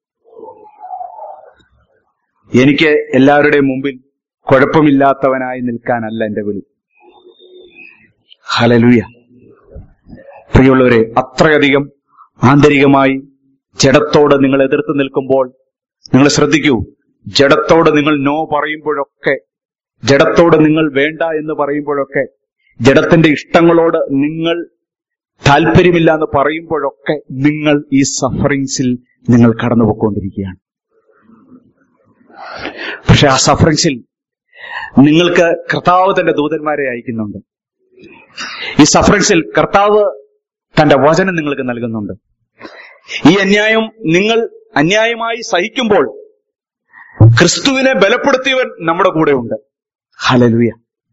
Speaker 1: എനിക്ക് എല്ലാവരുടെയും മുമ്പിൽ കുഴപ്പമില്ലാത്തവനായി നിൽക്കാനല്ല എന്റെ വിളി ഹലലുയ പ്രിയമുള്ളവരെ അത്രയധികം ആന്തരികമായി ജഡത്തോട് നിങ്ങൾ എതിർത്ത് നിൽക്കുമ്പോൾ നിങ്ങൾ ശ്രദ്ധിക്കൂ ജഡത്തോട് നിങ്ങൾ നോ പറയുമ്പോഴൊക്കെ ജഡത്തോട് നിങ്ങൾ വേണ്ട എന്ന് പറയുമ്പോഴൊക്കെ ജഡത്തിന്റെ ഇഷ്ടങ്ങളോട് നിങ്ങൾ താല്പര്യമില്ല എന്ന് പറയുമ്പോഴൊക്കെ നിങ്ങൾ ഈ സഫറിങ്സിൽ നിങ്ങൾ കടന്നുപോയിക്കൊണ്ടിരിക്കുകയാണ് പക്ഷെ ആ സഫറിങ്സിൽ നിങ്ങൾക്ക് കർത്താവ് തന്റെ ദൂതന്മാരെ അയക്കുന്നുണ്ട് ഈ സഫറിങ്സിൽ കർത്താവ് തന്റെ വചനം നിങ്ങൾക്ക് നൽകുന്നുണ്ട് ഈ അന്യായം നിങ്ങൾ അന്യായമായി സഹിക്കുമ്പോൾ ക്രിസ്തുവിനെ ബലപ്പെടുത്തിയവൻ നമ്മുടെ കൂടെ ഉണ്ട് ഹലലുയ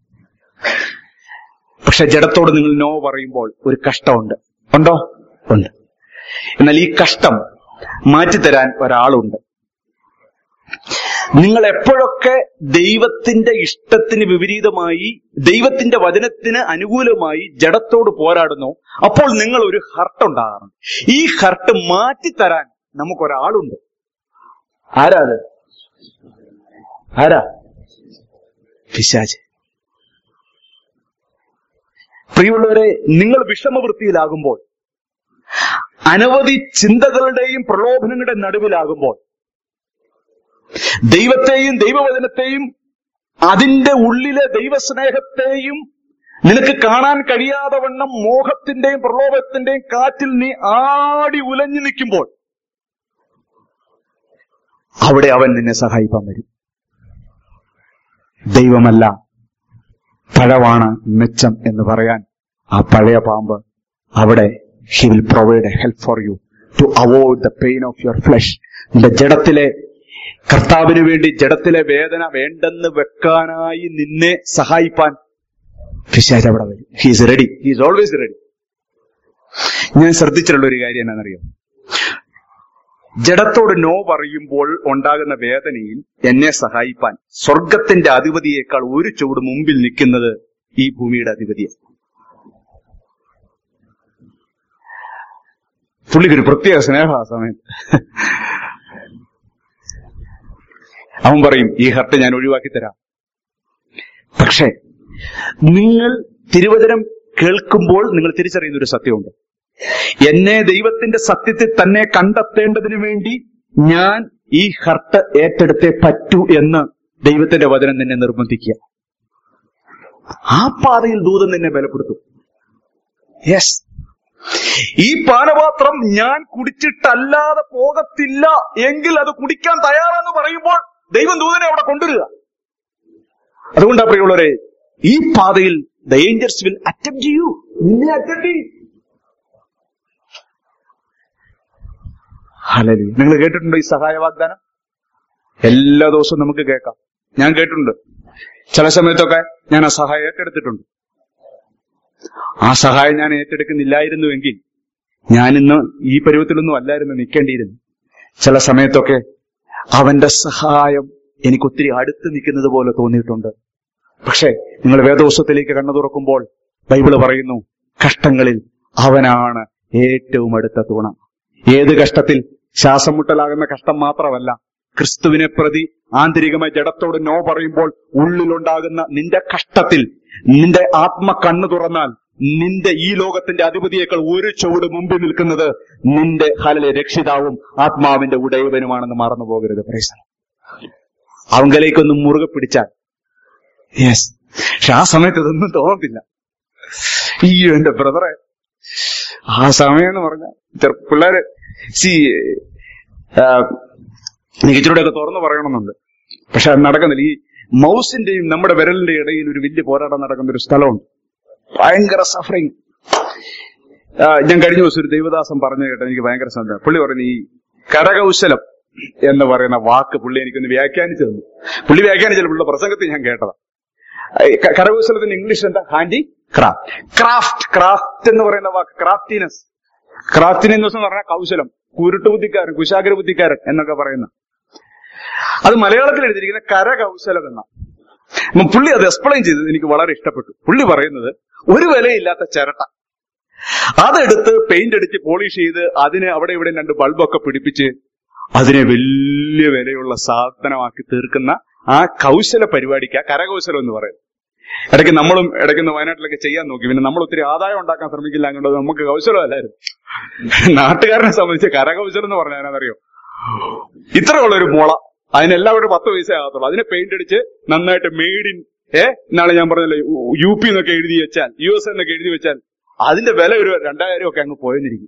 Speaker 1: പക്ഷെ ജഡത്തോട് നിങ്ങൾ നോ പറയുമ്പോൾ ഒരു കഷ്ടമുണ്ട് ഉണ്ടോ ഉണ്ട് എന്നാൽ ഈ കഷ്ടം മാറ്റിത്തരാൻ ഒരാളുണ്ട് നിങ്ങൾ എപ്പോഴൊക്കെ ദൈവത്തിന്റെ ഇഷ്ടത്തിന് വിപരീതമായി ദൈവത്തിന്റെ വചനത്തിന് അനുകൂലമായി ജഡത്തോട് പോരാടുന്നു അപ്പോൾ നിങ്ങൾ ഒരു ഹർട്ട് ഉണ്ടാകണം ഈ ഹർട്ട് മാറ്റിത്തരാൻ നമുക്കൊരാളുണ്ട് ആരാ അത് ആരാ പിശാച് പ്രിയമുള്ളവരെ നിങ്ങൾ വിഷമവൃത്തിയിലാകുമ്പോൾ അനവധി ചിന്തകളുടെയും പ്രലോഭനങ്ങളുടെയും നടുവിലാകുമ്പോൾ ദൈവത്തെയും ദൈവവചനത്തെയും അതിന്റെ ഉള്ളിലെ ദൈവസ്നേഹത്തെയും നിനക്ക് കാണാൻ കഴിയാതെ വണ്ണം മോഹത്തിന്റെയും പ്രലോഭത്തിന്റെയും കാറ്റിൽ നീ ആടി ഉലഞ്ഞു നിൽക്കുമ്പോൾ അവിടെ അവൻ നിന്നെ സഹായിക്കാൻ വരും ദൈവമല്ല പഴമാണ് മെച്ചം എന്ന് പറയാൻ ആ പഴയ പാമ്പ് അവിടെ he will provide a help for you to avoid the pain of your flesh നിന്റെ ജഡത്തിലെ കർത്താവിന് വേണ്ടി ജഡത്തിലെ വേദന വേണ്ടെന്ന് വെക്കാനായി നിന്നെ സഹായിപ്പാൻ പിശാച് അവിടെ വരും he's ready he's always ready ഞാൻ ശ്രദ്ധിച്ചിട്ടുള്ള ഒരു കാര്യം എന്നാണെന്നറിയോ ജഡത്തോട് നോ പറയുമ്പോൾ ഉണ്ടാകുന്ന വേദനയിൽ എന്നെ സഹായിപ്പാൻ സ്വർഗത്തിന്റെ അധിപതിയേക്കാൾ ഒരു ചുവട് മുമ്പിൽ നിൽക്കുന്നത് ഈ ഭൂമിയുടെ അധിപതിയാണ് പുള്ളിക്കൊരു പ്രത്യേക സ്നേഹ ആ സമയത്ത് അവൻ പറയും ഈ ഹർട്ട് ഞാൻ ഒഴിവാക്കി തരാം പക്ഷേ നിങ്ങൾ തിരുവചനം കേൾക്കുമ്പോൾ നിങ്ങൾ തിരിച്ചറിയുന്ന ഒരു സത്യമുണ്ട് എന്നെ ദൈവത്തിന്റെ സത്യത്തിൽ തന്നെ കണ്ടെത്തേണ്ടതിനു വേണ്ടി ഞാൻ ഈ ഹർട്ട് ഏറ്റെടുത്തേ പറ്റൂ എന്ന് ദൈവത്തിന്റെ വചനം നിന്നെ നിർബന്ധിക്കുക ആ പാതയിൽ ദൂതൻ നിന്നെ ബലപ്പെടുത്തും യെസ് ഈ പാനപാത്രം ഞാൻ കുടിച്ചിട്ടല്ലാതെ പോകത്തില്ല എങ്കിൽ അത് കുടിക്കാൻ തയ്യാറാന്ന് പറയുമ്പോൾ ദൈവം ദൂതനെ അവിടെ കൊണ്ടുവരിക അതുകൊണ്ടാ പ്രിയമുള്ളവരെ ഈ പാതയിൽ ദ ഏഞ്ചൽസ് വിൽ അറ്റംപ്റ്റ് ചെയ്യൂ നിന്നെ അറ്റംപ്റ്റ് ചെയ്യും ഹലലി നിങ്ങൾ കേട്ടിട്ടുണ്ടോ ഈ സഹായ വാഗ്ദാനം എല്ലാ ദിവസവും നമുക്ക് കേൾക്കാം ഞാൻ കേട്ടിട്ടുണ്ട് ചില സമയത്തൊക്കെ ഞാൻ ആ സഹായം ഏറ്റെടുത്തിട്ടുണ്ട് ആ സഹായം ഞാൻ ഏറ്റെടുക്കുന്നില്ലായിരുന്നുവെങ്കിൽ ഞാൻ ഇന്ന് ഈ പരുവത്തിലൊന്നും അല്ലായിരുന്നു നിൽക്കേണ്ടിയിരുന്നു ചില സമയത്തൊക്കെ അവന്റെ സഹായം എനിക്ക് ഒത്തിരി അടുത്ത് നിൽക്കുന്നത് പോലെ തോന്നിയിട്ടുണ്ട് പക്ഷേ നിങ്ങൾ വേദോത്സവത്തിലേക്ക് കണ്ണു തുറക്കുമ്പോൾ ബൈബിള് പറയുന്നു കഷ്ടങ്ങളിൽ അവനാണ് ഏറ്റവും അടുത്ത തുണ ഏത് കഷ്ടത്തിൽ ശ്വാസം മുട്ടലാകുന്ന കഷ്ടം മാത്രമല്ല ക്രിസ്തുവിനെ പ്രതി ആന്തരികമായി ജഡത്തോട് നോ പറയുമ്പോൾ ഉള്ളിലുണ്ടാകുന്ന നിന്റെ കഷ്ടത്തിൽ നിന്റെ ആത്മ കണ്ണു തുറന്നാൽ നിന്റെ ഈ ലോകത്തിന്റെ അധിപതിയേക്കാൾ ഒരു ചുവട് മുമ്പിൽ നിൽക്കുന്നത് നിന്റെ ഹലലെ രക്ഷിതാവും ആത്മാവിന്റെ ഉടയവനുമാണെന്ന് മറന്നു പോകരുത് പ്രൈസൻ അവങ്കലേക്കൊന്നും മുറുകെ പിടിച്ചാൽ യെസ് പക്ഷെ ആ സമയത്ത് ഇതൊന്നും തോന്നത്തില്ല അയ്യോ എന്റെ ബ്രദറെ ആ സമയം എന്ന് പറഞ്ഞ പിള്ളേര് സി എനിക്ക് ഇച്ചിരൂടെയൊക്കെ തുറന്നു പറയണമെന്നുണ്ട് പക്ഷെ അത് നടക്കുന്നില്ല ഈ മൗസിന്റെയും നമ്മുടെ വിരലിന്റെ ഇടയിൽ ഒരു വലിയ പോരാട്ടം നടക്കുന്ന ഒരു സ്ഥലമുണ്ട് ഭയങ്കര സഫറിങ് ഞാൻ കഴിഞ്ഞ ദിവസം ഒരു ദൈവദാസം പറഞ്ഞു കേട്ടോ എനിക്ക് ഭയങ്കര സന്തോഷം പുള്ളി പറഞ്ഞു ഈ കരകൗശലം എന്ന് പറയുന്ന വാക്ക് പുള്ളി എനിക്കൊന്ന് വ്യാഖ്യാനിച്ചു തന്നു പുള്ളി വ്യാഖ്യാനിച്ചില്ല പുള്ളിയുടെ പ്രസംഗത്തിൽ ഞാൻ കേട്ടതാ ഈ ക- കരകൗശലത്തിന്റെ ഇംഗ്ലീഷ് എന്താ ഹാൻഡി ക്രാഫ്റ്റ് ക്രാഫ്റ്റ് ക്രാഫ്റ്റ് എന്ന് പറയുന്ന വാക്ക് ക്രാഫ്റ്റിനെസ് ക്രാഫ്റ്റിനെസ് എന്ന് പറഞ്ഞാൽ കൗശലം കുരുട്ട് ബുദ്ധിക്കാരൻ കുശാഗ്ര ബുദ്ധിക്കാരൻ എന്നൊക്കെ പറയുന്ന അത് മലയാളത്തിൽ എഴുതിയിരിക്കുന്ന കരകൗശലം എന്ന ഉം പുള്ളി അത് എക്സ്പ്ലെയിൻ ചെയ്തത് എനിക്ക് വളരെ ഇഷ്ടപ്പെട്ടു പുള്ളി പറയുന്നത് ഒരു വിലയില്ലാത്ത ചിരട്ട അതെടുത്ത് പെയിന്റ് അടിച്ച് പോളിഷ് ചെയ്ത് അതിന് അവിടെ ഇവിടെ രണ്ട് ബൾബൊക്കെ പിടിപ്പിച്ച് അതിനെ വലിയ വിലയുള്ള സാധനമാക്കി തീർക്കുന്ന ആ കൗശല പരിപാടിക്ക് ആ കരകൗശലം എന്ന് പറയുന്നത് ഇടയ്ക്ക് നമ്മളും ഇടയ്ക്ക് ഒന്ന് വയനാട്ടിലൊക്കെ ചെയ്യാൻ നോക്കി പിന്നെ നമ്മൾ ഒത്തിരി ആദായം ഉണ്ടാക്കാൻ ശ്രമിക്കില്ല അങ്ങോട്ട് നമുക്ക് കൗശലമല്ലായിരുന്നു നാട്ടുകാരനെ സംബന്ധിച്ച് കരകൗശലം എന്ന് പറഞ്ഞാൽ എന്നറിയോ ഇത്രയുള്ള ഒരു മുള അതിനെല്ലാവരും പത്ത് പൈസ ആകത്തുള്ളൂ അതിനെ പെയിന്റ് അടിച്ച് നന്നായിട്ട് മെയ്ഡ് ഇൻ ഏ ഇന്നാളെ ഞാൻ പറഞ്ഞല്ലോ യു പി എന്നൊക്കെ എഴുതി വെച്ചാൽ യു എസ് എന്നൊക്കെ എഴുതി വെച്ചാൽ അതിന്റെ വില ഒരു രണ്ടായിരം ഒക്കെ അങ്ങ് പോയെന്നിരിക്കും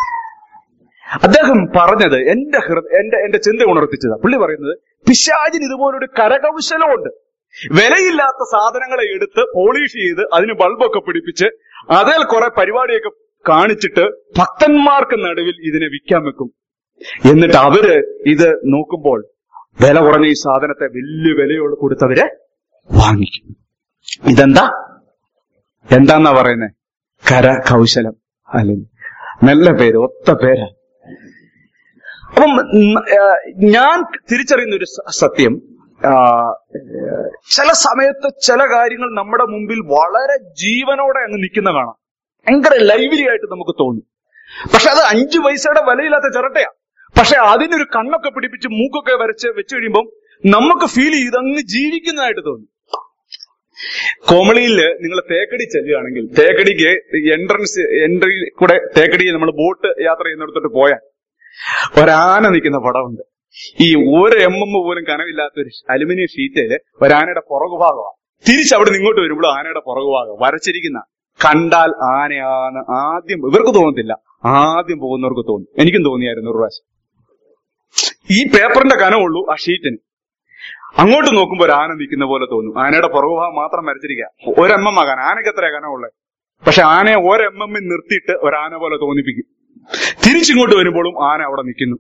Speaker 1: അദ്ദേഹം പറഞ്ഞത് എന്റെ ഹൃദയ എന്റെ എന്റെ ചിന്ത ഉണർത്തിച്ചതാ പുള്ളി പറയുന്നത് പിശാചിന് ഇതുപോലൊരു കരകൗശലമുണ്ട് വിലയില്ലാത്ത സാധനങ്ങളെ എടുത്ത് പോളിഷ് ചെയ്ത് അതിന് ബൾബൊക്കെ പിടിപ്പിച്ച് അതിൽ കുറെ പരിപാടിയൊക്കെ കാണിച്ചിട്ട് ഭക്തന്മാർക്ക് നടുവിൽ ഇതിനെ വിൽക്കാൻ വെക്കും എന്നിട്ട് അവര് ഇത് നോക്കുമ്പോൾ വില കുറഞ്ഞ ഈ സാധനത്തെ വലിയ വിലയോട് കൊടുത്തവരെ വാങ്ങിക്കും ഇതെന്താ എന്താന്നാ പറയുന്നേ കര കൗശലം അല്ലെങ്കിൽ നല്ല പേര് ഒത്ത പേര് അപ്പം ഉം, ആ, ഞാൻ തിരിച്ചറിയുന്ന ഒരു സ- സത്യം ആ, ചില സമയത്ത് ചില കാര്യങ്ങൾ നമ്മുടെ മുമ്പിൽ വളരെ ജീവനോടെ അങ്ങ് നിൽക്കുന്ന കാണാം ഭയങ്കര ലൈവ്ലി ആയിട്ട് നമുക്ക് തോന്നും പക്ഷെ അത് അഞ്ചു പൈസയുടെ വിലയില്ലാത്ത ചിരട്ടയാ പക്ഷെ അതിനൊരു കണ്ണൊക്കെ പിടിപ്പിച്ച് മൂക്കൊക്കെ വരച്ച് വെച്ച് കഴിയുമ്പോൾ നമുക്ക് ഫീൽ ചെയ്ത് അങ്ങ് ജീവിക്കുന്നതായിട്ട് തോന്നും കോമളിയിൽ നിങ്ങൾ തേക്കടി ചെല്ലുകയാണെങ്കിൽ തേക്കടിക്ക് എൻട്രൻസ് എൻട്രി കൂടെ തേക്കടി നമ്മൾ ബോട്ട് യാത്ര ചെയ്യുന്നിടത്തോട്ട് പോയാൽ ഒരാന നിൽക്കുന്ന പടമുണ്ട് ഈ ഒരു എം എം പോലും കനവില്ലാത്ത ഒരു അലുമിനിയം ഷീറ്റില് ഒരാനയുടെ പുറകുഭാഗമാണ് തിരിച്ച് അവിടെ നിന്ന് ഇങ്ങോട്ട് വരുമ്പോൾ ആനയുടെ പുറകുഭാഗം വരച്ചിരിക്കുന്ന കണ്ടാൽ ആനയാണ് ആദ്യം ഇവർക്ക് തോന്നത്തില്ല ആദ്യം പോകുന്നവർക്ക് തോന്നും എനിക്കും തോന്നിയായിരുന്നു ഒരു പ്രാവശ്യം ഈ പേപ്പറിന്റെ കനമുള്ളൂ ആ ഷീറ്റിന് അങ്ങോട്ട് നോക്കുമ്പോൾ ഒരു ആന നിൽക്കുന്ന പോലെ തോന്നും ആനയുടെ പുറകുഭാഗം മാത്രം വരച്ചിരിക്കുക ഒരെണ്ണം മകാൻ ആനയ്ക്ക് എത്ര കനമുള്ളത് പക്ഷെ ആനയെ ഒരെമ്മമ്മിൽ നിർത്തിയിട്ട് ഒരാന പോലെ തോന്നിപ്പിക്കും തിരിച്ചിങ്ങോട്ട് വരുമ്പോഴും ആന അവിടെ നിൽക്കുന്നു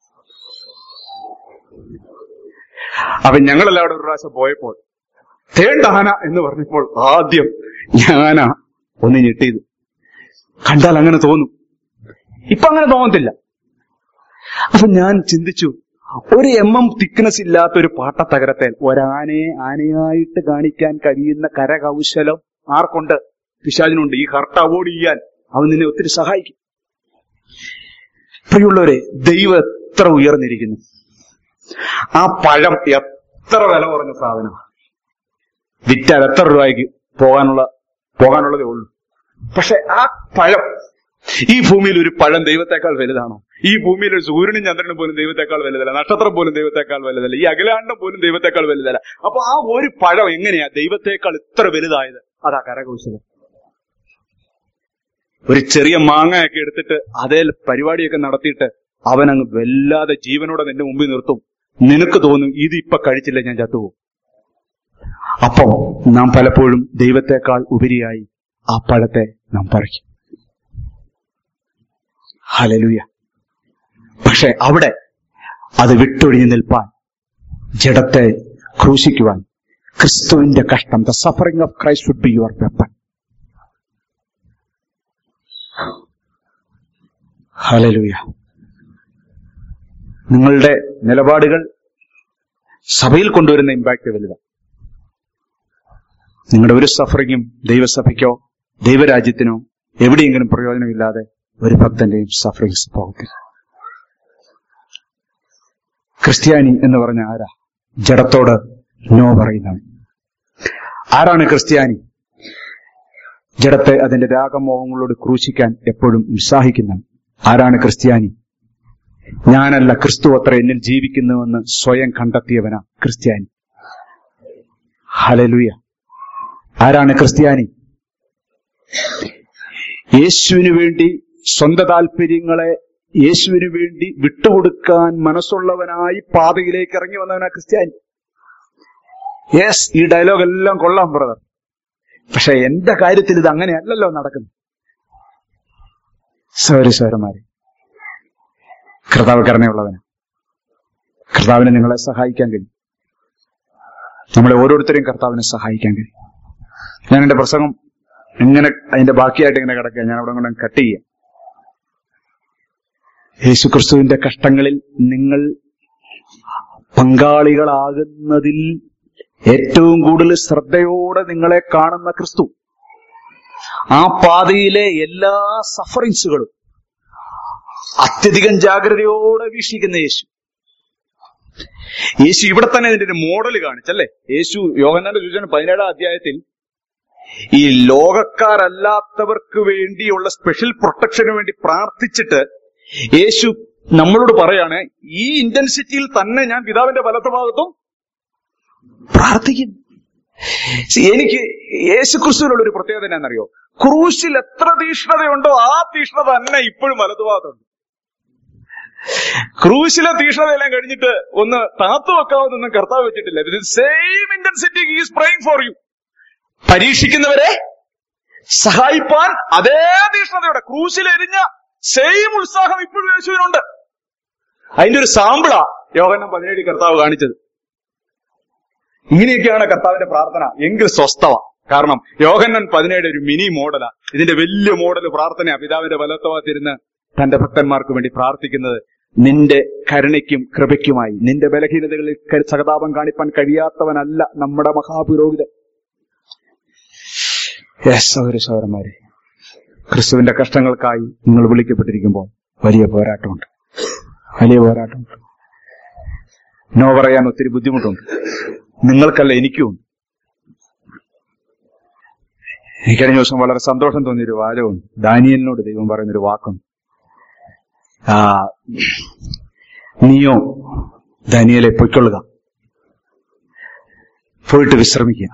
Speaker 1: അപ്പൊ ഞങ്ങളെല്ലാവരും ഒരു പ്രാവശ്യം പോയപ്പോൾ തേണ്ട ആന എന്ന് പറഞ്ഞപ്പോൾ ആദ്യം ഞാന ഒന്ന് ഞെട്ടിയത് കണ്ടാൽ അങ്ങനെ തോന്നും ഇപ്പൊ അങ്ങനെ തോന്നത്തില്ല അപ്പൊ ഞാൻ ചിന്തിച്ചു ഒരു എം എം തിക്നെസ് ഇല്ലാത്ത ഒരു പാട്ടത്തകരത്തെ ഒരാനയെ ആനയായിട്ട് കാണിക്കാൻ കഴിയുന്ന കരകൗശലം ആർക്കുണ്ട് പിശാചിനുണ്ട് ഈ ഹർട്ട് അവോയ്ഡ് ചെയ്യാൻ അവൻ നിന്നെ ഒത്തിരി സഹായിക്കും പ്രിയമുള്ളവരെ ദൈവം എത്ര ഉയർന്നിരിക്കുന്നു ആ പഴം എത്ര വില കുറഞ്ഞ സാധനം വിറ്റാൽ എത്ര രൂപയ്ക്ക് പോകാനുള്ള പോകാനുള്ളതേ ഉള്ളൂ പക്ഷെ ആ പഴം ഈ ഭൂമിയിൽ ഒരു പഴം ദൈവത്തെക്കാൾ വലുതാണോ ഈ ഭൂമിയിൽ ഒരു സൂര്യനും ചന്ദ്രനും പോലും ദൈവത്തെക്കാൾ വലുതല്ല നക്ഷത്രം പോലും ദൈവത്തെക്കാൾ വലുതല്ല ഈ അഖിലാണ്ടം പോലും ദൈവത്തെക്കാൾ വലുതല്ല അപ്പൊ ആ ഒരു പഴം എങ്ങനെയാ ദൈവത്തെക്കാൾ ഇത്ര വലുതായത് അതാ കരകൗശലം ഒരു ചെറിയ മാങ്ങയൊക്കെ എടുത്തിട്ട് അതേ പരിപാടിയൊക്കെ നടത്തിയിട്ട് അവൻ അങ്ങ് വല്ലാതെ ജീവനോടെ നിന്റെ മുമ്പിൽ നിർത്തും നിനക്ക് തോന്നും ഇത് ഇപ്പൊ കഴിച്ചില്ല ഞാൻ ചത്തുപോകും അപ്പം നാം പലപ്പോഴും ദൈവത്തെക്കാൾ ഉപരിയായി ആ പഴത്തെ നാം പറിക്കും ഹലലുയ പക്ഷെ അവിടെ അത് വിട്ടൊഴിഞ്ഞു നിൽപ്പാൻ ജഡത്തെ ക്രൂശിക്കുവാൻ ക്രിസ്തുവിന്റെ കഷ്ടം the suffering of Christ would be your weapon hallelujah നിങ്ങളുടെ നിലപാടുകൾ സഭയിൽ കൊണ്ടുവരുന്ന ഇമ്പാക്ട് വലുതാണ് നിങ്ങളുടെ ഒരു സഫറിങ്ങും ദൈവസഭയ്ക്കോ ദൈവരാജ്യത്തിനോ എവിടെയെങ്കിലും പ്രയോജനമില്ലാതെ ഒരു ഭക്തന്റെയും സഫറിങ്സ് പോകത്തില്ല ക്രിസ്ത്യാനി എന്ന് പറഞ്ഞ ആരാ ജഡത്തോട് നോ പറയുന്നവൻ ആരാണ് ക്രിസ്ത്യാനി ജഡത്തെ അതിന്റെ രാഗമോഹങ്ങളോട് ക്രൂശിക്കാൻ എപ്പോഴും ഉത്സാഹിക്കുന്നവൻ ആരാണ് ക്രിസ്ത്യാനി ഞാനല്ല ക്രിസ്തു അത്ര എന്നിൽ ജീവിക്കുന്നുവെന്ന് സ്വയം കണ്ടെത്തിയവനാ ക്രിസ്ത്യാനി ഹലലുയ ആരാണ് ക്രിസ്ത്യാനി യേശുവിനു വേണ്ടി സ്വന്തം താല്പര്യങ്ങളെ യേശുവിനു വേണ്ടി വിട്ടുകൊടുക്കാൻ മനസ്സുള്ളവനായി പാതയിലേക്ക് ഇറങ്ങി വന്നവനാ ക്രിസ്ത്യാനി യെസ് ഈ ഡയലോഗ് എല്ലാം കൊള്ളാം ബ്രദർ പക്ഷെ എന്റെ കാര്യത്തിൽ ഇത് അങ്ങനെയല്ലല്ലോ നടക്കുന്നത് സോരി സോരന്മാരെ കർത്താവ് കരുണയുള്ളവന് കർത്താവിനെ നിങ്ങളെ സഹായിക്കാൻ കഴിയും നമ്മളെ ഓരോരുത്തരെയും കർത്താവിനെ സഹായിക്കാൻ കഴിയും ഞാൻ എന്റെ പ്രസംഗം എങ്ങനെ അതിന്റെ ബാക്കിയായിട്ട് ഇങ്ങനെ കിടക്കുക ഞാൻ അവിടെ കൊണ്ട് കട്ട് ചെയ്യാം യേശുക്രിസ്തുവിന്റെ കഷ്ടങ്ങളിൽ നിങ്ങൾ പങ്കാളികളാകുന്നതിൽ ഏറ്റവും കൂടുതൽ ശ്രദ്ധയോടെ നിങ്ങളെ കാണുന്ന ക്രിസ്തു ആ പാതയിലെ എല്ലാ സഫറിങ്സുകളും അത്യധികം ജാഗ്രതയോടെ വീക്ഷിക്കുന്ന യേശു യേശു ഇവിടെ തന്നെ ഇതിന്റെ ഒരു മോഡൽ കാണിച്ചല്ലേ യേശു യോഹന്നാന്റെ സൂചന പതിനേഴാം അധ്യായത്തിൽ ഈ ലോകക്കാരല്ലാത്തവർക്ക് വേണ്ടിയുള്ള സ്പെഷ്യൽ പ്രൊട്ടക്ഷന് വേണ്ടി പ്രാർത്ഥിച്ചിട്ട് യേശു നമ്മളോട് പറയാണ് ഈ ഇന്റൻസിറ്റിയിൽ തന്നെ ഞാൻ പിതാവിന്റെ വലത്ത ഭാഗത്തും പ്രാർത്ഥിക്കുന്നു See, എനിക്ക് യേശു ക്രിസ്തുവിനുള്ള ഒരു പ്രത്യേകത എന്നാണെന്നറിയോ ക്രൂശിൽ എത്ര തീഷ്ണതയുണ്ടോ ആ തീഷ്ണത തന്നെ ഇപ്പോഴും വലതുഭാഗത്തുണ്ട് ക്രൂശിലെ തീഷ്ണതയെല്ലാം കഴിഞ്ഞിട്ട് ഒന്ന് താത്തു വെക്കാവുന്നൊന്നും കർത്താവ് വെച്ചിട്ടില്ല same intensity is praying for you പരീക്ഷിക്കുന്നവരെ സഹായിപ്പാൻ അതേ തീഷ്ണതയോടെ ക്രൂശിൽ എരിഞ്ഞ സെയിം ഉത്സാഹം ഇപ്പോഴും യേശുവിനുണ്ട് അതിന്റെ ഒരു സാമ്പിളാ യോഹനം പതിനേഴ് കർത്താവ് കാണിച്ചത് ഇങ്ങനെയൊക്കെയാണ് കർത്താവിന്റെ പ്രാർത്ഥന എങ്കിൽ സ്വസ്ഥവ കാരണം യോഹന്നൻ പതിനേഴ് ഒരു മിനി മോഡലാ ഇതിന്റെ വലിയ മോഡൽ പ്രാർത്ഥന പിതാവിന്റെ ബലത്തവാത്തിരുന്ന് തന്റെ ഭക്തന്മാർക്ക് വേണ്ടി പ്രാർത്ഥിക്കുന്നത് നിന്റെ കരുണയ്ക്കും കൃപയ്ക്കുമായി നിന്റെ ബലഹീനതകളിൽ ക- സഹതാപം കാണിപ്പാൻ കഴിയാത്തവനല്ല നമ്മുടെ മഹാപുരോഹിതൻ യെസ് സൗര സൗരന്മാരെ ക്രിസ്തുവിന്റെ കഷ്ടങ്ങൾക്കായി നിങ്ങൾ വിളിക്കപ്പെട്ടിരിക്കുമ്പോൾ വലിയ പോരാട്ടമുണ്ട് വലിയ പോരാട്ടമുണ്ട് നോ പറയാൻ ഒത്തിരി ബുദ്ധിമുട്ടുണ്ട് നിങ്ങൾക്കല്ല എനിക്കും എനിക്ക് കഴിഞ്ഞ ദിവസം വളരെ സന്തോഷം തോന്നിയൊരു വാചകമുണ്ട് ദാനിയലിനോട് ദൈവം പറയുന്നൊരു വാക്കുണ്ട് ആ നീയോ ദാനിയലെ പൊയ്ക്കൊള്ളുക പോയിട്ട് വിശ്രമിക്കുക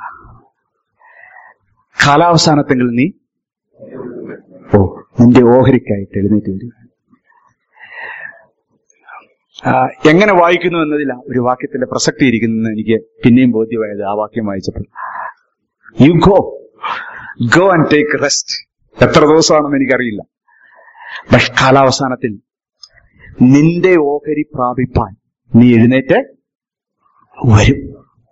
Speaker 1: കാലാവസാനത്തെങ്കിൽ നീ ഓ നിന്റെ ഓഹരിക്കായിട്ട് എഴുന്നേറ്റ് വരിക ആ, എങ്ങനെ വായിക്കുന്നു എന്നതിൽ ഒരു വാക്യത്തിന്റെ പ്രസക്തി ഇരിക്കുന്നു എനിക്ക് പിന്നെയും ബോധ്യമായത് ആ വാക്യം വായിച്ചപ്പോൾ you go go and take rest എത്ര ദിവസമാണെന്ന് എനിക്കറിയില്ല പക്ഷെ കാലാവസാനത്തിൽ നിന്റെ ഓഹരി പ്രാപിപ്പാൻ നീ എഴുന്നേറ്റ് വരും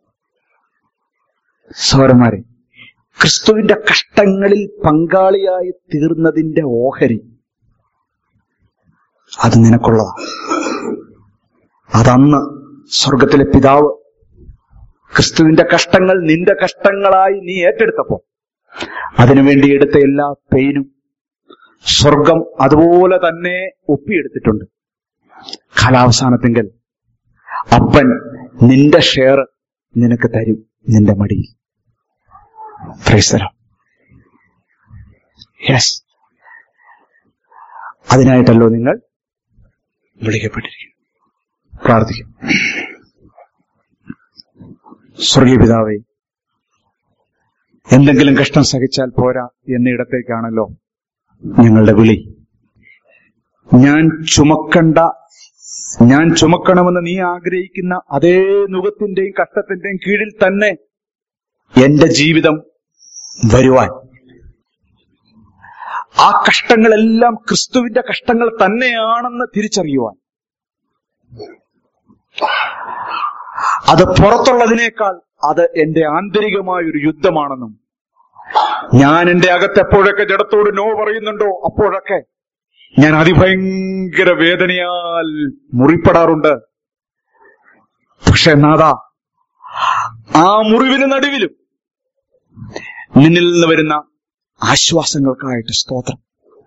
Speaker 1: സൗരന്മാരെ ക്രിസ്തുവിന്റെ കഷ്ടങ്ങളിൽ പങ്കാളിയായി തീർന്നതിന്റെ ഓഹരി അത് നിനക്കുള്ളതാണ് അതന്ന് സ്വർഗത്തിലെ പിതാവ് ക്രിസ്തുവിന്റെ കഷ്ടങ്ങൾ നിന്റെ കഷ്ടങ്ങളായി നീ ഏറ്റെടുത്തപ്പോ അതിനുവേണ്ടി എടുത്ത എല്ലാ പെയിനും സ്വർഗം അതുപോലെ തന്നെ ഒപ്പിയെടുത്തിട്ടുണ്ട് കാലാവസാനത്തെങ്കിൽ അപ്പൻ നിന്റെ ഷെയർ നിനക്ക് തരും നിന്റെ മടിയിൽ യെസ് അതിനായിട്ടല്ലോ നിങ്ങൾ വിളിക്കപ്പെട്ടിരിക്കുന്നു പ്രാർത്ഥിക്കും സ്വർഗീയ പിതാവേ എന്തെങ്കിലും കഷ്ടം സഹിച്ചാൽ പോരാ എന്നിടത്തേക്കാണല്ലോ ഞങ്ങളുടെ വിളി ഞാൻ ചുമക്കണ്ട ഞാൻ ചുമക്കണമെന്ന് നീ ആഗ്രഹിക്കുന്ന അതേ നുഖത്തിന്റെയും കഷ്ടത്തിന്റെയും കീഴിൽ തന്നെ എന്റെ ജീവിതം വരുവാൻ ആ കഷ്ടങ്ങളെല്ലാം ക്രിസ്തുവിന്റെ കഷ്ടങ്ങൾ തന്നെയാണെന്ന് തിരിച്ചറിയുവാൻ അത് പുറത്തുള്ളതിനേക്കാൾ അത് എന്റെ ആന്തരികമായ ഒരു യുദ്ധമാണെന്നും ഞാൻ എന്റെ അകത്ത് എപ്പോഴൊക്കെ ജഡത്തോട് നോ പറയുന്നുണ്ടോ അപ്പോഴൊക്കെ ഞാൻ അതിഭയങ്കര വേദനയാൽ മുറിപ്പെടാറുണ്ട് പക്ഷെ നാഥ ആ മുറിവിന് നടുവിലും നിന്നിൽ നിന്ന് വരുന്ന ആശ്വാസങ്ങൾക്കായിട്ട് സ്തോത്രം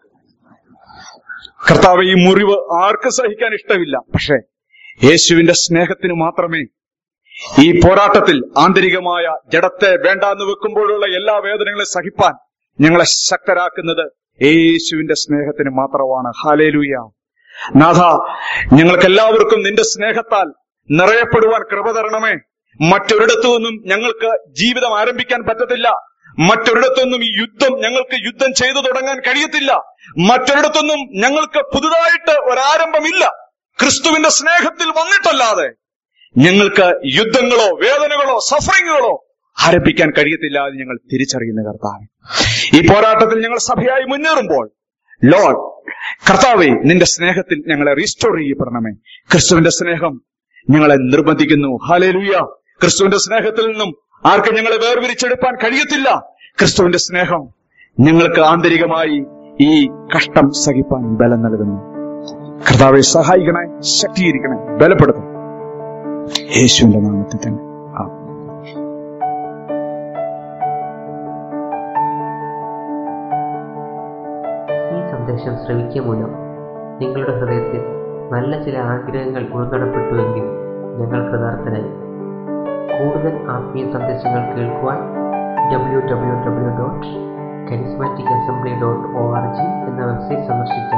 Speaker 1: കർത്താവ് ഈ മുറിവ് ആർക്കും സഹിക്കാൻ ഇഷ്ടമില്ല പക്ഷേ യേശുവിന്റെ സ്നേഹത്തിന് മാത്രമേ ഈ പോരാട്ടത്തിൽ ആന്തരികമായ ജഡത്തെ വേണ്ടാന്ന് വെക്കുമ്പോഴുള്ള എല്ലാ വേദനകളെ സഹിപ്പാൻ ഞങ്ങളെ ശക്തരാക്കുന്നത് യേശുവിന്റെ സ്നേഹത്തിന് മാത്രമാണ് ഹാലേലൂയ നാഥ ഞങ്ങൾക്ക് എല്ലാവർക്കും നിന്റെ സ്നേഹത്താൽ നിറയപ്പെടുവാൻ കൃപ തരണമേ മറ്റൊരിടത്തു നിന്നും ഞങ്ങൾക്ക് ജീവിതം ആരംഭിക്കാൻ പറ്റത്തില്ല മറ്റൊരിടത്തൊന്നും ഈ യുദ്ധം ഞങ്ങൾക്ക് യുദ്ധം ചെയ്തു തുടങ്ങാൻ കഴിയത്തില്ല മറ്റൊരിടത്തൊന്നും ഞങ്ങൾക്ക് പുതുതായിട്ട് ഒരാരംഭമില്ല ക്രിസ്തുവിന്റെ സ്നേഹത്തിൽ വന്നിട്ടല്ലാതെ ഞങ്ങൾക്ക് യുദ്ധങ്ങളോ വേദനകളോ സഫറിങ്ങുകളോ ആരംഭിക്കാൻ കഴിയത്തില്ല എന്ന് ഞങ്ങൾ തിരിച്ചറിയുന്ന കർത്താവ് ഈ പോരാട്ടത്തിൽ ഞങ്ങൾ സഭയായി മുന്നേറുമ്പോൾ ലോഡ് കർത്താവെ നിന്റെ സ്നേഹത്തിൽ ഞങ്ങളെ റീസ്റ്റോർ ചെയ്യപ്പെടണമേ ക്രിസ്തുവിന്റെ സ്നേഹം ഞങ്ങളെ നിർബന്ധിക്കുന്നു ഹാലേലുയ ക്രിസ്തുവിന്റെ സ്നേഹത്തിൽ നിന്നും ആർക്കും ഞങ്ങളെ വേർതിരിച്ചെടുപ്പാൻ കഴിയത്തില്ല ക്രിസ്തുവിന്റെ സ്നേഹം ഞങ്ങൾക്ക് ആന്തരികമായി ഈ കഷ്ടം സഹിപ്പാൻ ബലം നൽകുന്നു കർത്താവെ സഹായിക്കണേ ശക്തീകരിക്കണേ ബലപ്പെടുത്തണം യേശുവിന്റെ നാമത്തിൽ തന്നെ ആമേൻ.
Speaker 3: ഈ സന്ദേശം ശ്രവിക്കുക മൂലം നിങ്ങളുടെ ഹൃദയത്തിൽ നല്ല ചില ആഗ്രഹങ്ങൾ ഉൾനടപ്പെട്ടുവെങ്കിൽ ഞങ്ങൾ കൃതാർത്ഥനായി കൂടുതൽ ആത്മീയ സന്ദേശങ്ങൾ കേൾക്കുവാൻ W W W dot charismatic assembly dot O R G എന്ന വെബ്സൈറ്റ് സന്ദർശിക്കുക